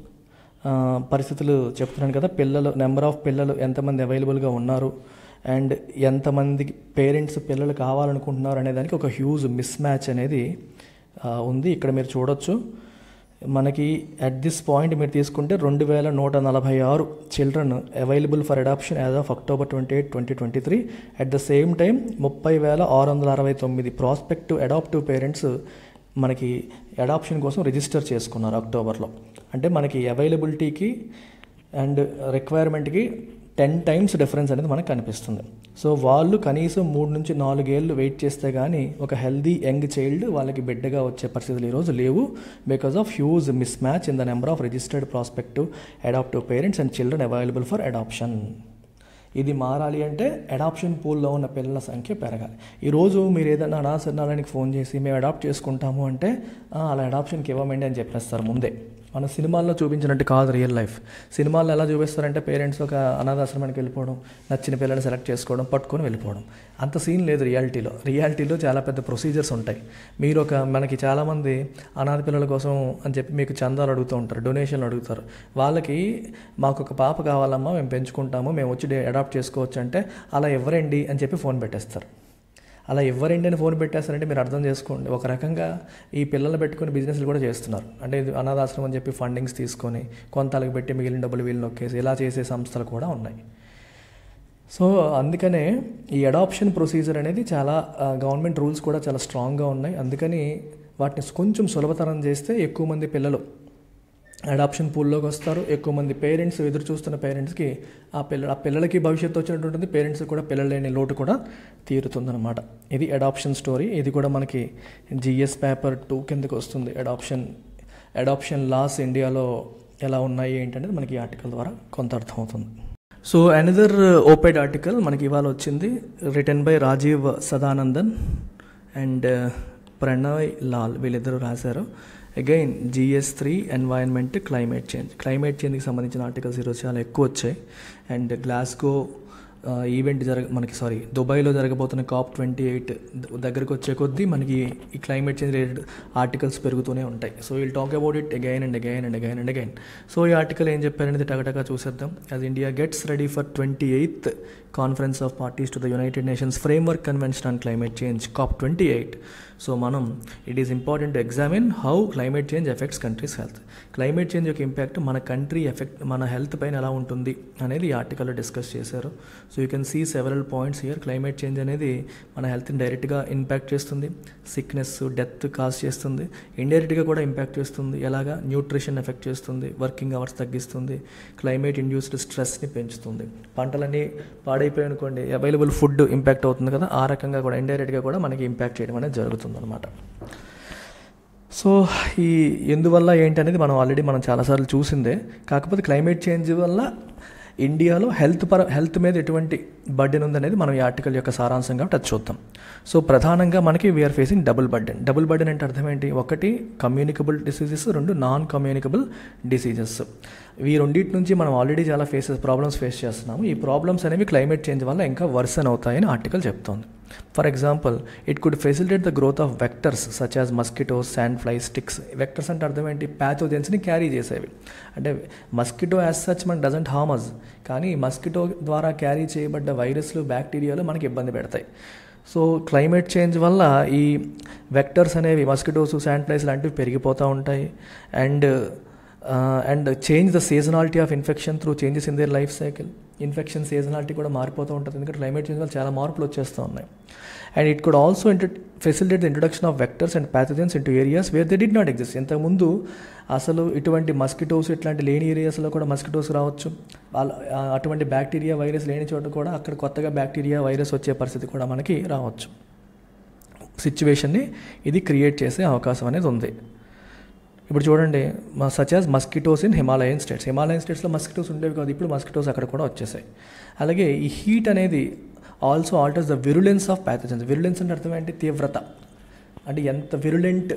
ఆ, పరిస్థితులు చెప్తున్నాను కదా పిల్లలు నెంబర్ ఆఫ్ పిల్లలు ఎంతమంది అవైలబుల్గా ఉన్నారు అండ్ ఎంతమంది పేరెంట్స్ పిల్లలు కావాలనుకుంటున్నారు అనే దానికి ఒక హ్యూజ్ మిస్ మ్యాచ్ అనేది ఆ, ఉంది ఇక్కడ మీరు చూడొచ్చు మనకి అట్ దిస్ పాయింట్ మీరు తీసుకుంటే రెండు వేల నూట నలభై ఆరు children available for adoption as of October twenty eight twenty twenty three at the same time ముప్పై వేల ఆరు వందల అరవై తొమ్మిది ప్రాస్పెక్టివ్ అడాప్టివ్ పేరెంట్స్ మనకి అడాప్షన్ కోసం రిజిస్టర్ చేసుకున్నారు అక్టోబర్లో అంటే మనకి అవైలబిలిటీకి అండ్ రిక్వైర్మెంట్కి టెన్ టైమ్స్ డిఫరెన్స్ అనేది మనకు కనిపిస్తుంది సో వాళ్ళు కనీసం మూడు నుంచి నాలుగేళ్ళు వెయిట్ చేస్తే కానీ ఒక హెల్దీ యంగ్ చైల్డ్ వాళ్ళకి బిడ్డగా వచ్చే పరిస్థితులు ఈరోజు లేవు because of huge mismatch in the number of registered prospective adoptive parents and children available for adoption ఇది మారాలి అంటే అడాప్షన్ పూల్లో ఉన్న పిల్లల సంఖ్య పెరగాలి ఈరోజు మీరు ఏదైనా అనాసరణాలనికి ఫోన్ చేసి మేము అడాప్ట్ చేసుకుంటాము అంటే "ఆ, అలా అడాప్షన్కి ఇవ్వమండి అని చెప్పేస్తారు ముందే మన సినిమాల్లో చూపించినట్టు కాదు రియల్ లైఫ్ సినిమాల్లో ఎలా చూపిస్తారంటే పేరెంట్స్ ఒక అనాథాశ్రమానికి వెళ్ళిపోవడం నచ్చిన పిల్లల్ని సెలెక్ట్ చేసుకోవడం పట్టుకొని వెళ్ళిపోవడం అంత సీన్ లేదు రియాలిటీలో రియాలిటీలో చాలా పెద్ద ప్రొసీజర్స్ ఉంటాయి మీరు ఒక మనకి చాలామంది అనాథ పిల్లల కోసం అని చెప్పి మీకు చందాలు అడుగుతూ ఉంటారు డొనేషన్లు అడుగుతారు వాళ్ళకి మాకు ఒక పాప కావాలమ్మా మేము పెంచుకుంటాము మేము వచ్చి అడాప్ట్ చేసుకోవచ్చు అంటే అలా ఇవ్వరండి అని చెప్పి ఫోన్ పెట్టేస్తారు అలా ఎవరండి అని ఫోన్ పెట్టేస్తారంటే మీరు అర్థం చేసుకోండి ఒక రకంగా ఈ పిల్లలు పెట్టుకుని బిజినెస్లు కూడా చేస్తున్నారు అంటే ఇది అనాథాశ్రమం అని చెప్పి ఫండింగ్స్ తీసుకొని కొంతలకు పెట్టి మిగిలిన డబ్బులు వీళ్ళు నొక్కేసి ఇలా చేసే సంస్థలు కూడా ఉన్నాయి సో అందుకనే ఈ అడాప్షన్ ప్రొసీజర్ అనేది చాలా గవర్నమెంట్ రూల్స్ కూడా చాలా స్ట్రాంగ్గా ఉన్నాయి అందుకని వాటిని కొంచెం సులభతరం చేస్తే ఎక్కువ మంది పిల్లలు అడాప్షన్ పూల్లోకి వస్తారు ఎక్కువ మంది పేరెంట్స్ ఎదురు చూస్తున్న పేరెంట్స్కి ఆ పిల్ల ఆ పిల్లలకి భవిష్యత్తు వచ్చినట్టు ఉంటుంది పేరెంట్స్ కూడా పిల్లలు లేని లోటు కూడా తీరుతుందన్నమాట ఇది అడాప్షన్ స్టోరీ ఇది కూడా మనకి జిఎస్ పేపర్ టూ కిందకి వస్తుంది అడాప్షన్ అడాప్షన్ లాస్ ఇండియాలో ఎలా ఉన్నాయి ఏంటనేది మనకి ఈ ఆర్టికల్ ద్వారా కొంత అర్థమవుతుంది సో అనదర్ ఓపెడ్ ఆర్టికల్ మనకి ఇవాళ వచ్చింది written by Rajeev Sadanandan and Pranay Lal వీళ్ళిద్దరూ రాశారు again GS three environment climate change climate చేంజ్కి సంబంధించిన ఆర్టికల్స్ ఈరోజు చాలా ఎక్కువ వచ్చాయి అండ్ గ్లాస్గో ఈవెంట్ జరగ మనకి సారీ దుబాయ్లో జరగబోతున్న కాప్ ట్వంటీ ఎయిట్ దగ్గరకు వచ్చే కొద్దీ మనకి ఈ క్లైమేట్ చేంజ్ రిలేటెడ్ ఆర్టికల్స్ పెరుగుతూనే ఉంటాయి so will talk about it again and again and again and again so ఈ ఆర్టికల్ ఏం చెప్పారనేది టగటగా చూసేద్దాం as India gets ready for twenty eighth Conference of Parties to the United Nations Framework Convention on Climate Change COP twenty eight so మనం it is important to examine how climate change affects countries health climate change యొక్క impact మన country effect మన health పైన ఎలా ఉంటుంది అనేది ఈ ఆర్టికల్లో డిస్కస్ చేశారు so you can see several points here climate change అనేది మన హెల్త్ని డైరెక్ట్గా ఇంపాక్ట్ చేస్తుంది సిక్నెస్ డెత్ కాజ్ చేస్తుంది ఇండైరెక్ట్గా కూడా ఇంపాక్ట్ చేస్తుంది ఎలాగా న్యూట్రిషన్ ఎఫెక్ట్ చేస్తుంది వర్కింగ్ అవర్స్ తగ్గిస్తుంది క్లైమేట్ ఇండ్యూస్డ్ స్ట్రెస్ని పెంచుతుంది పంటలన్నీ పాడైపోయాయి అనుకోండి అవైలబుల్ ఫుడ్ ఇంపాక్ట్ అవుతుంది కదా ఆ రకంగా కూడా ఇండైరెక్ట్గా కూడా మనకి ఇంపాక్ట్ చేయడం అనేది జరుగుతుంది అనమాట సో ఈ ఎందువల్ల ఏంటి అనేది మనం ఆల్రెడీ మనం చాలాసార్లు చూసిందే కాకపోతే క్లైమేట్ చేంజ్ వల్ల ఇండియాలో హెల్త్ పర హెల్త్ మీద ఎటువంటి బర్డెన్ ఉందనేది మనం ఈ ఆర్టికల్ యొక్క సారాంశం కాబట్టి అది చూద్దాం సో ప్రధానంగా మనకి we're facing double burden double burden అంటే అర్థం ఏంటి ఒకటి కమ్యూనికబుల్ డిసీజెస్ రెండు నాన్ కమ్యూనికబుల్ డిసీజెస్ ఈ రెండింటి నుంచి మనం ఆల్రెడీ చాలా ఫేసెస్ ప్రాబ్లమ్స్ ఫేస్ చేస్తున్నాము ఈ ప్రాబ్లమ్స్ అనేవి క్లైమేట్ చేంజ్ వల్ల ఇంకా వర్సన్ అవుతాయని ఆర్టికల్ చెప్తోంది for example it could facilitate the growth of vectors such as mosquitoes sand fly ticks vectors అంటే అర్థం ఏంటి ప్యాథోజెన్స్ని క్యారీ చేసేవి అంటే మస్కిటో యాజ్ సచ్ మన డజంట్ హార్మస్ కానీ మస్కిటో ద్వారా క్యారీ చేయబడ్డ వైరస్లు బ్యాక్టీరియాలు మనకి ఇబ్బంది పెడతాయి సో క్లైమేట్ చేంజ్ వల్ల ఈ వెక్టర్స్ అనేవి మస్కిటోస్ శాండ్ ఫ్లైస్ లాంటివి పెరిగిపోతూ ఉంటాయి and and change the seasonality of infection through changes in their life cycle infection seasonality కూడా మారిపోతూ ఉంటుంది ఎందుకంటే క్లైమేట్ చేంజ్ వల్ల చాలా మార్పులు వచ్చేస్తూ ఉన్నాయి and it could also inter facilitate the introduction of vectors and pathogens into areas where they did not exist ఇంతకుముందు అసలు ఇటువంటి మస్కిటోస్ ఇట్లాంటి లేని ఏరియాస్లో కూడా మస్కిటోస్ రావచ్చు వాళ్ళ ఆ, అటువంటి బ్యాక్టీరియా వైరస్ లేని చోట కూడా అక్కడ కొత్తగా బ్యాక్టీరియా వైరస్ వచ్చే పరిస్థితి కూడా మనకి రావచ్చు సిచ్యువేషన్ని ఇది క్రియేట్ చేసే అవకాశం అనేది ఉంది ఇప్పుడు చూడండి మా such as mosquitoes in Himalayan states Himalayan స్టేట్స్లో మస్కిటోస్ ఉండేవి కాదు ఇప్పుడు మస్కిటోస్ అక్కడ కూడా వచ్చేసాయి అలాగే ఈ హీట్ అనేది also alters the virulence of pathogens virulence అంటే అర్థం ఏంటి తీవ్రత అంటే ఎంత విరులెంట్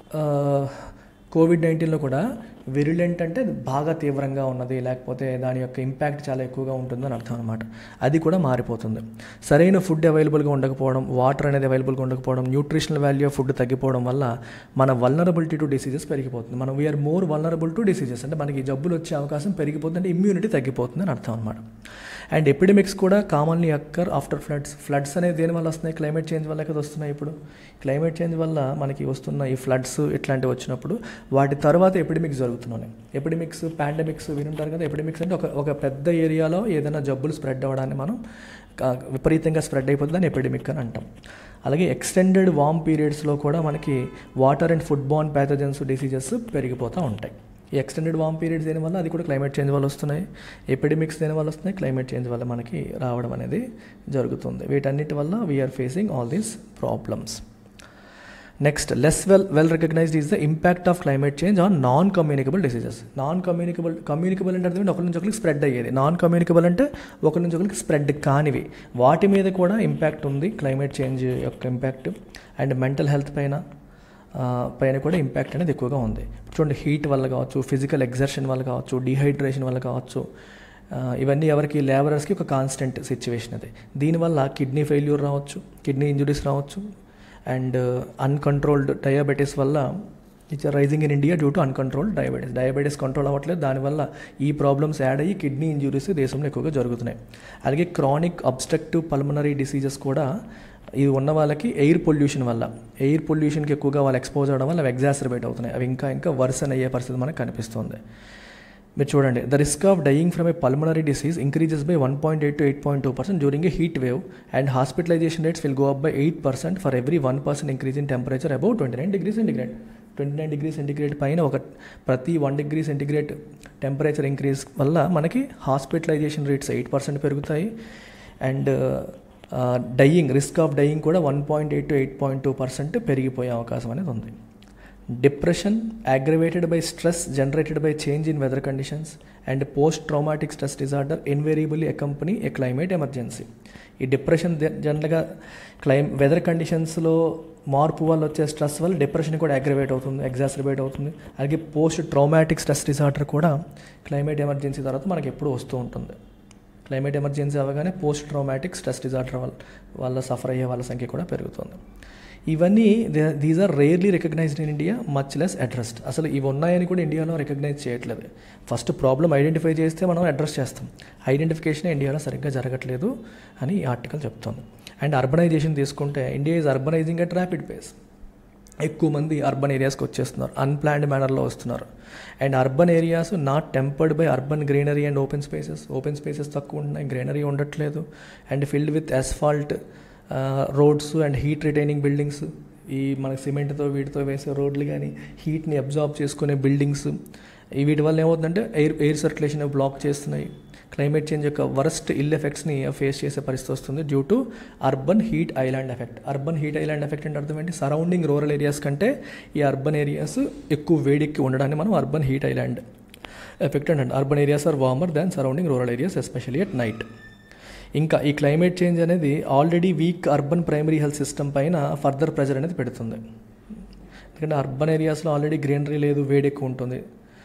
కోవిడ్ నైన్టీన్లో కూడా విరులెంట్ అంటే బాగా తీవ్రంగా ఉన్నది లేకపోతే దాని యొక్క ఇంపాక్ట్ చాలా ఎక్కువగా ఉంటుందని అర్థం అనమాట అది కూడా మారిపోతుంది సరైన ఫుడ్ అవైలబుల్గా ఉండకపోవడం వాటర్ అనేది అవైలబుల్గా ఉండకపోవడం న్యూట్రిషనల్ వాల్యూ ఆఫ్ ఫుడ్ తగ్గిపోవడం వల్ల మన వల్నరబిలిటీ టు డిసీజెస్ పెరిగిపోతుంది మనం we're more vulnerable to diseases అంటే మనకి జబ్బులు వచ్చే అవకాశం పెరిగిపోతుంది అంటే ఇమ్యూనిటీ తగ్గిపోతుంది అని అర్థం అనమాట అండ్ ఎపిడమిక్స్ కూడా commonly occur after floods floods అనేది దేని వల్ల వస్తున్నాయి క్లైమేట్ చేంజ్ వల్ల కదా వస్తున్నాయి ఇప్పుడు క్లైమేట్ చేంజ్ వల్ల మనకి వస్తున్న ఈ ఫ్లడ్స్ ఇట్లాంటివి వచ్చినప్పుడు వాటి తర్వాత ఎపిడమిక్స్ జరుగుతున్నాయి ఎపిడమిక్స్ పాండమిక్స్ వినుంటారు కదా ఎపిడమిక్స్ అంటే ఒక ఒక పెద్ద ఏరియాలో ఏదైనా జబ్బులు స్ప్రెడ్ అవ్వడాన్ని మనం కా- విపరీతంగా స్ప్రెడ్ అయిపోతుంది అని ఎపిడమిక్ అని అంటాం అలాగే ఎక్స్టెండెడ్ వామ్ పీరియడ్స్లో కూడా మనకి water and food borne pathogens diseases పెరిగిపోతూ ఉంటాయి ఈ ఎక్స్టెండెడ్ వామ్ పీరియడ్స్ దేని వల్ల అది కూడా క్లైమేట్ చేంజ్ వల్ల వస్తున్నాయి ఎపిడమిక్స్ దేని వల్ల వస్తున్నాయి క్లైమేట్ చేంజ్ వల్ల మనకి రావడం అనేది జరుగుతుంది వీటన్నిటి వల్ల we're facing all these problems next less well well recognised is the impact of climate change on non communicable diseases non communicable communicable అంటే అర్థం ఏంటి? ఒకరి నుంచి ఒకరికి స్ప్రెడ్ అయ్యేది నాన్ కమ్యూనికబుల్ అంటే ఒకరి నుంచి ఒకరికి స్ప్రెడ్ కానివి వాటి మీద కూడా ఇంపాక్ట్ ఉంది క్లైమేట్ చేంజ్ యొక్క ఇంపాక్ట్ అండ్ మెంటల్ హెల్త్ పైన ఆ, పైన కూడా ఇంపాక్ట్ అనేది ఎక్కువగా ఉంది చూడండి హీట్ వల్ల కావచ్చు ఫిజికల్ ఎగ్జర్షన్ వల్ల కావచ్చు డిహైడ్రేషన్ వల్ల కావచ్చు ఆ, ఇవన్నీ ఎవరికి లేబరర్స్కి ఒక కాన్స్టెంట్ సిచ్యువేషన్ అది దీనివల్ల కిడ్నీ ఫెయిల్యూర్ రావచ్చు కిడ్నీ ఇంజురీస్ రావచ్చు అండ్ అన్కంట్రోల్డ్ డయాబెటీస్ వల్ల it's rising in India due to uncontrolled diabetes diabetes control అవ్వట్లేదు దానివల్ల ఈ ప్రాబ్లమ్స్ యాడ్ అయ్యి కిడ్నీ ఇంజురీస్ దేశంలో ఎక్కువగా జరుగుతున్నాయి అలాగే క్రానిక్ అబ్స్ట్రక్టివ్ పల్మనరీ డిసీజెస్ కూడా ఇది ఉన్న వాళ్ళకి ఎయిర్ పొల్యూషన్ వల్ల ఎయిర్ పొల్యూషన్కి ఎక్కువగా వాళ్ళు ఎక్స్పోజ్ అవ్వడం వల్ల అవి ఎగ్జాసర్బేట్ అవుతున్నాయి అవి ఇంకా ఇంకా వర్సన్ అయ్యే పరిస్థితి మనకు కనిపిస్తుంది మీరు చూడండి the risk of dying from a pulmonary disease increases by one point eight to eight point two percent during a heat wave and hospitalisation rates will go up by eight percent for every one percent increase in temperature about twenty nine degree centigrade twenty nine degree centigrade పైన ఒక ప్రతి one degree centigrade temperature increase వల్ల మనకి hospitalisation rates eight percent పెరుగుతాయి and dying risk of dying కూడా one point eight to eight point two percent పెరిగిపోయే అవకాశం అనేది ఉంది depression aggravated by stress generated by change in weather conditions and post traumatic stress disorder invariably accompany a climate emergency ఈ depression జనరల్గా క్లైమ్ weather కండిషన్స్లో మార్పు వల్ల వచ్చే స్ట్రెస్ వల్ల డిప్రెషన్ కూడా అగ్రవేట్ అవుతుంది ఎగ్జాసర్బేట్ అవుతుంది అలాగే పోస్ట్ ట్రామాటిక్ స్ట్రెస్ డిజార్డర్ కూడా క్లైమేట్ ఎమర్జెన్సీ తర్వాత మనకి ఎప్పుడు వస్తూ ఉంటుంది క్లైమేట్ ఎమర్జెన్సీ అవ్వగానే పోస్ట్ ట్రామాటిక్ స్ట్రెస్ డిజార్డర్ వల్ల వల్ల సఫర్ అయ్యే వాళ్ళ సంఖ్య కూడా పెరుగుతుంది ఇవన్నీ these are rarely recognised in India much less addressed అసలు ఇవి ఉన్నాయని కూడా ఇండియాలో రికగ్నైజ్ చేయట్లేదు ఫస్ట్ ప్రాబ్లం ఐడెంటిఫై చేస్తే మనం అడ్రస్ చేస్తాం ఐడెంటిఫికేషన్ ఇండియాలో సరిగ్గా జరగట్లేదు అని ఈ ఆర్టికల్ చెప్తుంది అండ్ అర్బనైజేషన్ తీసుకుంటే India is urbanising at rapid pace ఎక్కువ మంది అర్బన్ ఏరియాస్కి వచ్చేస్తున్నారు అన్ప్లాన్డ్ మేనర్లో వస్తున్నారు and urban areas not tempered by urban greenery and open spaces open spaces తక్కువ ఉన్నాయి గ్రీనరీ ఉండట్లేదు and filled with asphalt roads and heat retaining buildings ఈ మనకి సిమెంట్తో వీటితో వేసే రోడ్లు కానీ హీట్ని అబ్జార్బ్ చేసుకునే బిల్డింగ్స్ ఈ వీటి వల్ల ఏమవుతుందంటే ఎయిర్ ఎయిర్ సర్క్యులేషన్ బ్లాక్ చేస్తున్నాయి క్లైమేట్ చేంజ్ యొక్క వరస్ట్ ఇల్ ఎఫెక్ట్స్ని ఫేస్ చేసే పరిస్థితి వస్తుంది due to urban heat island effect urban heat island effect అంటే అర్థం ఏంటి సరౌండింగ్ రూరల్ ఏరియాస్ కంటే ఈ అర్బన్ ఏరియాస్ ఎక్కువ వేడికి ఉండడాన్ని మనం అర్బన్ హీట్ ఐలాండ్ ఎఫెక్ట్ అంటే urban areas are warmer than surrounding rural areas especially at night ఇంకా ఈ క్లైమేట్ చేంజ్ అనేది already weak urban primary health system పైన ఫర్దర్ ప్రెజర్ అనేది పెడుతుంది ఎందుకంటే అర్బన్ ఏరియాస్లో ఆల్రెడీ గ్రీనరీ లేదు వేడి ఎక్కువ ఉంటుంది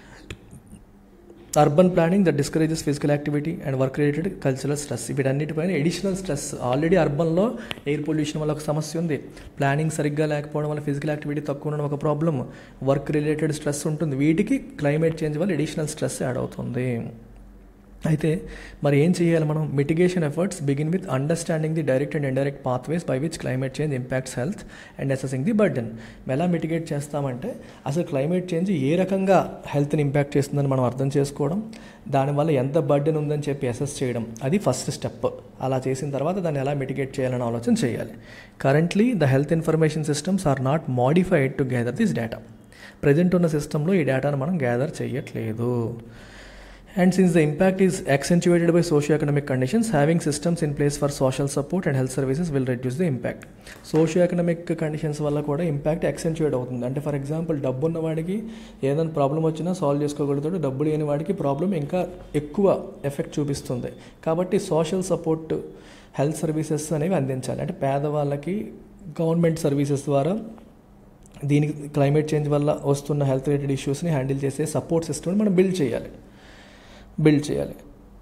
urban planning that discourages physical activity and work related cultural stress వీటన్నిటిపైన ఎడిషనల్ స్ట్రెస్ ఆల్రెడీ అర్బన్లో ఎయిర్ పొల్యూషన్ వల్ల ఒక సమస్య ఉంది ప్లానింగ్ సరిగ్గా లేకపోవడం వల్ల ఫిజికల్ యాక్టివిటీ తక్కువ ఉండడం ఒక ప్రాబ్లమ్ వర్క్ రిలేటెడ్ స్ట్రెస్ ఉంటుంది వీటికి క్లైమేట్ చేంజ్ వల్ల ఎడిషనల్ స్ట్రెస్ యాడ్ అవుతుంది అయితే మరి ఏం చేయాలి మనం mitigation efforts begin with understanding the direct and indirect pathways by which climate change impacts health and assessing the burden ఎలా మిటిగేట్ చేస్తామంటే అసలు క్లైమేట్ చేంజ్ ఏ రకంగా హెల్త్ని ఇంపాక్ట్ చేస్తుందని మనం అర్థం చేసుకోవడం దానివల్ల ఎంత బర్డెన్ ఉందని చెప్పి అసెస్ చేయడం అది ఫస్ట్ స్టెప్ అలా చేసిన తర్వాత దాన్ని ఎలా మిటిగేట్ చేయాలని ఆలోచన చేయాలి currently the health information systems are not modified to gather this data present ఉన్న సిస్టంలో ఈ డేటాను మనం గ్యాదర్ చేయట్లేదు And since the impact is accentuated by socio-economic conditions, having systems in place for social support and health services will reduce the impact. Socioeconomic conditions వల్ల కూడా impact accentuate అవుతుంది అంటే ఫర్ ఎగ్జాంపుల్ డబ్బు ఉన్న వాడికి ఏదైనా ప్రాబ్లం వచ్చినా సాల్వ్ చేసుకోగలుగుతాడు డబ్బు లేని వాడికి ప్రాబ్లం ఇంకా ఎక్కువ ఎఫెక్ట్ చూపిస్తుంది కాబట్టి సోషల్ సపోర్ట్ హెల్త్ సర్వీసెస్ అనేవి అందించాలి అంటే పేదవాళ్ళకి గవర్నమెంట్ సర్వీసెస్ ద్వారా దీనికి క్లైమేట్ చేంజ్ వల్ల వస్తున్న హెల్త్ రిలేటెడ్ ఇష్యూస్ని హ్యాండిల్ చేసే సపోర్ట్ సిస్టమ్ని మనం బిల్డ్ చేయాలి బిల్డ్ చేయాలి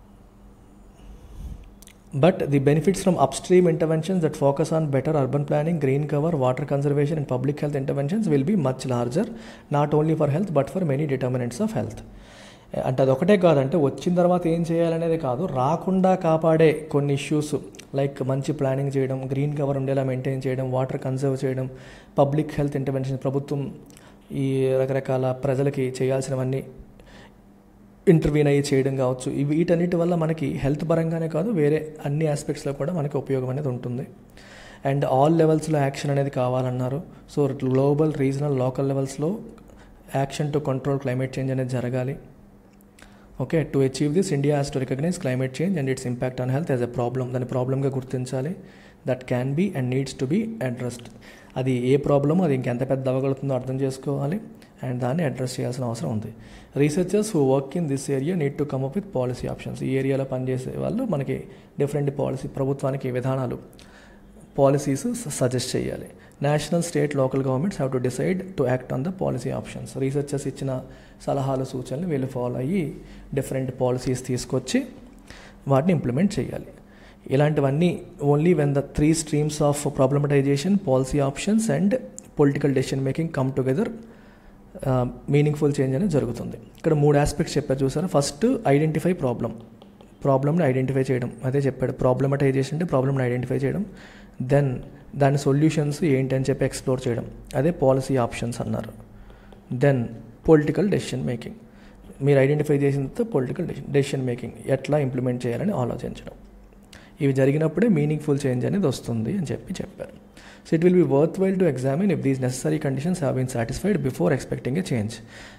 but the benefits from upstream interventions that focus on better urban planning green cover water conservation and public health interventions will be much larger not only for health but for many determinants of health అంటే అది ఒకటే కాదంటే వచ్చిన తర్వాత ఏం చేయాలనేది కాదు రాకుండా కాపాడే కొన్ని ఇష్యూస్ లైక్ మంచి ప్లానింగ్ చేయడం గ్రీన్ కవర్ ఉండేలా మెయింటైన్ చేయడం వాటర్ కన్సర్వ్ చేయడం పబ్లిక్ హెల్త్ ఇంటర్వెన్షన్ ప్రభుత్వం ఈ రకరకాల ప్రజలకి చేయాల్సినవన్నీ ఇంటర్వ్యూన్ అయ్యి చేయడం కావచ్చు ఇవి వీటన్నిటి వల్ల మనకి హెల్త్ పరంగానే కాదు వేరే అన్ని ఆస్పెక్ట్స్లో కూడా మనకి ఉపయోగం అనేది ఉంటుంది అండ్ ఆల్ లెవెల్స్లో యాక్షన్ అనేది కావాలన్నారు సో గ్లోబల్ రీజనల్ లోకల్ లెవెల్స్లో action to control climate change అనేది జరగాలి okay to achieve this India has to recognise climate change and its impact on health as a problem దాని ప్రాబ్లమ్గా గుర్తించాలి that can be and needs to be addressed అది ఏ ప్రాబ్లమో అది ఇంకెంత పెద్ద అవ్వగలుగుతుందో అర్థం చేసుకోవాలి అండ్ దాన్ని అడ్రస్ చేయాల్సిన అవసరం ఉంది researchers who work in this area need to come up with policy options ఈ ఏరియాలో పనిచేసే వాళ్ళు మనకి డిఫరెంట్ పాలసీ ప్రభుత్వానికి విధానాలు పాలసీస్ సజెస్ట్ చేయాలి national state local governments have to decide to act on the policy options researchers ఇచ్చిన సలహాలు సూచనలు వీళ్ళు ఫాలో అయ్యి డిఫరెంట్ పాలసీస్ తీసుకొచ్చి వాటిని ఇంప్లిమెంట్ చేయాలి ఇలాంటివన్నీ only when the three streams of problematisation policy options and political decision making come together meaningful change అనేది జరుగుతుంది ఇక్కడ మూడు ఆస్పెక్ట్స్ చెప్పారు చూసారా ఫస్ట్ ఐడెంటిఫై ప్రాబ్లం ప్రాబ్లమ్ని ఐడెంటిఫై చేయడం అదే చెప్పాడు ప్రాబ్లమటైజేషన్ అంటే ప్రాబ్లమ్ని ఐడెంటిఫై చేయడం దెన్ దాని సొల్యూషన్స్ ఏంటి అని చెప్పి ఎక్స్ప్లోర్ చేయడం అదే పాలసీ ఆప్షన్స్ అన్నారు దెన్ పొలిటికల్ డెసిషన్ మేకింగ్ మీరు ఐడెంటిఫై చేసిన తర్వాత పొలిటికల్ డెసిషన్ మేకింగ్ ఎట్లా ఇంప్లిమెంట్ చేయాలని ఆలోచించడం ఇవి జరిగినప్పుడే మీనింగ్ఫుల్ చేంజ్ అనేది వస్తుంది అని చెప్పి చెప్పారు so it will be worthwhile to examine if these necessary conditions have been satisfied before expecting a change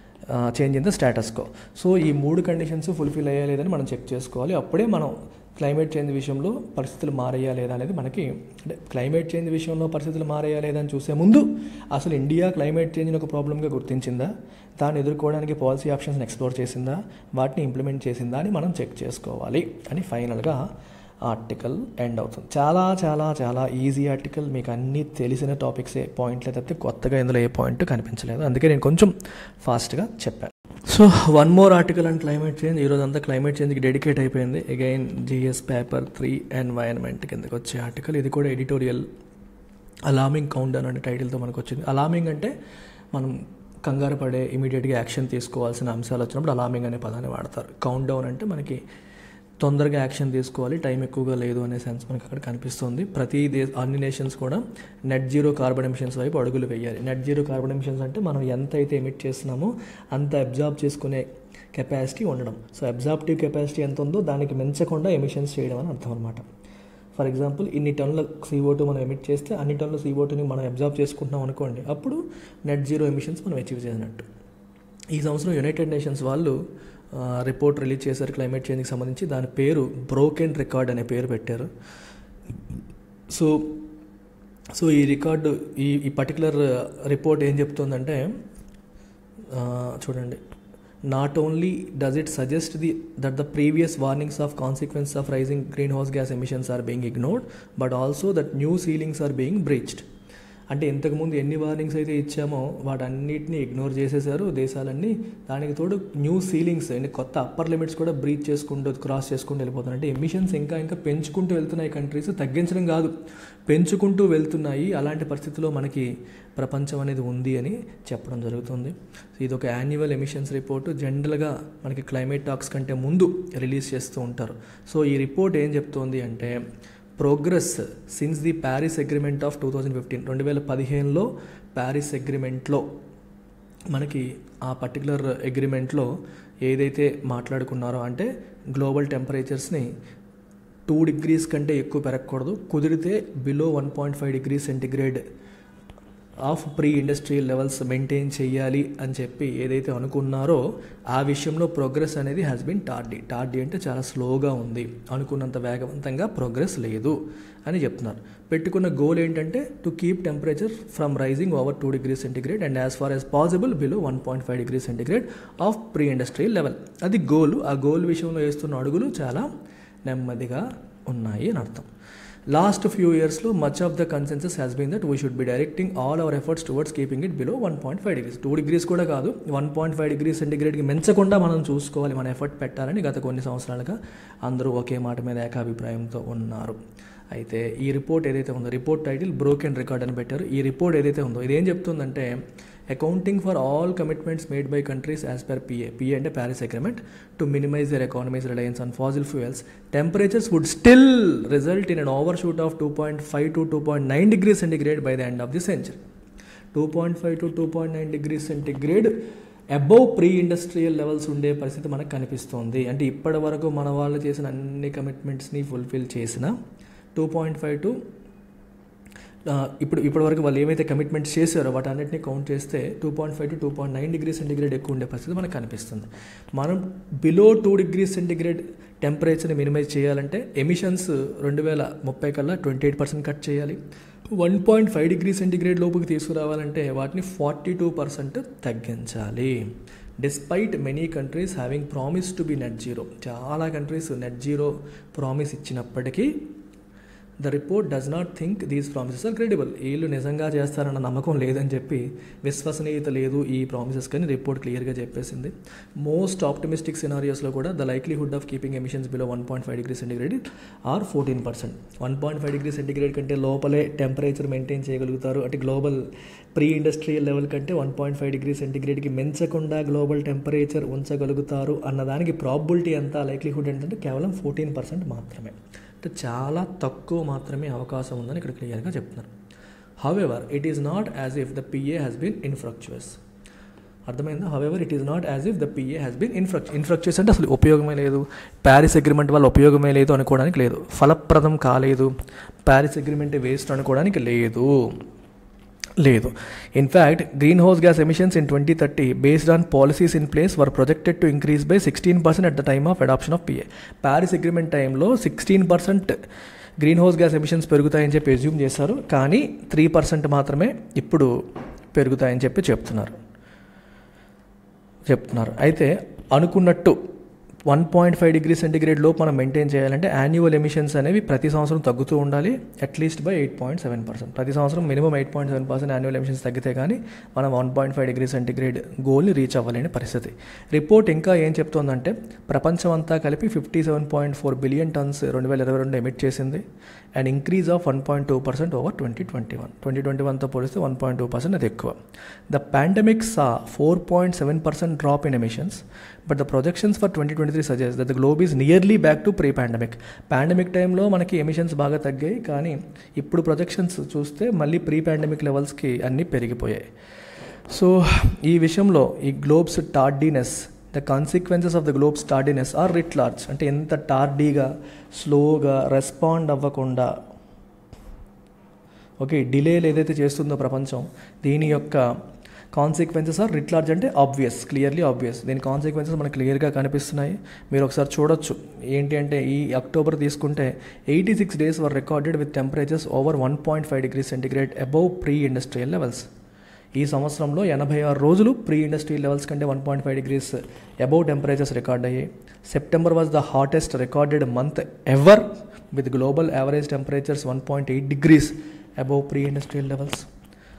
change in the status quo సో ఈ మూడు కండిషన్స్ ఫుల్ఫిల్ అయ్యా లేదని మనం చెక్ చేసుకోవాలి అప్పుడే మనం క్లైమేట్ చేంజ్ విషయంలో పరిస్థితులు మారయ్యా లేదా అనేది మనకి అంటే క్లైమేట్ చేంజ్ విషయంలో పరిస్థితులు మారయ్యా లేదా అని చూసే ముందు అసలు ఇండియా క్లైమేట్ చేంజ్ని ఒక ప్రాబ్లంగా గుర్తించిందా దాన్ని ఎదుర్కోవడానికి పాలసీ ఆప్షన్స్ని ఎక్స్ప్లోర్ చేసిందా వాటిని ఇంప్లిమెంట్ చేసిందా అని మనం చెక్ చేసుకోవాలి అని ఫైనల్గా ఆర్టికల్ ఎండ్ అవుతుంది చాలా చాలా చాలా ఈజీ ఆర్టికల్ మీకు అన్నీ తెలిసిన టాపిక్సే పాయింట్లే తప్పితే కొత్తగా ఇందులో ఏ పాయింట్ కనిపించలేదు అందుకే నేను కొంచెం ఫాస్ట్గా చెప్పాను so one more article and climate change ఈరోజు అంతా క్లైమేట్ చేంజ్కి డెడికేట్ అయిపోయింది again GS paper three environment కిందకి వచ్చే ఆర్టికల్ ఇది కూడా ఎడిటోరియల్ అలామింగ్ కౌంట్ డౌన్ అనే టైటిల్తో మనకు వచ్చింది అలామింగ్ అంటే మనం కంగారు పడే ఇమీడియట్గా యాక్షన్ తీసుకోవాల్సిన అంశాలు వచ్చినప్పుడు అలామింగ్ అనే పదాన్ని వాడతారు కౌంట్ డౌన్ అంటే మనకి తొందరగా యాక్షన్ తీసుకోవాలి టైం ఎక్కువగా లేదు అనే సెన్స్ మనకి అక్కడ కనిపిస్తుంది ప్రతి దే అన్ని నేషన్స్ కూడా నెట్ జీరో కార్బన్ ఎమిషన్స్ వైపు అడుగులు వేయాలి నెట్ జీరో కార్బన్ ఎమిషన్స్ అంటే మనం ఎంత అయితే ఎమిట్ చేస్తున్నామో అంత అబ్జార్బ్ చేసుకునే కెపాసిటీ ఉండడం సో అబ్జార్ప్టివ్ కెపాసిటీ ఎంత ఉందో దానికి మించకుండా ఎమిషన్స్ చేయడం అని అర్థం అనమాట ఫర్ ఎగ్జాంపుల్ ఇన్ని టన్నుల సీఓ టూ మనం ఎమిట్ చేస్తే అన్ని టన్నుల సీఓ టూని మనం అబ్జార్బ్ చేసుకుంటున్నాం అనుకోండి అప్పుడు నెట్ జీరో ఎమిషన్స్ మనం అచీవ్ చేసినట్టు ఈ సంవత్సరం యునైటెడ్ నేషన్స్ వాళ్ళు రిపోర్ట్ రిలీజ్ చేశారు క్లైమేట్ చేంజ్కి సంబంధించి దాని పేరు బ్రోకెన్ రికార్డ్ అనే పేరు పెట్టారు సో సో ఈ రికార్డు ఈ ఈ పర్టికులర్ రిపోర్ట్ ఏం చెప్తుందంటే చూడండి not only does it suggest the that the previous warnings of consequence of rising greenhouse gas emissions are being ignored but also that new ceilings are being breached అంటే ఇంతకుముందు ఎన్ని warnings అయితే ఇచ్చామో వాటన్నిటిని ignore చేసేసారు దేశాలన్నీ దానికి తోడు న్యూ సీలింగ్స్ అంటే కొత్త అప్పర్ లిమిట్స్ కూడా బ్రీచ్ చేసుకుంటూ క్రాస్ చేసుకుంటూ వెళ్ళిపోతున్నారు అంటే ఎమిషన్స్ ఇంకా ఇంకా పెంచుకుంటూ వెళ్తున్నాయి కంట్రీస్ తగ్గించడం కాదు పెంచుకుంటూ వెళ్తున్నాయి అలాంటి పరిస్థితిలో మనకి ప్రపంచం అనేది ఉంది అని చెప్పడం జరుగుతుంది ఇది ఒక యాన్యువల్ ఎమిషన్స్ రిపోర్ట్ జనరల్గా మనకి క్లైమేట్ టాక్స్ కంటే ముందు రిలీజ్ చేస్తూ ఉంటారు సో ఈ రిపోర్ట్ ఏం చెప్తోంది అంటే progress since the Paris agreement of two thousand fifteen రెండు వేల పదిహేనులో ప్యారిస్ అగ్రిమెంట్లో మనకి ఆ పర్టికులర్ అగ్రిమెంట్లో ఏదైతే మాట్లాడుకున్నారో అంటే గ్లోబల్ టెంపరేచర్స్ని టూ డిగ్రీస్ కంటే ఎక్కువ పెరగకూడదు కుదిరితే below one point five degree centigrade of pre industrial levels maintain చేయాలి అని చెప్పి ఏదైతే అనుకున్నారో ఆ విషయంలో ప్రోగ్రెస్ అనేది హ్యాస్ బీన్ టార్డీ టార్డీ అంటే చాలా స్లోగా ఉంది అనుకున్నంత వేగవంతంగా ప్రోగ్రెస్ లేదు అని చెప్తున్నారు పెట్టుకున్న గోల్ ఏంటంటే to keep temperature from rising over two degree centigrade and as far as possible below one point five degree centigrade of pre industrial level అది గోల్ ఆ గోల్ విషయంలో వేస్తున్న అడుగులు చాలా నెమ్మదిగా ఉన్నాయి అని అర్థం లాస్ట్ ఫ్యూ ఇయర్స్లో much of the consensus has been that we should be directing all our efforts towards keeping it below one point five degrees two degrees కూడా కాదు వన్ పాయింట్ ఫైవ్ డిగ్రీ సెంటిగ్రేడ్కి మించకుండా మనం చూసుకోవాలి మన ఎఫర్ట్ పెట్టాలని గత కొన్ని సంవత్సరాలుగా అందరూ ఒకే మాట మీద ఏకాభిప్రాయంతో ఉన్నారు అయితే ఈ రిపోర్ట్ ఏదైతే ఉందో రిపోర్ట్ టైటిల్ బ్రోకెన్ రికార్డ్ అని పెట్టారు ఈ రిపోర్ట్ ఏదైతే ఉందో ఇదేం చెప్తుందంటే accounting for all commitments made by countries as per PA PA అంటే Paris agreement to minimize their economies reliance on fossil fuels temperatures would still result in an overshoot of two point five to two point nine degree centigrade by the end of the century two point five to two point nine degree centigrade above pre industrial levels ఉండే పరిస్థితి మనకు కనిపిస్తోంది అంటే ఇప్పటి వరకు మన వాళ్ళు చేసిన అన్ని కమిట్మెంట్స్ని ఫుల్ఫిల్ చేసిన టూ పాయింట్ ఫైవ్ టు ఇప్పుడు ఇప్పటివరకు వాళ్ళు ఏవైతే కమిట్మెంట్స్ చేశారో వాటన్నిటిని కౌంట్ చేస్తే two point five to two point nine degree centigrade ఎక్కువ ఉండే పరిస్థితి మనకు కనిపిస్తుంది మనం బిలో టూ డిగ్రీ సెంటిగ్రేడ్ టెంపరేచర్ని మినిమైజ్ చేయాలంటే ఎమిషన్స్ రెండు వేల ముప్పై కల్లా ట్వంటీ ఎయిట్ పర్సెంట్ కట్ చేయాలి one point five degree centigrade లోపుకి తీసుకురావాలంటే వాటిని ఫార్టీ టూ పర్సెంట్ తగ్గించాలి despite many countries having promise to be net zero చాలా కంట్రీస్ నెట్ జీరో ప్రామిస్ ఇచ్చినప్పటికీ the report does not think these promises are credible వీళ్ళు నిజంగా చేస్తారన్న నమ్మకం లేదని చెప్పి విశ్వసనీయత లేదు ఈ ప్రామిసెస్ కానీ రిపోర్ట్ క్లియర్గా చెప్పేసింది మోస్ట్ ఆప్టిమిస్టిక్ సినారియోస్లో కూడా the likelihood of keeping emissions below one point five degree centigrade are fourteen percent one point five degree centigrade కంటే లోపలే టెంపరేచర్ మెయింటైన్ చేయగలుగుతారు అంటే గ్లోబల్ ప్రీ ఇండస్ట్రియల్ లెవెల్ కంటే వన్ పాయింట్ ఫైవ్ డిగ్రీ సెంటిగ్రేడ్కి మించకుండా global temperature ఉంచగలుగుతారు అన్నదానికి probability ఎంత లైక్లీహుడ్ ఏంటంటే కేవలం ఫోర్టీన్ పర్సెంట్ మాత్రమే అంటే చాలా తక్కువ మాత్రమే అవకాశం ఉందని ఇక్కడ క్లియర్గా చెప్తున్నారు however it is not as if the PA has been infructuous అర్థమైందా however it is not as if the PA has been infruct infructuous అంటే అసలు ఉపయోగమే లేదు ప్యారిస్ అగ్రిమెంట్ వల్ల ఉపయోగమే లేదు అనుకోవడానికి లేదు ఫలప్రదం కాలేదు ప్యారిస్ అగ్రిమెంట్ వేస్ట్ అనుకోవడానికి లేదు లేదు in fact greenhouse gas emissions in twenty thirty based on policies in place were projected to increase by sixteen percent at the time of adoption of PA Paris agreement టైంలో sixteen percent greenhouse gas emissions పెరుగుతాయని చెప్పి assume చేశారు కానీ three percent మాత్రమే ఇప్పుడు పెరుగుతాయని చెప్పి చెప్తున్నారు చెప్తున్నారు అయితే అనుకున్నట్టు one point five degree centigrade లోపు మనం మెయింటైన్ చేయాలంటే యాన్యువల్ ఎమిషన్స్ అనేవి ప్రతి సంవత్సరం తగ్గుతూ ఉండాలి at least by eight point seven percent ప్రతి సంవత్సరం minimum eight point seven percent annual emissions తగ్గితే కానీ మనం one point five degree centigrade గోల్ని రీచ్ అవ్వలేని పరిస్థితి రిపోర్ట్ ఇంకా ఏం చెప్తోందంటే ప్రపంచం అంతా కలిపి fifty seven point four billion tons రెండు వేల ఇరవై రెండు ఎమిట్ చేసింది and increase of one point two percent over twenty twenty one twenty twenty వన్తో పోలిస్తే వన్ పాయింట్ టూ పర్సెంట్ అది ఎక్కువ the pandemic saw four point seven percent drop in emissions but the projections for twenty twenty three suggest that the globe is nearly back to pre pandemic pandemic టైంలో మనకి emissions బాగా తగ్గాయి కానీ ఇప్పుడు projections చూస్తే మళ్ళీ ప్రీ పాండమిక్ లెవెల్స్కి అన్నీ పెరిగిపోయాయి సో ఈ విషయంలో ఈ globe's tardiness the consequences of the globe's tardiness are writ large అంటే ఎంత టార్డీగా స్లోగా రెస్పాండ్ అవ్వకుండా ఓకే డిలేలు ఏదైతే చేస్తుందో ప్రపంచం దీని యొక్క కాన్సిక్వెన్సెస్ ఆర్ రిట్ లార్జ్ అంటే ఆబ్వియస్ క్లియర్లీ ఆబ్వియస్ దీని కాన్సిక్వెన్సెస్ మనకు క్లియర్గా కనిపిస్తున్నాయి మీరు ఒకసారి చూడొచ్చు ఏంటి అంటే ఈ అక్టోబర్ తీసుకుంటే eighty six days were recorded with temperatures over one point five degree centigrade above pre industrial levels ఈ సంవత్సరంలో ఎనభై ఆరు రోజులు ప్రీ ఇండస్ట్రియల్ లెవెల్స్ కంటే one point five degrees above temperatures record అయ్యాయి September was the hottest recorded month ever with global average temperatures one point eight degrees above pre industrial levels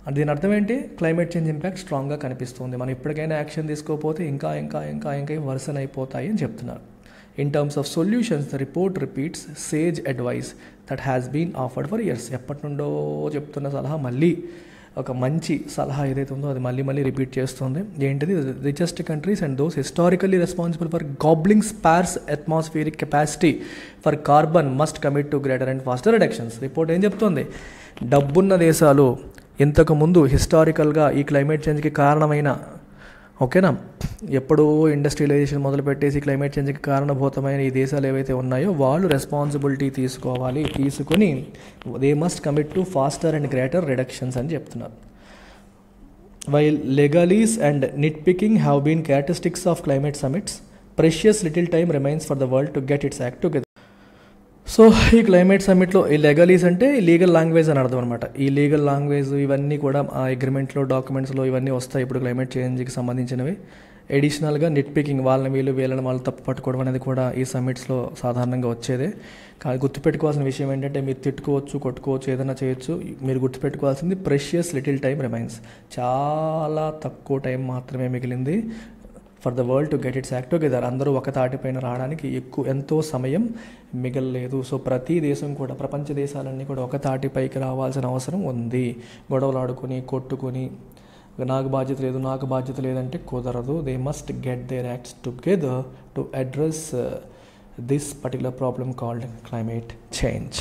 దీని అర్థం ఏంటి క్లైమేట్ చేంజ్ ఇంపాక్ట్ స్ట్రాంగ్గా కనిపిస్తుంది మనం ఇప్పటికైనా action తీసుకోకపోతే ఇంకా ఇంకా ఇంకా ఇంకా వర్సన్ అయిపోతాయి అని చెప్తున్నారు in terms of solutions the report repeats sage advice that has been offered for years ఎప్పటి నుండో చెప్తున్న సలహా మళ్ళీ ఒక మంచి సలహా ఏదైతే ఉందో అది మళ్ళీ మళ్ళీ రిపీట్ చేస్తుంది ఏంటిది richest countries and those historically responsible for gobbling sparse atmospheric capacity for carbon must commit to greater and faster reductions report ఏం చెప్తుంది డబ్బున్న దేశాలు ఇంతకుముందు హిస్టారికల్గా ఈ క్లైమేట్ చేంజ్కి కారణమైన ఓకేనా ఎప్పుడో ఇండస్ట్రియలైజేషన్ మొదలుపెట్టేసి క్లైమేట్ చేంజ్కి కారణభూతమైన ఈ దేశాలు ఏవైతే ఉన్నాయో వాళ్ళు రెస్పాన్సిబిలిటీ తీసుకోవాలి తీసుకుని they must commit to faster and greater reductions అని చెప్తున్నారు while legalese and nitpicking have been characteristics of climate summits precious little time remains for the world to get its act together so ఈ climate సమ్మిట్లో ఈ legalese అంటే legal language అని అర్థం అనమాట ఈ లీగల్ లాంగ్వేజ్ ఇవన్నీ కూడా ఆ అగ్రిమెంట్లో డాక్యుమెంట్స్లో ఇవన్నీ వస్తాయి ఇప్పుడు క్లైమేట్ చేంజ్కి సంబంధించినవి ఎడిషనల్గా నెట్ పికింగ్ వాళ్ళని వీళ్ళు వీళ్ళని వాళ్ళు తప్పు పట్టుకోవడం అనేది కూడా ఈ సమ్మిట్స్లో సాధారణంగా వచ్చేదే కానీ గుర్తుపెట్టుకోవాల్సిన విషయం ఏంటంటే మీరు తిట్టుకోవచ్చు కొట్టుకోవచ్చు ఏదైనా చేయొచ్చు మీరు గుర్తుపెట్టుకోవాల్సింది ప్రెషియస్ లిటిల్ టైం రిమైన్స్ చాలా తక్కువ టైం మాత్రమే మిగిలింది for the world to get its act together అందరూ ఒక తాటిపైన రావడానికి ఎక్కువ ఎంతో సమయం మిగలలేదు సో ప్రతి దేశం కూడా ప్రపంచ దేశాలన్నీ కూడా ఒక తాటిపైకి రావాల్సిన అవసరం ఉంది గొడవలు ఆడుకొని కొట్టుకొని నాకు బాధ్యత లేదు నాకు బాధ్యత లేదంటే కుదరదు they must get their acts together to address this particular problem called climate change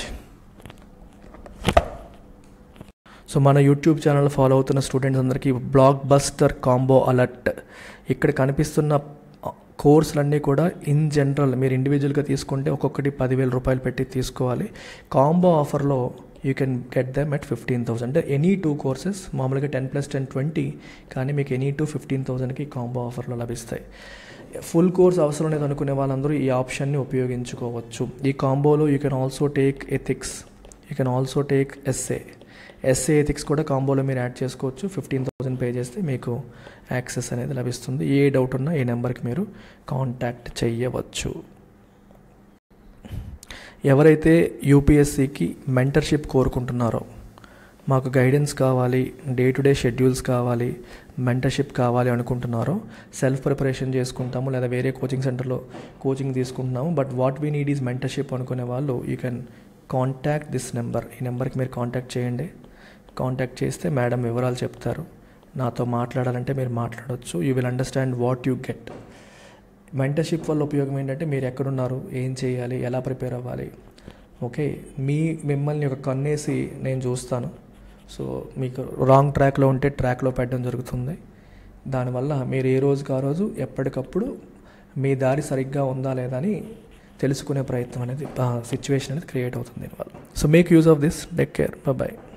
so మన యూట్యూబ్ ఛానల్ ఫాలో అవుతున్న స్టూడెంట్స్ అందరికీ బ్లాక్ బస్టర్ కాంబో అలర్ట్ ఇక్కడ కనిపిస్తున్న కోర్సులన్నీ కూడా ఇన్ జనరల్ మీరు ఇండివిజువల్గా తీసుకుంటే ఒక్కొక్కటి పదివేల రూపాయలు పెట్టి తీసుకోవాలి కాంబో ఆఫర్లో you can get them at fifteen thousand అంటే ఎనీ టూ కోర్సెస్ మామూలుగా టెన్ ప్లస్ టెన్ ట్వంటీ కానీ మీకు ఎనీ టూ ఫిఫ్టీన్ థౌసండ్కి కాంబో ఆఫర్లో లభిస్తాయి ఫుల్ కోర్స్ అవసరం లేదు అనుకునే వాళ్ళందరూ ఈ ఆప్షన్ని ఉపయోగించుకోవచ్చు ఈ కాంబోలో you can also take ethics you can also take SA SA ethics కూడా కాంబోలో మీరు యాడ్ చేసుకోవచ్చు ఫిఫ్టీన్ థౌసండ్ పే చేస్తే మీకు యాక్సెస్ అనేది లభిస్తుంది ఏ డౌట్ ఉన్నా ఈ నెంబర్కి మీరు కాంటాక్ట్ చేయవచ్చు ఎవరైతే యూపీఎస్సికి మెంటర్షిప్ కోరుకుంటున్నారో మాకు గైడెన్స్ కావాలి డే టు డే షెడ్యూల్స్ కావాలి మెంటర్షిప్ కావాలి అనుకుంటున్నారో సెల్ఫ్ ప్రిపరేషన్ చేసుకుంటాము లేదా వేరే కోచింగ్ సెంటర్లో కోచింగ్ తీసుకుంటున్నాము but what we need is mentorship అనుకునే వాళ్ళు you can contact this number ఈ నెంబర్కి మీరు కాంటాక్ట్ చేయండి కాంటాక్ట్ చేస్తే మేడం వివరాలు చెప్తారు నాతో మాట్లాడాలంటే మీరు మాట్లాడవచ్చు you will understand what you get mentorship వల్ల ఉపయోగం ఏంటంటే మీరు ఎక్కడున్నారు ఏం చేయాలి ఎలా ప్రిపేర్ అవ్వాలి ఓకే మీ మిమ్మల్ని ఒక కన్నేసి నేను చూస్తాను సో మీకు రాంగ్ ట్రాక్లో ఉంటే ట్రాక్లో పెట్టడం జరుగుతుంది దానివల్ల మీరు ఏ రోజుకి ఆ రోజు ఎప్పటికప్పుడు మీ దారి సరిగ్గా ఉందా లేదా అని తెలుసుకునే ప్రయత్నం అనేది సిచ్యువేషన్ అనేది క్రియేట్ అవుతుంది దీనివల్ల so make use of this take care bye